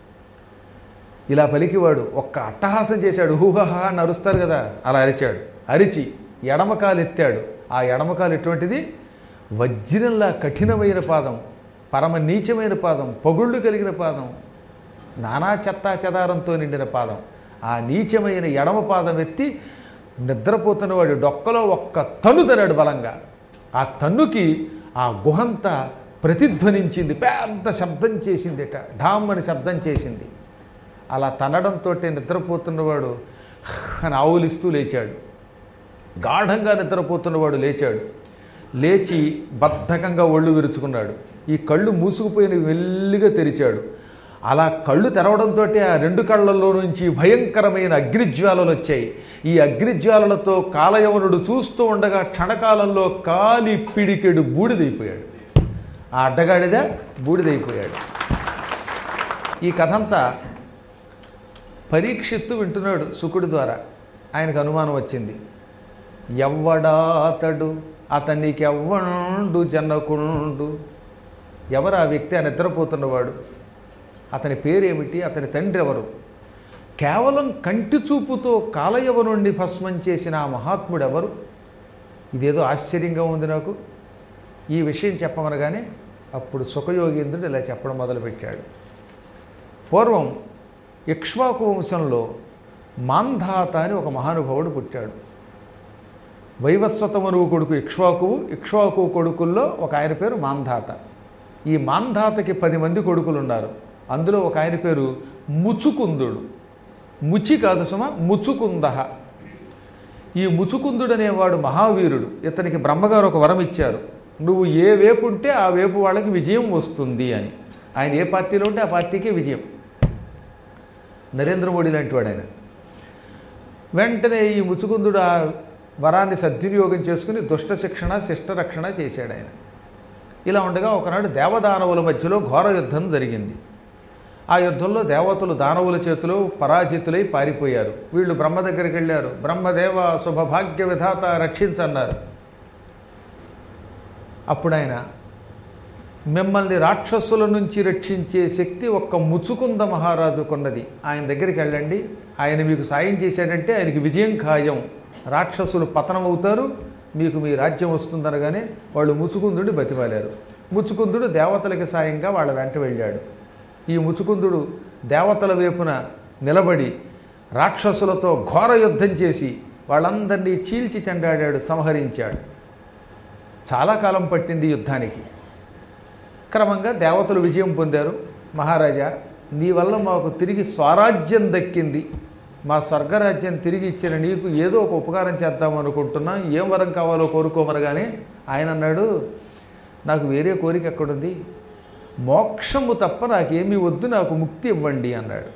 ఇలా పలికివాడు ఒక్క అట్టహాసం చేశాడు హూహహ అని అరుస్తారు కదా అలా అరిచాడు అరిచి ఎడమకాలు ఎత్తాడు ఆ ఎడమకాలు ఎటువంటిది వజ్రంలా కఠినమైన పాదం పరమ నీచమైన పాదం పొగుళ్ళు కలిగిన పాదం నానా చెత్తా చెదారంతో నిండిన పాదం ఆ నీచమైన ఎడమ పాదం ఎత్తి నిద్రపోతున్నవాడు డొక్కలో ఒక్క తన్ను తన్నాడు బలంగా ఆ తన్నుకి ఆ గుహంతా ప్రతిధ్వనించింది పెద్ద శబ్దం చేసిందిట ఢామ్ అని శబ్దం చేసింది అలా తనడంతో నిద్రపోతున్నవాడు అని ఆవులిస్తూ లేచాడు గాఢంగా నిద్రపోతున్నవాడు లేచాడు లేచి బద్ధకంగా ఒళ్ళు విరుచుకున్నాడు ఈ కళ్ళు మూసుకుపోయిన వెల్లిగా తెరిచాడు అలా కళ్ళు తెరవడంతో ఆ రెండు కళ్ళల్లో నుంచి భయంకరమైన అగ్నిజ్వాలలు వచ్చాయి ఈ అగ్నిజ్వాలలతో కాలయవనుడు చూస్తూ ఉండగా క్షణకాలంలో కాలి పిడికెడు బూడిదైపోయాడు ఆ అడ్డగాడిదా బూడిదైపోయాడు ఈ కథంతా పరీక్షిత్తు వింటున్నాడు శుకుడి ద్వారా ఆయనకు అనుమానం వచ్చింది ఎవ్వడాతడు అతనికి ఎవ్వండు జనకుండు ఎవరు ఆ వ్యక్తి ఆ నిద్రపోతున్నవాడు అతని పేరేమిటి అతని తండ్రి ఎవరు కేవలం కంటి చూపుతో కాలయవనుండి భస్మం చేసిన ఆ మహాత్ముడు ఎవరు ఇదేదో ఆశ్చర్యంగా ఉంది నాకు ఈ విషయం చెప్పమనగానే అప్పుడు సుఖయోగేంద్రుడు ఇలా చెప్పడం మొదలుపెట్టాడు పూర్వం ఇక్ష్వాకు వంశంలో మాంధాత అని ఒక మహానుభావుడు పుట్టాడు వైవస్వతమనువు కొడుకు ఇక్ష్వాకువు ఇక్ష్వాకు కొడుకుల్లో ఒక ఆయన పేరు మాంధాత ఈ మాంధాతకి పది మంది కొడుకులు ఉన్నారు అందులో ఒక ఆయన పేరు ముచుకుందుడు ముచి కాదు సుమ ముచుకుందహ ఈ ముచుకుందుడు అనేవాడు మహావీరుడు ఇతనికి బ్రహ్మగారు ఒక వరం ఇచ్చారు నువ్వు ఏ వేపు ఉంటే ఆ వేపు వాళ్ళకి విజయం వస్తుంది అని ఆయన ఏ పార్టీలో ఉంటే ఆ పార్టీకే విజయం నరేంద్ర మోడీ లాంటి వాడు ఆయన వెంటనే ఈ ముచుకుందుడు ఆ వరాన్ని సద్వినియోగం చేసుకుని దుష్ట శిక్షణ శిష్ట రక్షణ చేశాడు ఆయన ఇలా ఉండగా ఒకనాడు దేవదానవుల మధ్యలో ఘోర యుద్ధం జరిగింది ఆ యుద్ధంలో దేవతలు దానవుల చేతిలో పరాజితులై పారిపోయారు వీళ్ళు బ్రహ్మ దగ్గరికి వెళ్ళారు బ్రహ్మదేవ శుభభాగ్య విధాత రక్షించన్నారు అప్పుడు ఆయన మిమ్మల్ని రాక్షసుల నుంచి రక్షించే శక్తి ఒక్క ముచుకుంద మహారాజుకున్నది ఆయన దగ్గరికి వెళ్ళండి ఆయన మీకు సాయం చేశాడంటే ఆయనకి విజయం ఖాయం రాక్షసులు పతనమవుతారు మీకు మీ రాజ్యం వస్తుందనగానే వాళ్ళు ముచుకుందుడి బతిమాలారు ముచుకుందుడు దేవతలకి సాయంగా వాళ్ళ వెంట వెళ్ళాడు ఈ ముచుకుందుడు దేవతల వైపున నిలబడి రాక్షసులతో ఘోర యుద్ధం చేసి వాళ్ళందరినీ చీల్చి చెండాడాడు సంహరించాడు చాలా కాలం పట్టింది యుద్ధానికి క్రమంగా దేవతలు విజయం పొందారు మహారాజా నీ వల్ల మాకు తిరిగి స్వరాజ్యం దక్కింది మా స్వర్గరాజ్యం తిరిగి ఇచ్చిన నీకు ఏదో ఒక ఉపకారం చేద్దాం అనుకుంటున్నా ఏం వరం కావాలో కోరుకోమనగానే ఆయన అన్నాడు నాకు వేరే కోరిక ఎక్కడుంది మోక్షము తప్ప నాకేమీ వద్దు నాకు ముక్తి ఇవ్వండి అన్నాడు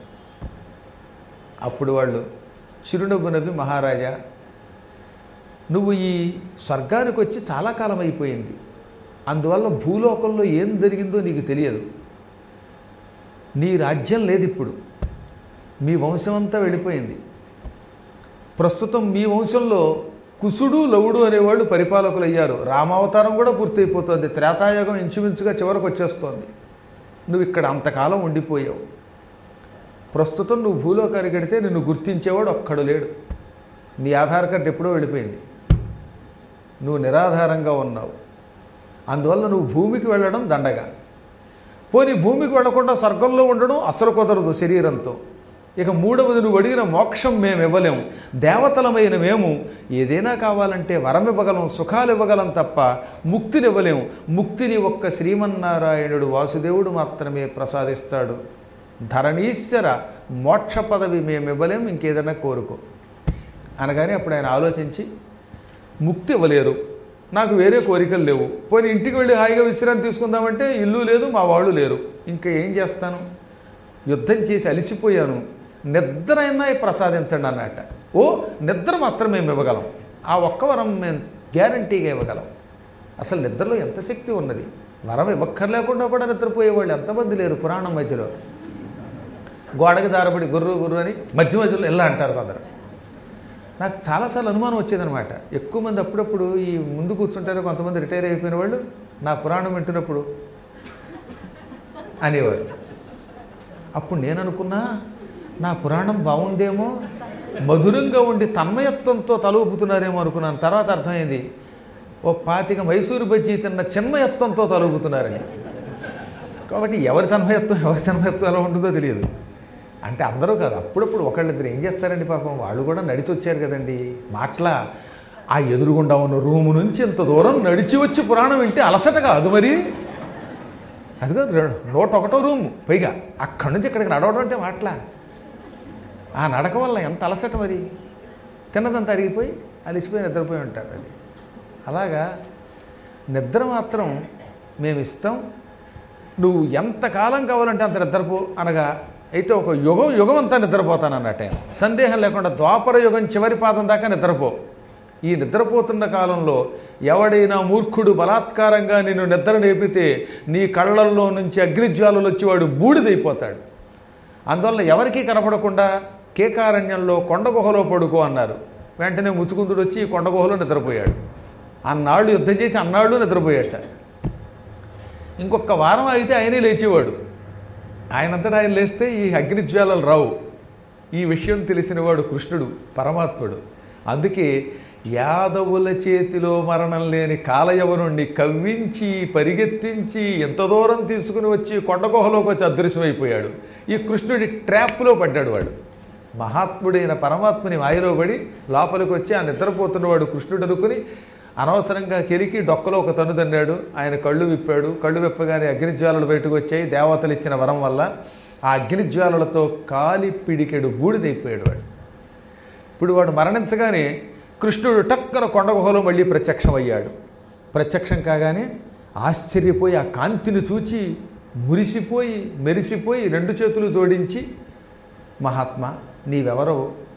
అప్పుడు వాళ్ళు చిరునవ్వు నవ్వి మహారాజా నువ్వు ఈ స్వర్గానికి వచ్చి చాలా కాలం అయిపోయింది అందువల్ల భూలోకంలో ఏం జరిగిందో నీకు తెలియదు నీ రాజ్యం లేదు ఇప్పుడు మీ వంశం అంతా వెళ్ళిపోయింది ప్రస్తుతం మీ వంశంలో కుసుడు లవుడు అనేవాళ్ళు పరిపాలకులు అయ్యారు రామావతారం కూడా పూర్తయిపోతుంది త్రేతాయుగం ఇంచుమించుగా చివరకు వచ్చేస్తోంది నువ్వు ఇక్కడ అంతకాలం ఉండిపోయావు ప్రస్తుతం నువ్వు భూలోకానికి గడితే నిన్ను గుర్తించేవాడు ఒక్కడు లేడు నీ ఆధార్ కార్డు ఎప్పుడో వెళ్ళిపోయింది నువ్వు నిరాధారంగా ఉన్నావు అందువల్ల నువ్వు భూమికి వెళ్ళడం దండగా పోనీ భూమికి వెళ్లకుండా స్వర్గంలో ఉండడం అసలు కుదరదు శరీరంతో ఇక మూడవది నువ్వు అడిగిన మోక్షం మేము ఇవ్వలేము దేవతలమైన మేము ఏదైనా కావాలంటే వరం ఇవ్వగలం సుఖాలు ఇవ్వగలం తప్ప ముక్తిని ఇవ్వలేము ముక్తిని ఒక్క శ్రీమన్నారాయణుడు వాసుదేవుడు మాత్రమే ప్రసాదిస్తాడు ధరణీశ్వర మోక్ష పదవి మేము ఇవ్వలేము ఇంకేదైనా కోరుకో అనగానే అప్పుడు ఆయన ఆలోచించి ముక్తి ఇవ్వలేరు నాకు వేరే కోరికలు లేవు పోనీ ఇంటికి వెళ్ళి హాయిగా విశ్రాంతి తీసుకుందామంటే ఇల్లు లేదు మా వాళ్ళు లేరు ఇంకా ఏం చేస్తాను యుద్ధం చేసి అలసిపోయాను నిద్ర అయినా ప్రసాదించండి అన్నట్ట ఓ నిద్ర మాత్రం మేము ఇవ్వగలం ఆ ఒక్క వరం మేము గ్యారంటీగా ఇవ్వగలం అసలు నిద్రలో ఎంత శక్తి ఉన్నది వరం ఇవ్వక్కర్లేకుండా కూడా నిద్రపోయేవాళ్ళు ఎంతమంది లేరు పురాణం మధ్యలో గోడకి దారబడి గుర్రు గుర్రు అని మధ్య మధ్యలో ఇలా అంటారు కొందరు నాకు చాలాసార్లు అనుమానం వచ్చేదనమాట ఎక్కువ మంది అప్పుడప్పుడు ఈ ముందు కూర్చుంటారు కొంతమంది రిటైర్ అయిపోయిన వాళ్ళు నా పురాణం వింటున్నప్పుడు అనేవారు అప్పుడు నేను అనుకున్నా నా పురాణం బాగుందేమో మధురంగా ఉండి తన్మయత్వంతో తల ఊపుతున్నారేమో అనుకున్నాను తర్వాత అర్థమైంది ఓ పాతిక మైసూరు బజ్జీ తిన్న చిన్మయత్వంతో తల ఊపుతున్నారని కాబట్టి ఎవరి తన్మయత్వం ఎవరి తన్మయత్వం ఎలా ఉంటుందో తెలియదు అంటే అందరూ కాదు అప్పుడప్పుడు ఒకళ్ళిద్దరు ఏం చేస్తారండి పాపం వాళ్ళు కూడా నడిచి వచ్చారు కదండి మాట్లా ఆ ఎదురుగుండా ఉన్న రూము నుంచి ఇంత దూరం నడిచి వచ్చి పురాణం వింటే అలసట కాదు మరి అదిగో రె- నూట ఒకటో రూము పైగా అక్కడి నుంచి ఇక్కడికి నడవడం అంటే మాట్లా ఆ నడక వల్ల ఎంత అలసట మరి తిన్నదంతా అరిగిపోయి అలిసిపోయి నిద్రపోయి ఉంటారు అది అలాగా నిద్ర మాత్రం మేము ఇస్తాం నువ్వు ఎంతకాలం కావాలంటే అంత నిద్రపో అనగా అయితే ఒక యుగం యుగం అంతా నిద్రపోతాను అన్నట్టే సందేహం లేకుండా ద్వాపర యుగం చివరి పాదం దాకా నిద్రపో ఈ నిద్రపోతున్న కాలంలో ఎవడైనా మూర్ఖుడు బలాత్కారంగా నిన్ను నిద్ర నేపితే నీ కళ్ళల్లో నుంచి అగ్నిజ్వాలలు వచ్చి వాడు బూడిదైపోతాడు అందువల్ల ఎవరికీ కనపడకుండా కేకారణ్యంలో కొండ గుహలో పడుకో అన్నారు వెంటనే ముచ్చుకుందుడు వచ్చి ఈ కొండ గుహలో నిద్రపోయాడు అన్నాళ్ళు యుద్ధం చేసి అన్నాళ్ళు నిద్రపోయాట ఇంకొక వారం అయితే ఆయనే లేచేవాడు ఆయనంతటా ఆయన లేస్తే ఈ అగ్నిజ్వాలలు రావు ఈ విషయం తెలిసినవాడు కృష్ణుడు పరమాత్ముడు అందుకే యాదవుల చేతిలో మరణం లేని కాలయవనుణ్ణి కవ్వించి పరిగెత్తించి ఎంత దూరం తీసుకుని వచ్చి కొండ గుహలోకి వచ్చి అదృశ్యమైపోయాడు ఈ కృష్ణుడి ట్రాప్లో పడ్డాడు వాడు మహాత్ముడైన పరమాత్ముని మాయలో పడి లోపలికి వచ్చి ఆ నిద్రపోతున్నవాడు కృష్ణుడు అనుకుని అనవసరంగా కెరికి డొక్కలో ఒక తన్ను తన్నాడు ఆయన కళ్ళు విప్పాడు కళ్ళు విప్పగానే అగ్నిజ్వాలలు బయటకు వచ్చాయి దేవతలు ఇచ్చిన వరం వల్ల ఆ అగ్నిజ్వాలలతో కాలి పిడికెడు బూడిదైపోయాడు వాడు ఇప్పుడు వాడు మరణించగానే కృష్ణుడు టక్కన కొండ గుహలో మళ్ళీ ప్రత్యక్షమయ్యాడు ప్రత్యక్షం కాగానే ఆశ్చర్యపోయి ఆ కాంతిని చూచి మురిసిపోయి మెరిసిపోయి రెండు చేతులు జోడించి మహాత్మా నీవెవరో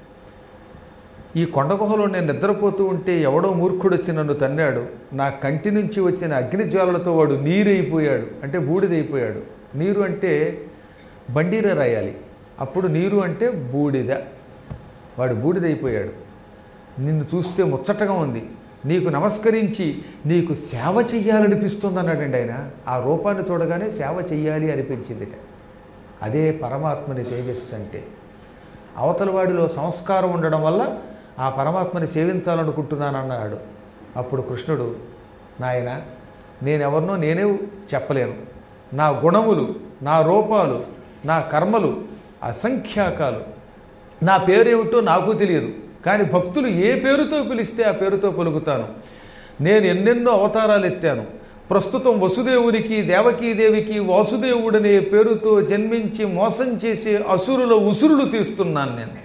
ఈ కొండ గుహలో నేను నిద్రపోతూ ఉంటే ఎవడో మూర్ఖుడు వచ్చి నన్ను తన్నాడు నా కంటి నుంచి వచ్చిన అగ్నిజ్వాలలతో వాడు నీరైపోయాడు అంటే బూడిదైపోయాడు నీరు అంటే బండీర రాయాలి అప్పుడు నీరు అంటే బూడిద వాడు బూడిదైపోయాడు నిన్ను చూస్తే ముచ్చటగా ఉంది నీకు నమస్కరించి నీకు సేవ చెయ్యాలనిపిస్తుంది అన్నాడండి ఆయన ఆ రూపాన్ని చూడగానే సేవ చెయ్యాలి అనిపించిందిట అదే పరమాత్మని తేజస్సు అంటే అవతల వాడిలో సంస్కారం ఉండడం వల్ల ఆ పరమాత్మని సేవించాలనుకుంటున్నానన్నాడు అప్పుడు కృష్ణుడు నాయన నేనెవరినో నేనే చెప్పలేను నా గుణములు నా రూపాలు నా కర్మలు అసంఖ్యాకాలు నా పేరేమిటో నాకు తెలియదు కానీ భక్తులు ఏ పేరుతో పిలిస్తే ఆ పేరుతో పలుకుతాను నేను ఎన్నెన్నో అవతారాలు ఎత్తాను ప్రస్తుతం వసుదేవునికి దేవకీదేవికి వాసుదేవుడనే పేరుతో జన్మించి మోసం చేసే అసురుల ఉసురులు తీస్తున్నాను నేను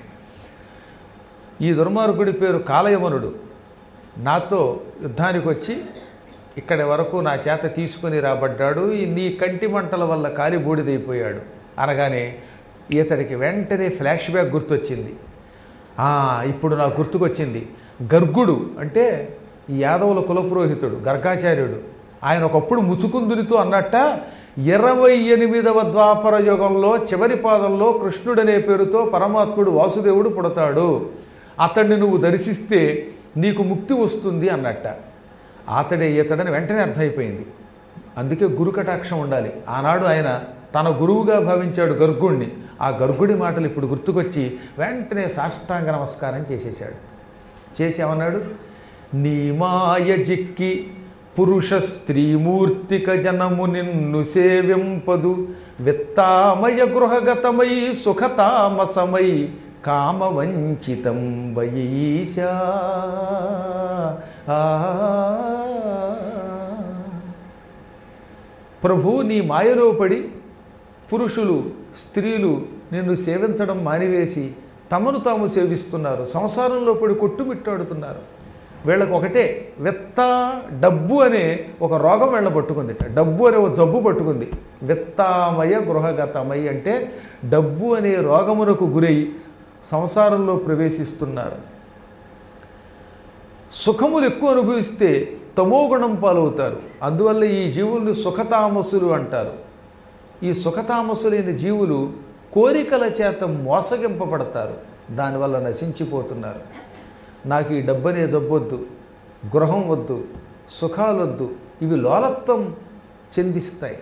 ఈ దుర్మార్గుడి పేరు కాలయవనుడు నాతో యుద్ధానికి వచ్చి ఇక్కడి వరకు నా చేత తీసుకుని రాబడ్డాడు ఈ నీ కంటి మంటల వల్ల కాలి బూడిదైపోయాడు అనగానే ఇతడికి వెంటనే ఫ్లాష్ బ్యాక్ గుర్తొచ్చింది "ఆ, ఇప్పుడు నాకు గుర్తుకొచ్చింది గర్గుడు అంటే ఈ యాదవుల కులపురోహితుడు గర్గాచార్యుడు ఆయన ఒకప్పుడు ముచుకుందునితో అన్నట్ట ఇరవై ఎనిమిదవ ద్వాపర యుగంలో చివరి పాదంలో కృష్ణుడనే పేరుతో పరమాత్ముడు వాసుదేవుడు పుడతాడు అతన్ని నువ్వు దర్శిస్తే నీకు ముక్తి వస్తుంది అన్నట్ట అతడే ఈతడని వెంటనే అర్థమైపోయింది అందుకే గురు కటాక్షం ఉండాలి ఆనాడు ఆయన తన గురువుగా భావించాడు గర్గుణ్ణి ఆ గర్గుడి మాటలు ఇప్పుడు గుర్తుకొచ్చి వెంటనే సాష్టాంగ నమస్కారం చేసేశాడు చేసి ఏమన్నాడు నీ మాయ జిక్కి పురుష స్త్రీమూర్తిక జనము నిన్ను సేవింపదు విత్తామయ గృహగతమై సుఖతామసమై కామవంచితం వయీశా ప్రభు నీ మాయలో పడి పురుషులు స్త్రీలు నిన్ను సేవించడం మానివేసి తమను తాము సేవిస్తున్నారు సంసారంలో పడి కొట్టుమిట్టాడుతున్నారు వీళ్ళకు ఒకటే విత్త డబ్బు అనే ఒక రోగం వీళ్ళ పట్టుకుంది డబ్బు అనే ఒక జబ్బు పట్టుకుంది విత్తామయ గృహగతమై అంటే డబ్బు అనే రోగమునకు గురై సంసారంలో ప్రవేశిస్తున్నారు సుఖములు ఎక్కువ అనుభవిస్తే తమోగుణం పాలవుతారు అందువల్ల ఈ జీవుల్ని సుఖతామసులు అంటారు ఈ సుఖతామసులైన జీవులు కోరికల చేత మోసగింపబడతారు దానివల్ల నశించిపోతున్నారు నాకు ఈ డబ్బనే జబ్బొద్దు గృహం వద్దు సుఖాలొద్దు ఇవి లోలత్వం చెందిస్తాయి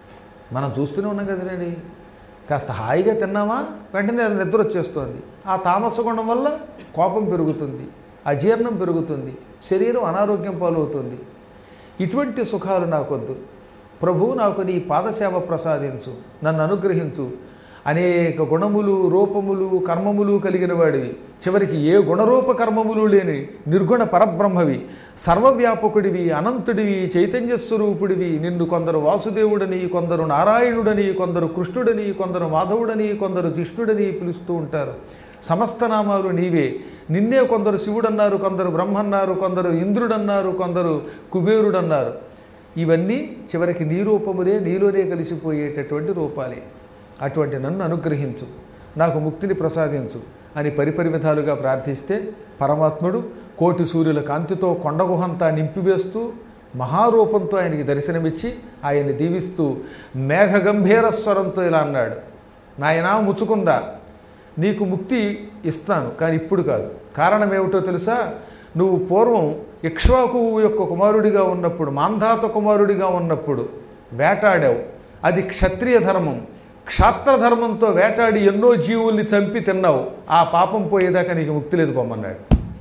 మనం చూస్తూనే ఉన్నాం కదండి కాస్త హాయిగా తిన్నామా వెంటనే నిద్ర వచ్చేస్తుంది ఆ తామస గుణం వల్ల కోపం పెరుగుతుంది అజీర్ణం పెరుగుతుంది శరీరం అనారోగ్యం పాలవుతుంది ఇటువంటి సుఖాలు నాకొద్దు ప్రభువు నాకు నీ పాదసేవ ప్రసాదించు నన్ను అనుగ్రహించు అనేక గుణములు రూపములు కర్మములు కలిగిన వాడివి చివరికి ఏ గుణరూప కర్మములు లేని నిర్గుణ పరబ్రహ్మవి సర్వవ్యాపకుడివి అనంతుడివి చైతన్య స్వరూపుడివి నిన్ను కొందరు వాసుదేవుడని కొందరు నారాయణుడని కొందరు కృష్ణుడని కొందరు మాధవుడని కొందరు జిష్ణుడని పిలుస్తూ ఉంటారు సమస్త నామాలు నీవే నిన్నే కొందరు శివుడన్నారు కొందరు బ్రహ్మన్నారు కొందరు ఇంద్రుడన్నారు కొందరు కుబేరుడన్నారు ఇవన్నీ చివరికి నీ రూపములే నీలోనే కలిసిపోయేటటువంటి రూపాలే అటువంటి నన్ను అనుగ్రహించు నాకు ముక్తిని ప్రసాదించు అని పరిపరి విధాలుగా ప్రార్థిస్తే పరమాత్ముడు కోటి సూర్యుల కాంతితో కొండగుహంతా నింపివేస్తూ మహారూపంతో ఆయనకి దర్శనమిచ్చి ఆయన్ని దీవిస్తూ మేఘగంభీర స్వరంతో ఇలా అన్నాడు నాయనా ముచ్చుకుందా నీకు ముక్తి ఇస్తాను కానీ ఇప్పుడు కాదు కారణం ఏమిటో తెలుసా నువ్వు పూర్వం ఇక్ష్వాకు యొక్క కుమారుడిగా ఉన్నప్పుడు మాంధాత కుమారుడిగా ఉన్నప్పుడు వేటాడావు అది క్షత్రియ ధర్మం క్షాత్ర ధర్మంతో వేటాడి ఎన్నో జీవుల్ని చంపి తిన్నావు ఆ పాపం పోయేదాకా నీకు ముక్తి లేదు పొమ్మన్నాడు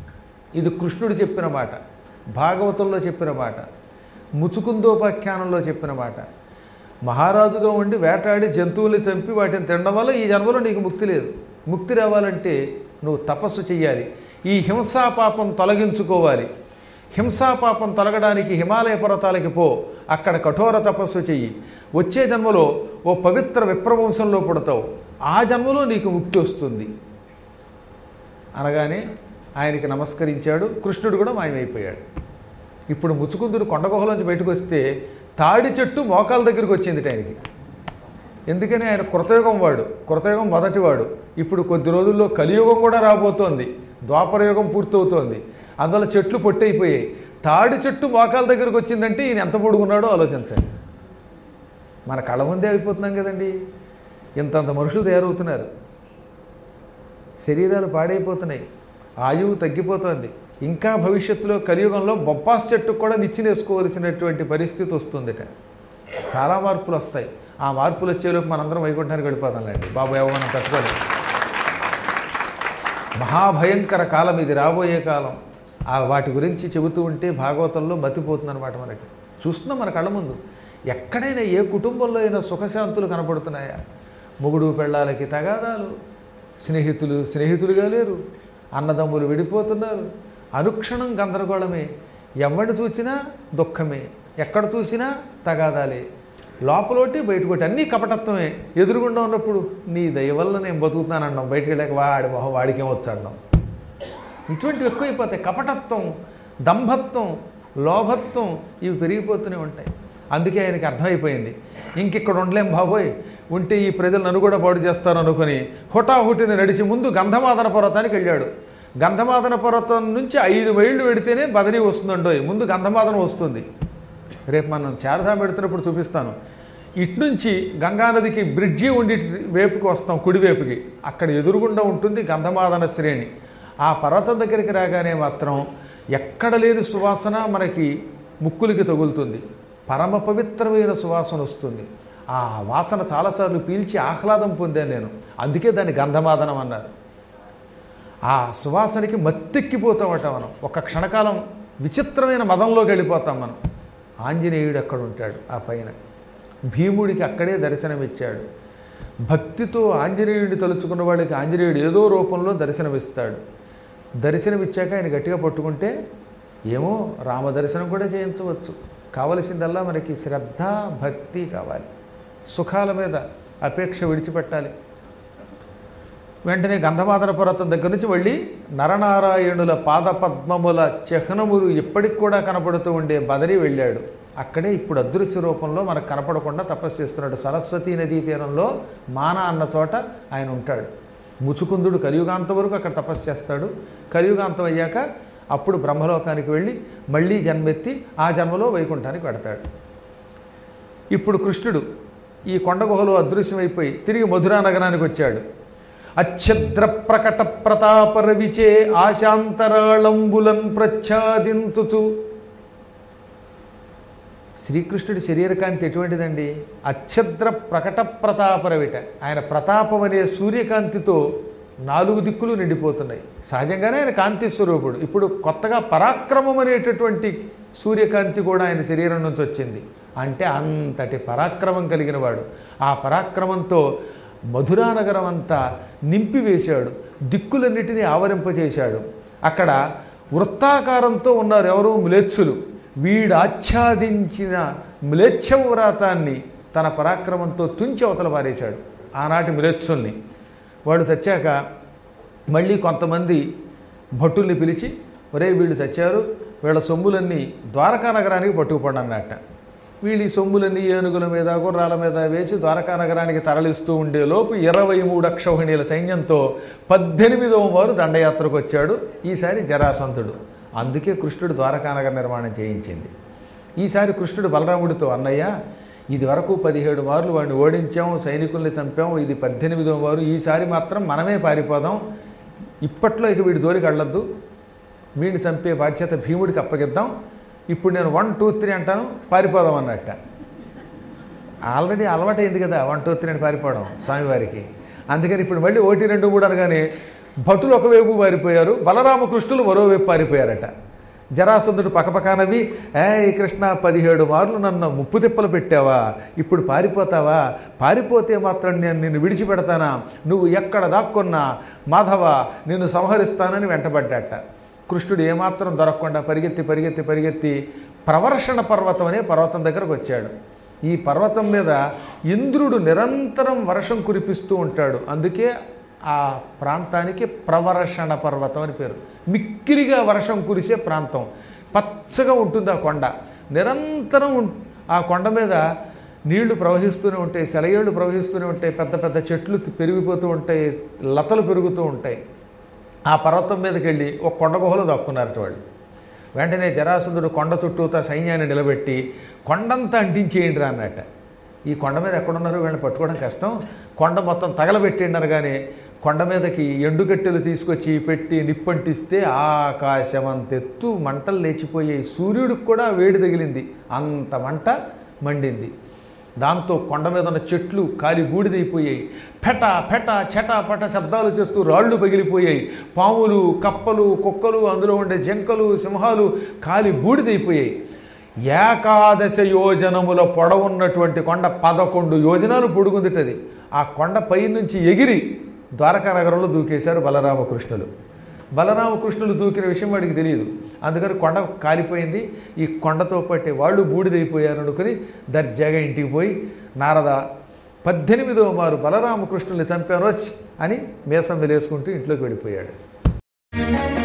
ఇది కృష్ణుడు చెప్పిన మాట భాగవతంలో చెప్పిన మాట ముచుకుందోపాఖ్యానంలో చెప్పిన మాట మహారాజుగా ఉండి వేటాడి జంతువుల్ని చంపి వాటిని తినడం వల్ల ఈ జన్మలో నీకు ముక్తి లేదు ముక్తి రావాలంటే నువ్వు తపస్సు చెయ్యాలి ఈ హింసా పాపం తొలగించుకోవాలి హింసా పాపం తొలగడానికి హిమాలయ పర్వతాలకి పో అక్కడ కఠోర తపస్సు చెయ్యి వచ్చే జన్మలో ఓ పవిత్ర విప్రవంశంలో పుడతావు ఆ జన్మలో నీకు ముక్తి వస్తుంది అనగానే ఆయనకి నమస్కరించాడు కృష్ణుడు కూడా మాయమైపోయాడు ఇప్పుడు ముచ్చుకుందుడు కొండగుహలోంచి బయటకు వస్తే తాడి చెట్టు మోకాల దగ్గరికి వచ్చింది ఆయనకి ఎందుకని ఆయన కృతయుగం వాడు కృతయుగం మొదటివాడు ఇప్పుడు కొద్ది రోజుల్లో కలియుగం కూడా రాబోతోంది ద్వాపరయుగం పూర్తవుతోంది అందువల్ల చెట్లు పొట్టయిపోయాయి తాడి చెట్టు మోకాల దగ్గరికి వచ్చిందంటే ఈయన ఎంత పొడుగున్నాడో ఆలోచించండి మన కళ్ళ ముందే అయిపోతున్నాం కదండి ఇంతంత మనుషులు తయారవుతున్నారు శరీరాలు పాడైపోతున్నాయి ఆయువు తగ్గిపోతుంది ఇంకా భవిష్యత్తులో కలియుగంలో బొప్పాస్ చెట్టుకు కూడా నిచ్చినేసుకోవలసినటువంటి పరిస్థితి వస్తుందిట చాలా మార్పులు వస్తాయి ఆ మార్పులు వచ్చేలోపు మనందరం వైకుంఠానికి వెళ్ళిపోతాంలేండి బాబు ఏవో మనం తట్టుకోలేదు మహాభయంకర కాలం ఇది రాబోయే కాలం ఆ వాటి గురించి చెబుతూ ఉంటే భాగవతంలో మతిపోతుందన్నమాట మనకి చూస్తున్నాం మన కళ్ళ ముందు ఎక్కడైనా ఏ కుటుంబంలో అయినా సుఖశాంతులు కనపడుతున్నాయా మొగుడు పెళ్ళాలకి తగాదాలు స్నేహితులు స్నేహితులుగా లేరు అన్నదమ్ములు విడిపోతున్నారు అనుక్షణం గందరగోళమే ఎవరిని చూసినా దుఃఖమే ఎక్కడ చూసినా తగాదాలే లోపలోటి బయటకొట్టి అన్నీ కపటత్వమే ఎదురుగుండా ఉన్నప్పుడు నీ దయ వల్ల నేను బతుకుతానన్నాం బయటికి వెళ్ళాక వాడి మొహం వాడికేం వచ్చాడినాం ఇటువంటివి ఎక్కువైపోతాయి కపటత్వం దంభత్వం లోభత్వం ఇవి పెరిగిపోతూనే ఉంటాయి అందుకే ఆయనకి అర్థమైపోయింది ఇంకిక్కడ ఉండలేం బాబోయ్ ఉంటే ఈ ప్రజలు నన్ను కూడా పాడు చేస్తారు అనుకుని హుటాహుటిని నడిచి ముందు గంధమాదన పర్వతానికి వెళ్ళాడు గంధమాదన పర్వతం నుంచి ఐదు మైళ్ళు పెడితేనే బదరీ వస్తుందండోయ్ ముందు గంధమాదన వస్తుంది రేపు మనం చారధామ పెడుతున్నప్పుడు చూపిస్తాను ఇటు నుంచి గంగానదికి బ్రిడ్జి ఉండి వేపుకి వస్తాం కుడివైపుకి అక్కడ ఎదురుగుండా ఉంటుంది గంధమాదన శ్రేణి ఆ పర్వతం దగ్గరికి రాగానే మాత్రం ఎక్కడ లేని సువాసన మనకి ముక్కులకి తగులుతుంది పరమ పవిత్రమైన సువాసన వస్తుంది ఆ వాసన చాలాసార్లు పీల్చి ఆహ్లాదం పొందాను నేను అందుకే దాన్ని గంధమాదనం అన్నారు ఆ సువాసనకి మత్తెక్కిపోతామట మనం ఒక క్షణకాలం విచిత్రమైన మదంలోకి వెళ్ళిపోతాం మనం ఆంజనేయుడు అక్కడ ఉంటాడు ఆ పైన భీముడికి అక్కడే దర్శనమిచ్చాడు భక్తితో ఆంజనేయుడిని తలుచుకున్న వాడికి ఆంజనేయుడు ఏదో రూపంలో దర్శనమిస్తాడు దర్శనమిచ్చాక ఆయన గట్టిగా పట్టుకుంటే ఏమో రామ దర్శనం కూడా చేయించవచ్చు కావలసిందల్లా మనకి శ్రద్ధ భక్తి కావాలి సుఖాల మీద అపేక్ష విడిచిపెట్టాలి వెంటనే గంధమాదన పర్వతం దగ్గర నుంచి వెళ్ళి నరనారాయణుల పాదపద్మముల చిహ్నములు ఇప్పటికి కూడా కనపడుతూ ఉండే బదరి వెళ్ళాడు అక్కడే ఇప్పుడు అదృశ్య రూపంలో మనకు కనపడకుండా తపస్సు చేస్తున్నాడు సరస్వతీ నదీ తీరంలో మాన అన్న చోట ఆయన ఉంటాడు ముచుకుందుడు కలియుగాంతం వరకు అక్కడ తపస్సు చేస్తాడు కలియుగాంతం అయ్యాక అప్పుడు బ్రహ్మలోకానికి వెళ్ళి మళ్ళీ జన్మెత్తి ఆ జన్మలో వైకుంఠానికి పెడతాడు ఇప్పుడు కృష్ణుడు ఈ కొండ గుహలో అదృశ్యమైపోయి తిరిగి మధురా నగరానికి వచ్చాడు అచ్ఛద్ర ప్రకట ప్రతాప రవిచే ఆశాంతరాళంబులన్ ప్రచ్ఛాదించుచు శ్రీకృష్ణుడి శరీరకాంతి ఎటువంటిదండి అచ్ఛద్ర ప్రకట ప్రతాపరవిట ఆయన ప్రతాపం అనే సూర్యకాంతితో నాలుగు దిక్కులు నిండిపోతున్నాయి సహజంగానే ఆయన కాంతి స్వరూపుడు ఇప్పుడు కొత్తగా పరాక్రమం అనేటటువంటి సూర్యకాంతి కూడా ఆయన శరీరం నుంచి వచ్చింది అంటే అంతటి పరాక్రమం కలిగిన వాడు ఆ పరాక్రమంతో మధురా నగరం అంతా నింపివేశాడు దిక్కులన్నిటినీ ఆవరింపజేశాడు అక్కడ వృత్తాకారంతో ఉన్నారు ఎవరు మ్లేచ్చులు వీడు ఆచ్ఛాదించిన మ్లేచ్ఛవ్రాతాన్ని తన పరాక్రమంతో తుంచి అవతల పారేశాడు ఆనాటి మ్లేచ్చుల్ని వాడు చచ్చాక మళ్ళీ కొంతమంది భటుల్ని పిలిచి ఒరే వీళ్ళు చచ్చారు వీళ్ళ సొమ్ములన్నీ ద్వారకా నగరానికి పట్టుకుపడి అన్నట్ట వీళ్ళు ఈ సొమ్ములన్నీ ఏనుగుల మీద గుర్రాల మీద వేసి ద్వారకా నగరానికి తరలిస్తూ ఉండేలోపు ఇరవై మూడు అక్షౌహిణీల సైన్యంతో పద్దెనిమిదవ వారు దండయాత్రకు వచ్చాడు ఈసారి జరాసంతుడు అందుకే కృష్ణుడు ద్వారకానగర నిర్మాణం చేయించింది ఈసారి కృష్ణుడు బలరాముడితో అన్నయ్య ఇది వరకు పదిహేడు మార్లు వాడిని ఓడించాం సైనికుల్ని చంపాం ఇది పద్దెనిమిదవ వారు ఈసారి మాత్రం మనమే పారిపోదాం ఇప్పట్లో ఇక వీడి జోలికి వెళ్ళొద్దు వీడిని చంపే బాధ్యత భీముడికి అప్పగిద్దాం ఇప్పుడు నేను వన్ టూ త్రీ అంటాను పారిపోదాం అన్నట్ట ఆల్రెడీ అలవాటైంది కదా వన్ టూ త్రీ అని పారిపోవడం స్వామివారికి అందుకని ఇప్పుడు మళ్ళీ ఒకటి రెండు మూడు అనగానే భటులు ఒకవైపు పారిపోయారు బలరామకృష్ణులు మరోవైపు పారిపోయారట జరాసంధుడు పక్కపక్కనవి ఏ కృష్ణ పదిహేడు మార్లు నన్ను ముప్పు తిప్పలు పెట్టావా ఇప్పుడు పారిపోతావా పారిపోతే మాత్రం నేను నిన్ను విడిచిపెడతానా నువ్వు ఎక్కడ దాక్కున్నా మాధవ నిన్ను సంహరిస్తానని వెంటబడ్డాట కృష్ణుడు ఏమాత్రం దొరకకుండా పరిగెత్తి పరిగెత్తి పరిగెత్తి ప్రవర్షణ పర్వతం అనే పర్వతం దగ్గరకు వచ్చాడు ఈ పర్వతం మీద ఇంద్రుడు నిరంతరం వర్షం కురిపిస్తూ ఉంటాడు అందుకే ఆ ప్రాంతానికి ప్రవర్షణ పర్వతం అని పేరు మిక్కిలిగా వర్షం కురిసే ప్రాంతం పచ్చగా ఉంటుంది ఆ కొండ నిరంతరం ఉం- ఆ కొండ మీద నీళ్లు ప్రవహిస్తూనే ఉంటాయి సెలయేళ్ళు ప్రవహిస్తూనే ఉంటాయి పెద్ద పెద్ద చెట్లు పెరిగిపోతూ ఉంటాయి లతలు పెరుగుతూ ఉంటాయి ఆ పర్వతం మీదకి వెళ్ళి ఒక కొండ గుహలో దక్కున్నారట వాళ్ళు వెంటనే జరాసంధుడు కొండ చుట్టూతా సైన్యాన్ని నిలబెట్టి కొండంతా అంటించేయండి రా అన్నట్ట ఈ కొండ మీద ఎక్కడున్నారో వీళ్ళని పట్టుకోవడం కష్టం కొండ మొత్తం తగలబెట్టేయండి అనగానే కొండ మీదకి ఎండుగట్టెలు తీసుకొచ్చి పెట్టి నిప్పంటిస్తే ఆకాశమంతెత్తు మంటలు లేచిపోయాయి సూర్యుడికి కూడా వేడి తగిలింది అంత మంట మండింది దాంతో కొండ మీద ఉన్న చెట్లు కాలి బూడిదైపోయాయి పెట పెట చెట పట శబ్దాలు చేస్తూ రాళ్ళు పగిలిపోయాయి పాములు కప్పలు కుక్కలు అందులో ఉండే జంకలు సింహాలు కాలి బూడిదైపోయాయి ఏకాదశ యోజనముల పొడవున్నటువంటి కొండ పదకొండు యోజనాలు పొడుగుందిటది ఆ కొండ పై నుంచి ఎగిరి ద్వారకా నగరంలో దూకేశారు బలరామకృష్ణులు బలరామకృష్ణులు దూకిన విషయం వాడికి తెలియదు అందుకని కొండ కాలిపోయింది ఈ కొండతో పట్టే వాళ్ళు బూడిదైపోయారు అనుకుని దర్జాగా ఇంటికి పోయి నారద పద్దెనిమిదవ మారు బలరామకృష్ణుల్ని చంపాను వచ్చి అని మేసం వెలేసుకుంటూ ఇంట్లోకి వెళ్ళిపోయాడు